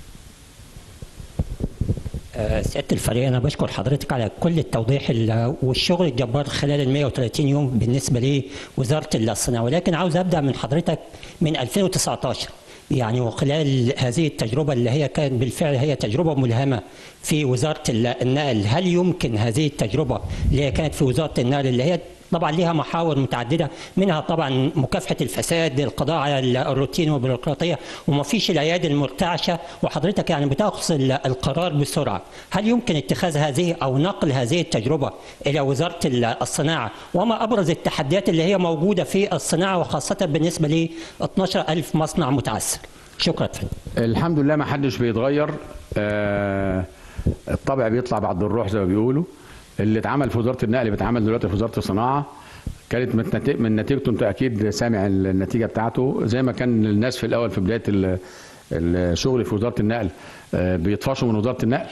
آه، سيادة الفريق أنا بشكر حضرتك على كل التوضيح ال- والشغل الجبار خلال ال 130 يوم بالنسبة لوزارة الصناعة ولكن عاوز أبدأ من حضرتك من 2019 يعني وخلال هذه التجربة اللي هي كانت بالفعل هي تجربة ملهمة في وزارة ال- النقل هل يمكن هذه التجربة اللي هي كانت في وزارة النقل اللي هي طبعا لها محاور متعدده منها طبعا مكافحه الفساد القضاء على الروتين والبيروقراطيه وما فيش الايادي المرتعشه وحضرتك يعني بتاخذ ال- القرار بسرعه هل يمكن اتخاذ هذه او نقل هذه التجربه الى وزاره ال- الصناعه وما ابرز التحديات اللي هي موجوده في الصناعه وخاصه بالنسبه ل 12000 مصنع متعثر شكرا فندم الحمد لله ما حدش بيتغير آه، الطبع بيطلع بعد الروح زي ما بيقولوا اللي اتعمل في وزاره النقل بيتعمل دلوقتي في وزاره الصناعه كانت من نتي- من نتيجته انت اكيد سامع النتيجه بتاعته زي ما كان الناس في الاول في بدايه ال- الشغل في وزاره النقل آه، بيطفشوا من وزاره النقل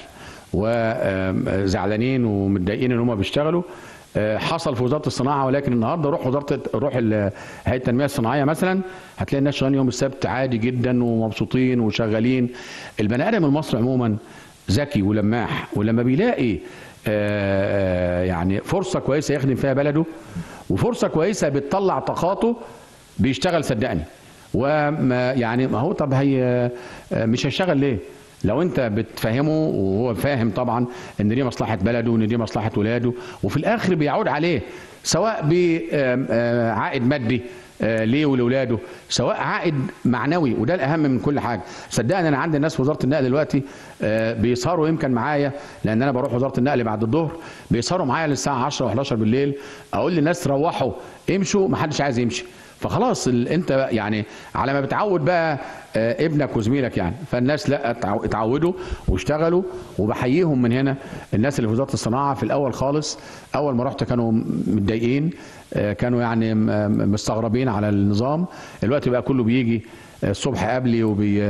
وزعلانين ومتضايقين ان هم بيشتغلوا آه، حصل في وزاره الصناعه ولكن النهارده روح وزاره روح ال- هيئه التنميه الصناعيه مثلا هتلاقي الناس شغالين يوم السبت عادي جدا ومبسوطين وشغالين البني ادم المصري عموما ذكي ولماح ولما بيلاقي آه، يعني فرصه كويسه يخدم فيها بلده وفرصه كويسه بتطلع طاقاته بيشتغل صدقني وما يعني ما هو طب هي آه، مش هيشتغل ليه؟ لو انت بتفهمه وهو فاهم طبعا ان دي مصلحه بلده وان دي مصلحه ولاده وفي الاخر بيعود عليه سواء بعائد مادي آه، ليه ولاولاده سواء عائد معنوي وده الاهم من كل حاجه صدقني انا عندي ناس في وزاره النقل دلوقتي آه، بيسهروا يمكن معايا لان انا بروح وزاره النقل بعد الظهر بيسهروا معايا للساعه 10 و11 بالليل اقول للناس روحوا امشوا ما حدش عايز يمشي فخلاص ال- انت يعني على ما بتعود بقى آه، ابنك وزميلك يعني فالناس لا اتعو- اتعودوا واشتغلوا وبحييهم من هنا الناس اللي في وزاره الصناعه في الاول خالص اول ما رحت كانوا متضايقين آه، كانوا يعني م- م- مستغربين على النظام الوقت بقى كله بيجي الصبح قبلي وبي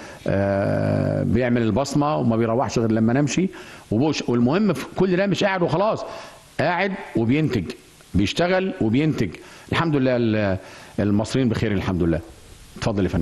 آه، بيعمل البصمه وما بيروحش غير لما نمشي وبوش والمهم في كل ده مش قاعد وخلاص قاعد وبينتج بيشتغل وبينتج الحمد لله ال- المصريين بخير الحمد لله اتفضل يا فندم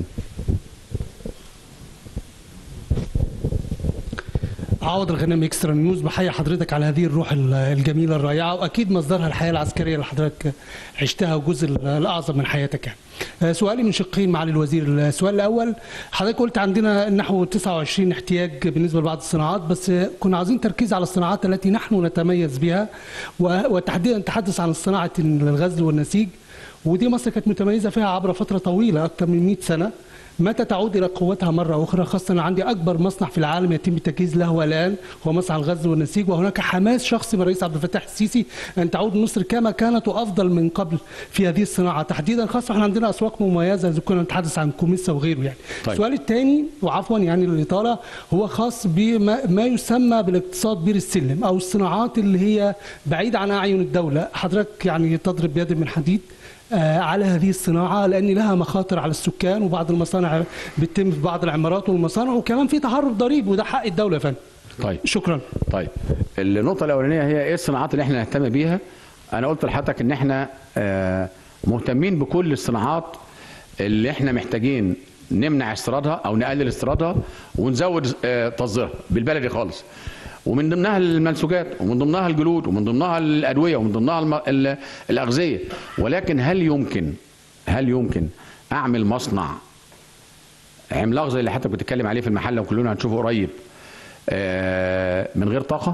عوض الغنام اكسترا نيوز بحيي حضرتك على هذه الروح ال- الجميله الرائعه واكيد مصدرها الحياه العسكريه اللي حضرتك عشتها وجزء ال- الاعظم من حياتك يعني. آه، سؤالي من شقين معالي الوزير السؤال الاول حضرتك قلت عندنا نحو 29 احتياج بالنسبه لبعض الصناعات بس كنا عاوزين تركيز على الصناعات التي نحن نتميز بها و- وتحديدا نتحدث عن صناعه الغزل والنسيج ودي مصر كانت متميزه فيها عبر فتره طويله اكثر من 100 سنه متى تعود الى قوتها مره اخرى خاصه أنا عندي اكبر مصنع في العالم يتم التجهيز له الان هو مصنع الغزل والنسيج وهناك حماس شخصي من الرئيس عبد الفتاح السيسي ان تعود مصر كما كانت وافضل من قبل في هذه الصناعه تحديدا خاصه احنا عندنا اسواق مميزه اذا كنا نتحدث عن كوميسا وغيره يعني طيب. السؤال الثاني وعفوا يعني الاطاله هو خاص بما ما يسمى بالاقتصاد بير السلم او الصناعات اللي هي بعيده عن اعين الدوله حضرتك يعني تضرب بيد من حديد آه، على هذه الصناعة لأن لها مخاطر على السكان وبعض المصانع بتتم في بعض العمارات والمصانع وكمان في تهرب ضريبي وده حق الدولة يا فندم طيب شكرا طيب النقطة الأولانية هي إيه الصناعات اللي إحنا نهتم بيها؟ أنا قلت لحضرتك إن إحنا آه، مهتمين بكل الصناعات اللي إحنا محتاجين نمنع استيرادها أو نقلل استيرادها ونزود آه، تصديرها بالبلدي خالص. ومن ضمنها المنسوجات ومن ضمنها الجلود ومن ضمنها الأدوية ومن ضمنها الم- ال- الأغذية ولكن هل يمكن هل يمكن أعمل مصنع عملاق زي اللي حضرتك بتتكلم عليه في المحل وكلنا هنشوفه قريب آه، من غير طاقه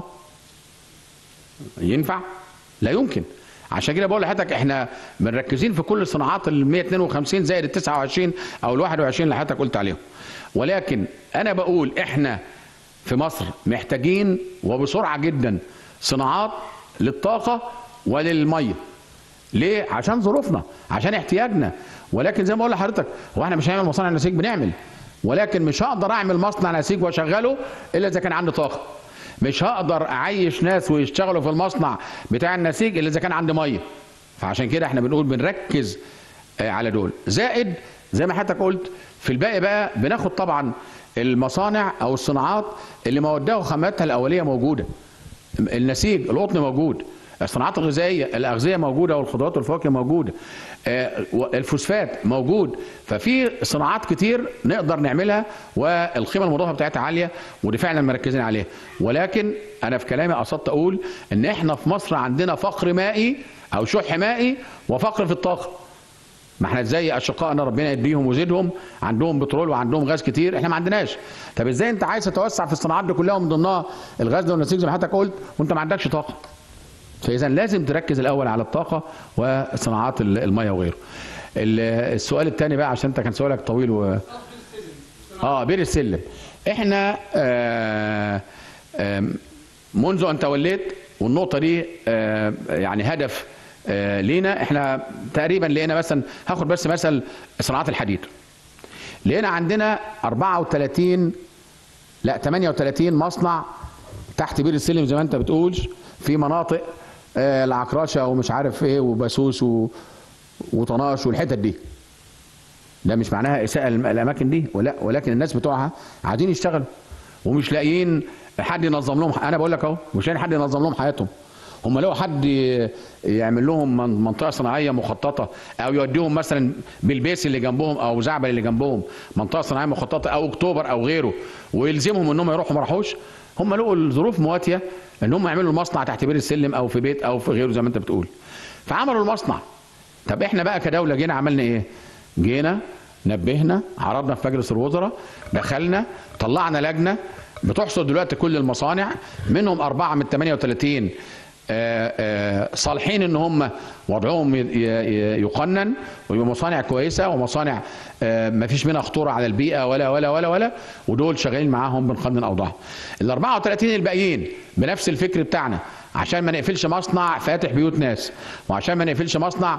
ينفع لا يمكن عشان كده بقول لحضرتك احنا مركزين في كل الصناعات ال 152 زائد ال 29 او ال 21 اللي حضرتك قلت عليهم ولكن انا بقول احنا في مصر محتاجين وبسرعه جدا صناعات للطاقه وللميه ليه؟ عشان ظروفنا عشان احتياجنا ولكن زي ما بقول لحضرتك هو احنا مش هنعمل مصانع نسيج بنعمل ولكن مش هقدر اعمل مصنع نسيج واشغله الا اذا كان عندي طاقه مش هقدر اعيش ناس ويشتغلوا في المصنع بتاع النسيج الا اذا كان عندي ميه فعشان كده احنا بنقول بنركز آه، على دول زائد زي ما حضرتك قلت في الباقي بقى بناخد طبعا المصانع او الصناعات اللي موادها وخاماتها الاوليه موجوده النسيج القطن موجود الصناعات الغذائيه الاغذيه موجوده والخضروات والفواكه موجوده آه، الفوسفات موجود ففي صناعات كتير نقدر نعملها والقيمه المضافه بتاعتها عاليه ودي فعلا مركزين عليها ولكن انا في كلامي قصدت اقول ان احنا في مصر عندنا فقر مائي او شح مائي وفقر في الطاقه ما احنا ازاي اشقائنا ربنا يديهم ويزيدهم عندهم بترول وعندهم غاز كتير احنا ما عندناش طب ازاي انت عايز تتوسع في الصناعات دي كلها ومن ضمنها الغاز ده والنسيج زي ما حضرتك قلت وانت ما عندكش طاقه فاذا لازم تركز الاول على الطاقه وصناعات ال- الميه وغيره ال- السؤال الثاني بقى عشان انت كان سؤالك طويل و... اه بير السلم احنا آه آم، منذ ان توليت والنقطه دي آه يعني هدف آه لينا احنا تقريبا لقينا مثلا هاخد بس مثل صناعات الحديد لقينا عندنا 34 لا 38 مصنع تحت بير السلم زي ما انت بتقول في مناطق آه، العكرشه ومش عارف ايه وبسوس و... وطناش والحتت دي ده مش معناها اساءه الم- الاماكن دي ولا ولكن الناس بتوعها عايزين يشتغلوا ومش لاقيين حد ينظم لهم انا بقول لك اهو مش لاقيين حد ينظم لهم حياتهم هم لو حد ي- يعمل لهم من- منطقه صناعيه مخططه او يوديهم مثلا بالبيس اللي جنبهم او زعبل اللي جنبهم منطقه صناعيه مخططه او اكتوبر او غيره ويلزمهم انهم يروحوا ما راحوش هم لقوا الظروف مواتيه ان هم يعملوا المصنع تحت بير السلم او في بيت او في غيره زي ما انت بتقول فعملوا المصنع طب احنا بقى كدوله جينا عملنا ايه جينا نبهنا عرضنا في مجلس الوزراء دخلنا طلعنا لجنه بتحصد دلوقتي كل المصانع منهم اربعه من 38 آه، آه، صالحين ان هم وضعهم ي- ي- يقنن ويبقى مصانع كويسه ومصانع آه، ما فيش منها خطوره على البيئه ولا ولا ولا ولا ودول شغالين معاهم بنقنن اوضاعهم. ال 34 الباقيين بنفس الفكر بتاعنا عشان ما نقفلش مصنع فاتح بيوت ناس وعشان ما نقفلش مصنع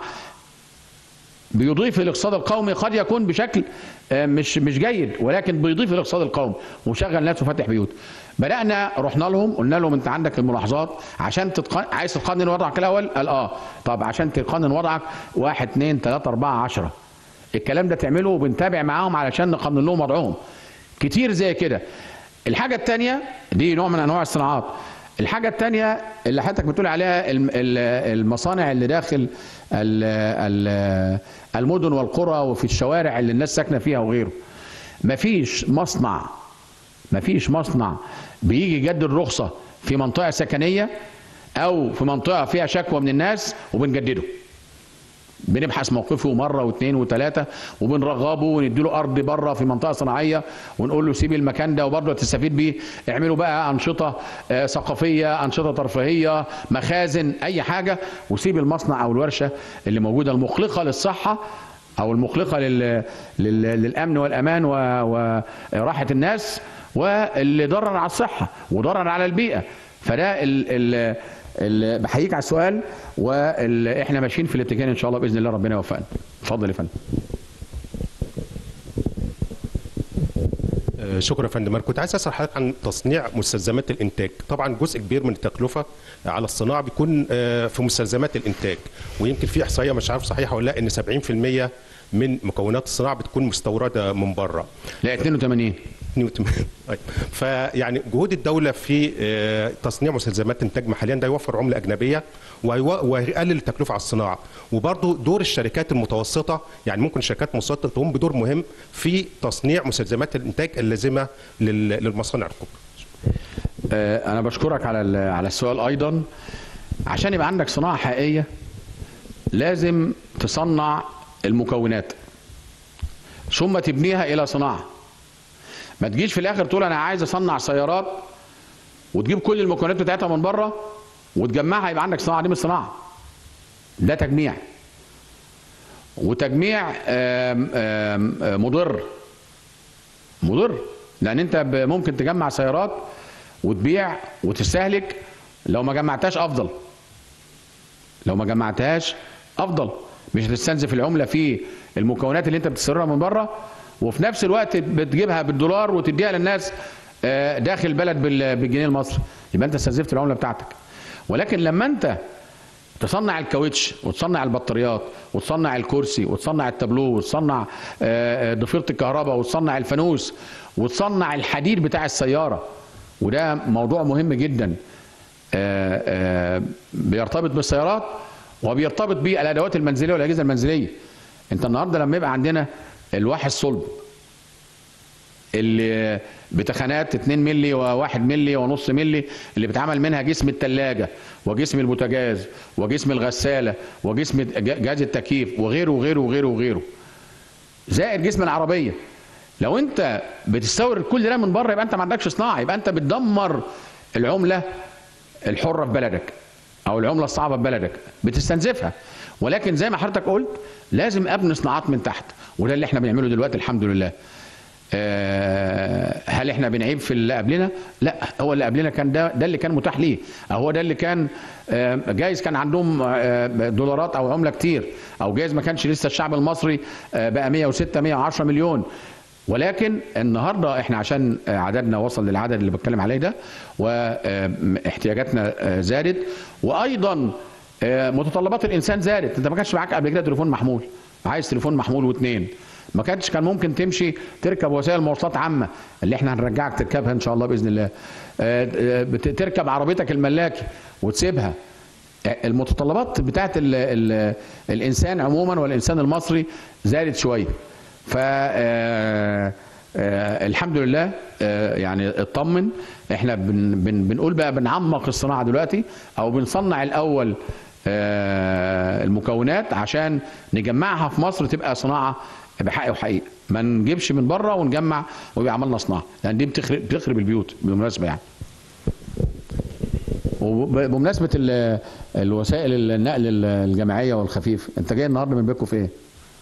بيضيف الاقتصاد القومي قد يكون بشكل آه، مش مش جيد ولكن بيضيف الاقتصاد القومي وشغل ناس وفتح بيوت بدانا رحنا لهم قلنا لهم انت عندك الملاحظات عشان تتقن... عايز تقنن وضعك الاول قال اه طب عشان تقنن وضعك واحد اثنين ثلاثة أربعة عشرة الكلام ده تعمله وبنتابع معاهم علشان نقنن لهم وضعهم كتير زي كده الحاجة الثانية دي نوع من أنواع الصناعات الحاجة الثانية اللي حضرتك بتقول عليها الم- ال- المصانع اللي داخل ال- ال- المدن والقرى وفي الشوارع اللي الناس ساكنة فيها وغيره مفيش مصنع مفيش مصنع بيجي يجدد رخصة في منطقة سكنية أو في منطقة فيها شكوى من الناس وبنجدده بنبحث موقفه مره واثنين وثلاثه وبنرغبه ونديله ارض بره في منطقه صناعيه ونقول له سيب المكان ده وبرضه تستفيد بيه اعملوا بقى انشطه آه، ثقافيه انشطه ترفيهيه مخازن اي حاجه وسيب المصنع او الورشه اللي موجوده المخلقه للصحه او المقلقه لل... لل... للامن والامان و... وراحه الناس واللي ضرر على الصحه وضرر على البيئه فده ال... ال... ال... بحييك على السؤال واحنا ماشيين في الاتجاه ان شاء الله باذن الله ربنا يوفقنا اتفضل يا فندم آه، شكرا يا فندم انا كنت عايز اسال حضرتك عن تصنيع مستلزمات الانتاج طبعا جزء كبير من التكلفه على الصناعه بيكون آه، في مستلزمات الانتاج ويمكن في احصائيه مش عارف صحيحه ولا لا ان 70% من مكونات الصناعه بتكون مستورده من بره لا 82 نيوتن طيب. فيعني جهود الدوله في آه، تصنيع مستلزمات انتاج محليا ده يوفر عمله اجنبيه ويو- ويقلل التكلفه على الصناعه وبرضه دور الشركات المتوسطه يعني ممكن الشركات المتوسطه تقوم بدور مهم في تصنيع مستلزمات الانتاج اللازمه لل- للمصانع الكبرى آه، انا بشكرك على ال- على السؤال ايضا عشان يبقى عندك صناعه حقيقيه لازم تصنع المكونات ثم تبنيها الى صناعه ما تجيش في الاخر تقول انا عايز اصنع سيارات وتجيب كل المكونات بتاعتها من بره وتجمعها يبقى عندك صناعه دي مش صناعه ده تجميع وتجميع آم، آم، آم، مضر مضر لان انت ب- ممكن تجمع سيارات وتبيع وتستهلك لو ما جمعتهاش افضل لو ما جمعتهاش افضل مش هتستنزف العمله في المكونات اللي انت بتستوردها من بره وفي نفس الوقت بتجيبها بالدولار وتديها للناس آه، داخل البلد بال- بالجنيه المصري يبقى انت استنزفت العمله بتاعتك ولكن لما انت تصنع الكاوتش وتصنع البطاريات وتصنع الكرسي وتصنع التابلو وتصنع آه، آه، ضفيره الكهرباء وتصنع الفانوس وتصنع الحديد بتاع السياره وده موضوع مهم جدا آه، آه، بيرتبط بالسيارات وبيرتبط بالادوات المنزليه والاجهزه المنزليه انت النهارده لما يبقى عندنا الواح الصلب اللي بتخانات 2 مللي و1 مللي ونص مللي اللي بيتعمل منها جسم الثلاجه وجسم البوتاجاز وجسم الغساله وجسم ج- جهاز التكييف وغيره وغيره وغيره وغيره زائد جسم العربيه لو انت بتستورد كل ده من بره يبقى انت ما عندكش صناعه يبقى انت بتدمر العمله الحره في بلدك او العمله الصعبه في بلدك بتستنزفها ولكن زي ما حضرتك قلت لازم ابني صناعات من تحت وده اللي احنا بنعمله دلوقتي الحمد لله آه، هل احنا بنعيب في اللي قبلنا؟ لا هو اللي قبلنا كان ده ده اللي كان متاح ليه، أو هو ده اللي كان آه، جايز كان عندهم آه، دولارات او عمله كتير، او جايز ما كانش لسه الشعب المصري آه، بقى 106 110 مليون. ولكن النهارده احنا عشان آه، عددنا وصل للعدد اللي بتكلم عليه ده واحتياجاتنا آه، زادت وايضا آه، متطلبات الانسان زادت، انت ما كانش معاك قبل كده تليفون محمول، عايز تليفون محمول واثنين. ما كانش كان ممكن تمشي تركب وسائل مواصلات عامه اللي احنا هنرجعك تركبها ان شاء الله باذن الله آه، آه، بت- تركب عربيتك الملاكي وتسيبها آه، المتطلبات بتاعت ال ال الانسان عموما والانسان المصري زادت شويه ف آه، آه، الحمد لله آه، يعني اطمن احنا بن بن بنقول بقى بنعمق الصناعه دلوقتي او بنصنع الاول آه، المكونات عشان نجمعها في مصر تبقى صناعه بحق وحقيقه ما نجيبش من بره ونجمع ويبقى عملنا صناعه لان دي بتخرب بتخرب البيوت بالمناسبه يعني وبمناسبه ال- الوسائل النقل الجماعيه والخفيف انت جاي النهارده من بيتكم في ايه؟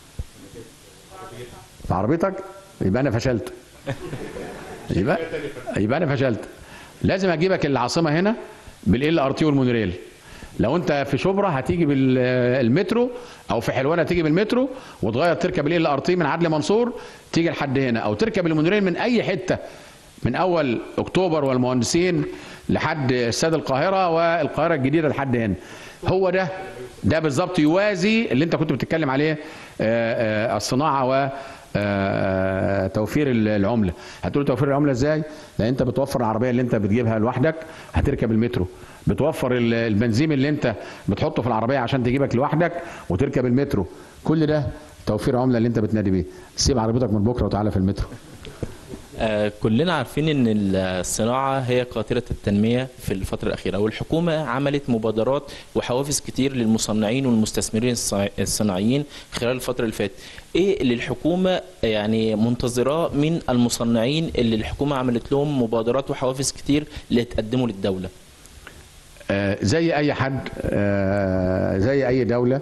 في عربيتك يبقى انا فشلت يبقى يبقى انا فشلت لازم اجيبك العاصمه هنا بالال ار تي والمونوريل لو انت في شبرا هتيجي بالمترو او في حلوان هتيجي بالمترو وتغير تركب ال ار تي من عدلي منصور تيجي لحد هنا او تركب المونوريل من اي حته من اول اكتوبر والمهندسين لحد استاد القاهره والقاهره الجديده لحد هنا هو ده ده بالظبط يوازي اللي انت كنت بتتكلم عليه آه، آه، الصناعه و آه، توفير العمله هتقول توفير العمله ازاي لان انت بتوفر العربيه اللي انت بتجيبها لوحدك هتركب المترو بتوفر ال- البنزين اللي انت بتحطه في العربيه عشان تجيبك لوحدك وتركب المترو كل ده توفير عمله اللي انت بتنادي بيه سيب عربيتك من بكره وتعالى في المترو آه، كلنا عارفين ان الصناعه هي قاطره التنميه في الفتره الاخيره والحكومه عملت مبادرات وحوافز كتير للمصنعين والمستثمرين الصناع- الصناعيين خلال الفتره اللي فاتت ايه اللي الحكومه يعني منتظراه من المصنعين اللي الحكومه عملت لهم مبادرات وحوافز كتير لتقدموا للدوله آه، زي اي حد آه، زي اي دوله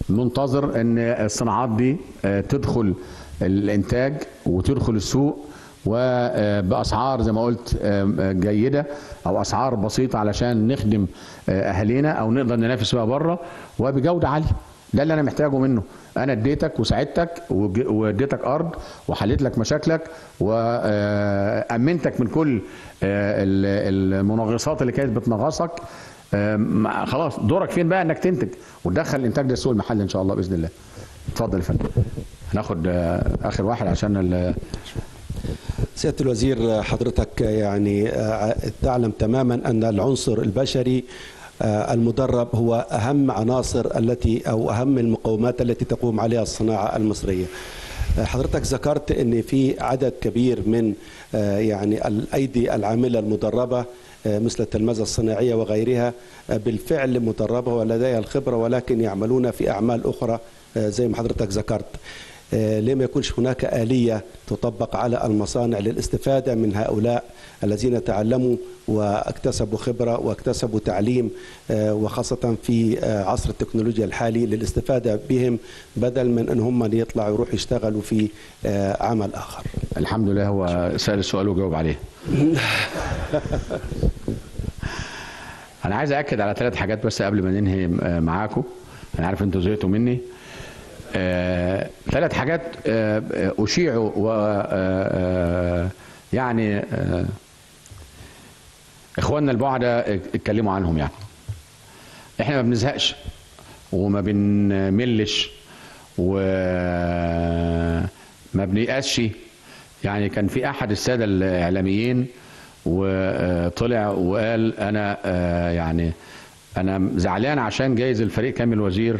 منتظر ان الصناعات دي آه، تدخل الانتاج وتدخل السوق وباسعار زي ما قلت آه، جيده او اسعار بسيطه علشان نخدم آه، اهالينا او نقدر ننافس بيها بره وبجوده عاليه ده اللي انا محتاجه منه انا اديتك وساعدتك وج- واديتك ارض وحليت لك مشاكلك وامنتك من كل آه، ال- المنغصات اللي كانت بتنغصك آه، مع- خلاص دورك فين بقى انك تنتج وتدخل الانتاج ده السوق المحلي ان شاء الله باذن الله اتفضل يا فندم هناخد آه، اخر واحد عشان ال- سيادة الوزير حضرتك يعني آه، تعلم تماما أن العنصر البشري آه، المدرب هو أهم عناصر التي أو أهم المقومات التي تقوم عليها الصناعة المصرية آه، حضرتك ذكرت أن في عدد كبير من آه، يعني الأيدي العاملة المدربة آه، مثل التلمذة الصناعية وغيرها آه، بالفعل مدربة ولديها الخبرة ولكن يعملون في أعمال أخرى آه، زي ما حضرتك ذكرت آه، ليه ما يكونش هناك آلية تطبق على المصانع للاستفادة من هؤلاء الذين تعلموا واكتسبوا خبرة واكتسبوا تعليم آه، وخاصة في آه، عصر التكنولوجيا الحالي للاستفادة بهم بدل من أن هم يطلعوا يروحوا يشتغلوا في آه، عمل آخر الحمد لله هو سأل السؤال وجاوب عليه انا عايز اكد على ثلاث حاجات بس قبل ما ننهي آه، معاكم انا عارف انتوا زهقتوا مني آه، ثلاث حاجات آه، آه، اشيعوا و آه، آه، يعني آه، اخواننا البعدة اتكلموا عنهم يعني احنا ما بنزهقش وما بنملش وما بنيأسش يعني كان في احد الساده الاعلاميين وطلع وقال انا آه، يعني انا زعلان عشان جايز الفريق كامل وزير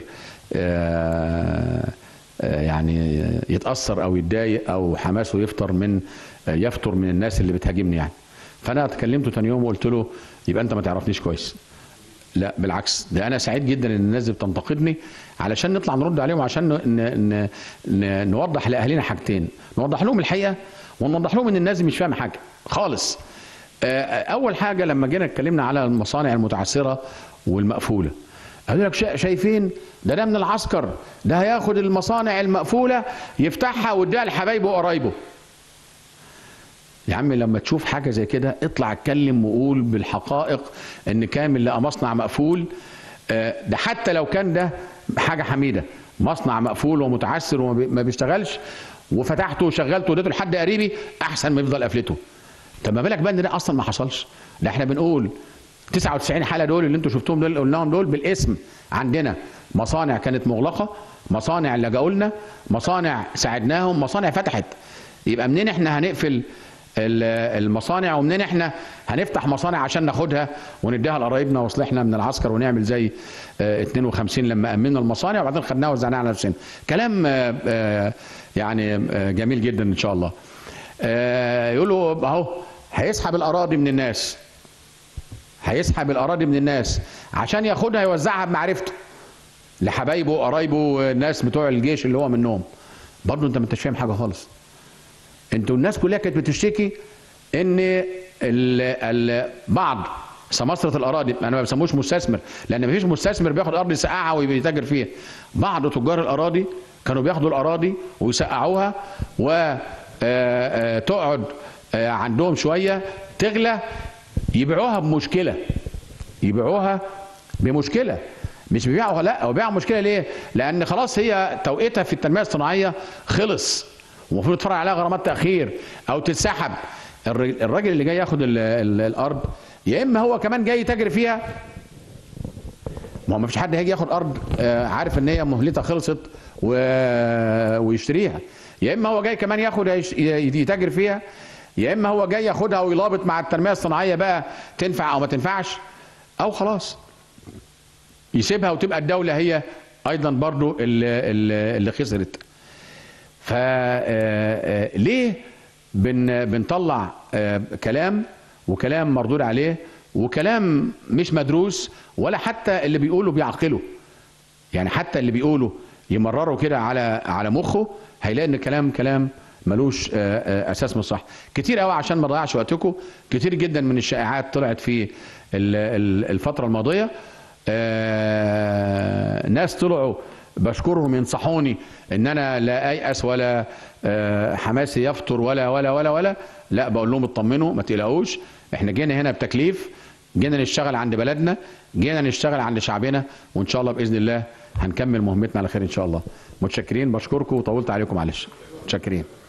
آه، آه، يعني يتاثر او يتضايق او حماسه يفطر من آه، يفطر من الناس اللي بتهاجمني يعني فانا اتكلمته تاني يوم وقلت له يبقى انت ما تعرفنيش كويس لا بالعكس ده انا سعيد جدا ان الناس دي بتنتقدني علشان نطلع نرد عليهم عشان ن... ن... ن... نوضح لاهالينا حاجتين نوضح لهم الحقيقه ونوضح لهم ان الناس دي مش فاهمه حاجه خالص آه، اول حاجه لما جينا اتكلمنا على المصانع المتعثره والمقفوله قالوا لك شا- شايفين ده ده من العسكر ده هياخد المصانع المقفوله يفتحها ويديها لحبايبه وقرايبه يا عم لما تشوف حاجه زي كده اطلع اتكلم وقول بالحقائق ان كامل لقى مصنع مقفول آه، ده حتى لو كان ده حاجه حميده مصنع مقفول ومتعثر وما بي- ما بيشتغلش وفتحته وشغلته واديته لحد قريبي احسن ما يفضل قفلته طب ما بالك بقى ان ده اصلا ما حصلش ده احنا بنقول 99 حاله دول اللي انتوا شفتوهم دول اللي قلناهم دول بالاسم عندنا مصانع كانت مغلقه مصانع لجأوا لنا مصانع ساعدناهم مصانع فتحت يبقى منين احنا هنقفل ال- المصانع ومنين احنا هنفتح مصانع عشان ناخدها ونديها لقرايبنا واصلحنا من العسكر ونعمل زي اه 52 لما امنا المصانع وبعدين خدناها وزعناها على نفسنا كلام اه اه يعني اه جميل جدا ان شاء الله اه يقولوا اهو هيسحب الاراضي من الناس هيسحب الاراضي من الناس عشان ياخدها يوزعها بمعرفته لحبايبه وقرايبه والناس بتوع الجيش اللي هو منهم برضه انت ما انتش فاهم حاجه خالص انتوا الناس كلها كانت بتشتكي ان ال ال بعض سماسرة الاراضي انا ما بسموش مستثمر لان ما فيش مستثمر بياخد ارض يسقعها ويتاجر فيها بعض تجار الاراضي كانوا بياخدوا الاراضي ويسقعوها وتقعد عندهم شويه تغلى يبيعوها بمشكله يبيعوها بمشكله مش بيبيعوا لا هو بيبيعوا مشكله ليه؟ لان خلاص هي توقيتها في التنميه الصناعيه خلص ومفروض يتفرع عليها غرامات تاخير او تتسحب الر- الراجل اللي جاي ياخد ال ال الارض يا اما هو كمان جاي يتاجر فيها ما هو ما فيش حد هيجي ياخد ارض آه، عارف ان هي مهلتها خلصت و... ويشتريها يا اما هو جاي كمان ياخد يش- ي- يتاجر فيها يا اما هو جاي ياخدها ويلابط مع التنميه الصناعيه بقى تنفع او ما تنفعش او خلاص يسيبها وتبقى الدوله هي ايضا برضو اللي, اللي اللي خسرت فليه بن بنطلع آه، كلام وكلام مردود عليه وكلام مش مدروس ولا حتى اللي بيقوله بيعقله يعني حتى اللي بيقوله يمرره كده على على مخه هيلاقي ان الكلام كلام ملوش آه، آه، اساس من صح كتير قوي عشان ما اضيعش وقتكم كتير جدا من الشائعات طلعت في ال- ال- الفتره الماضيه آه، ناس طلعوا بشكرهم ينصحوني ان انا لا ايأس ولا آه، حماسي يفتر ولا ولا ولا ولا لا بقول لهم اطمنوا ما تقلقوش احنا جينا هنا بتكليف جينا نشتغل عند بلدنا جينا نشتغل عند شعبنا وان شاء الله باذن الله هنكمل مهمتنا على خير ان شاء الله متشكرين بشكركم وطولت عليكم معلش متشكرين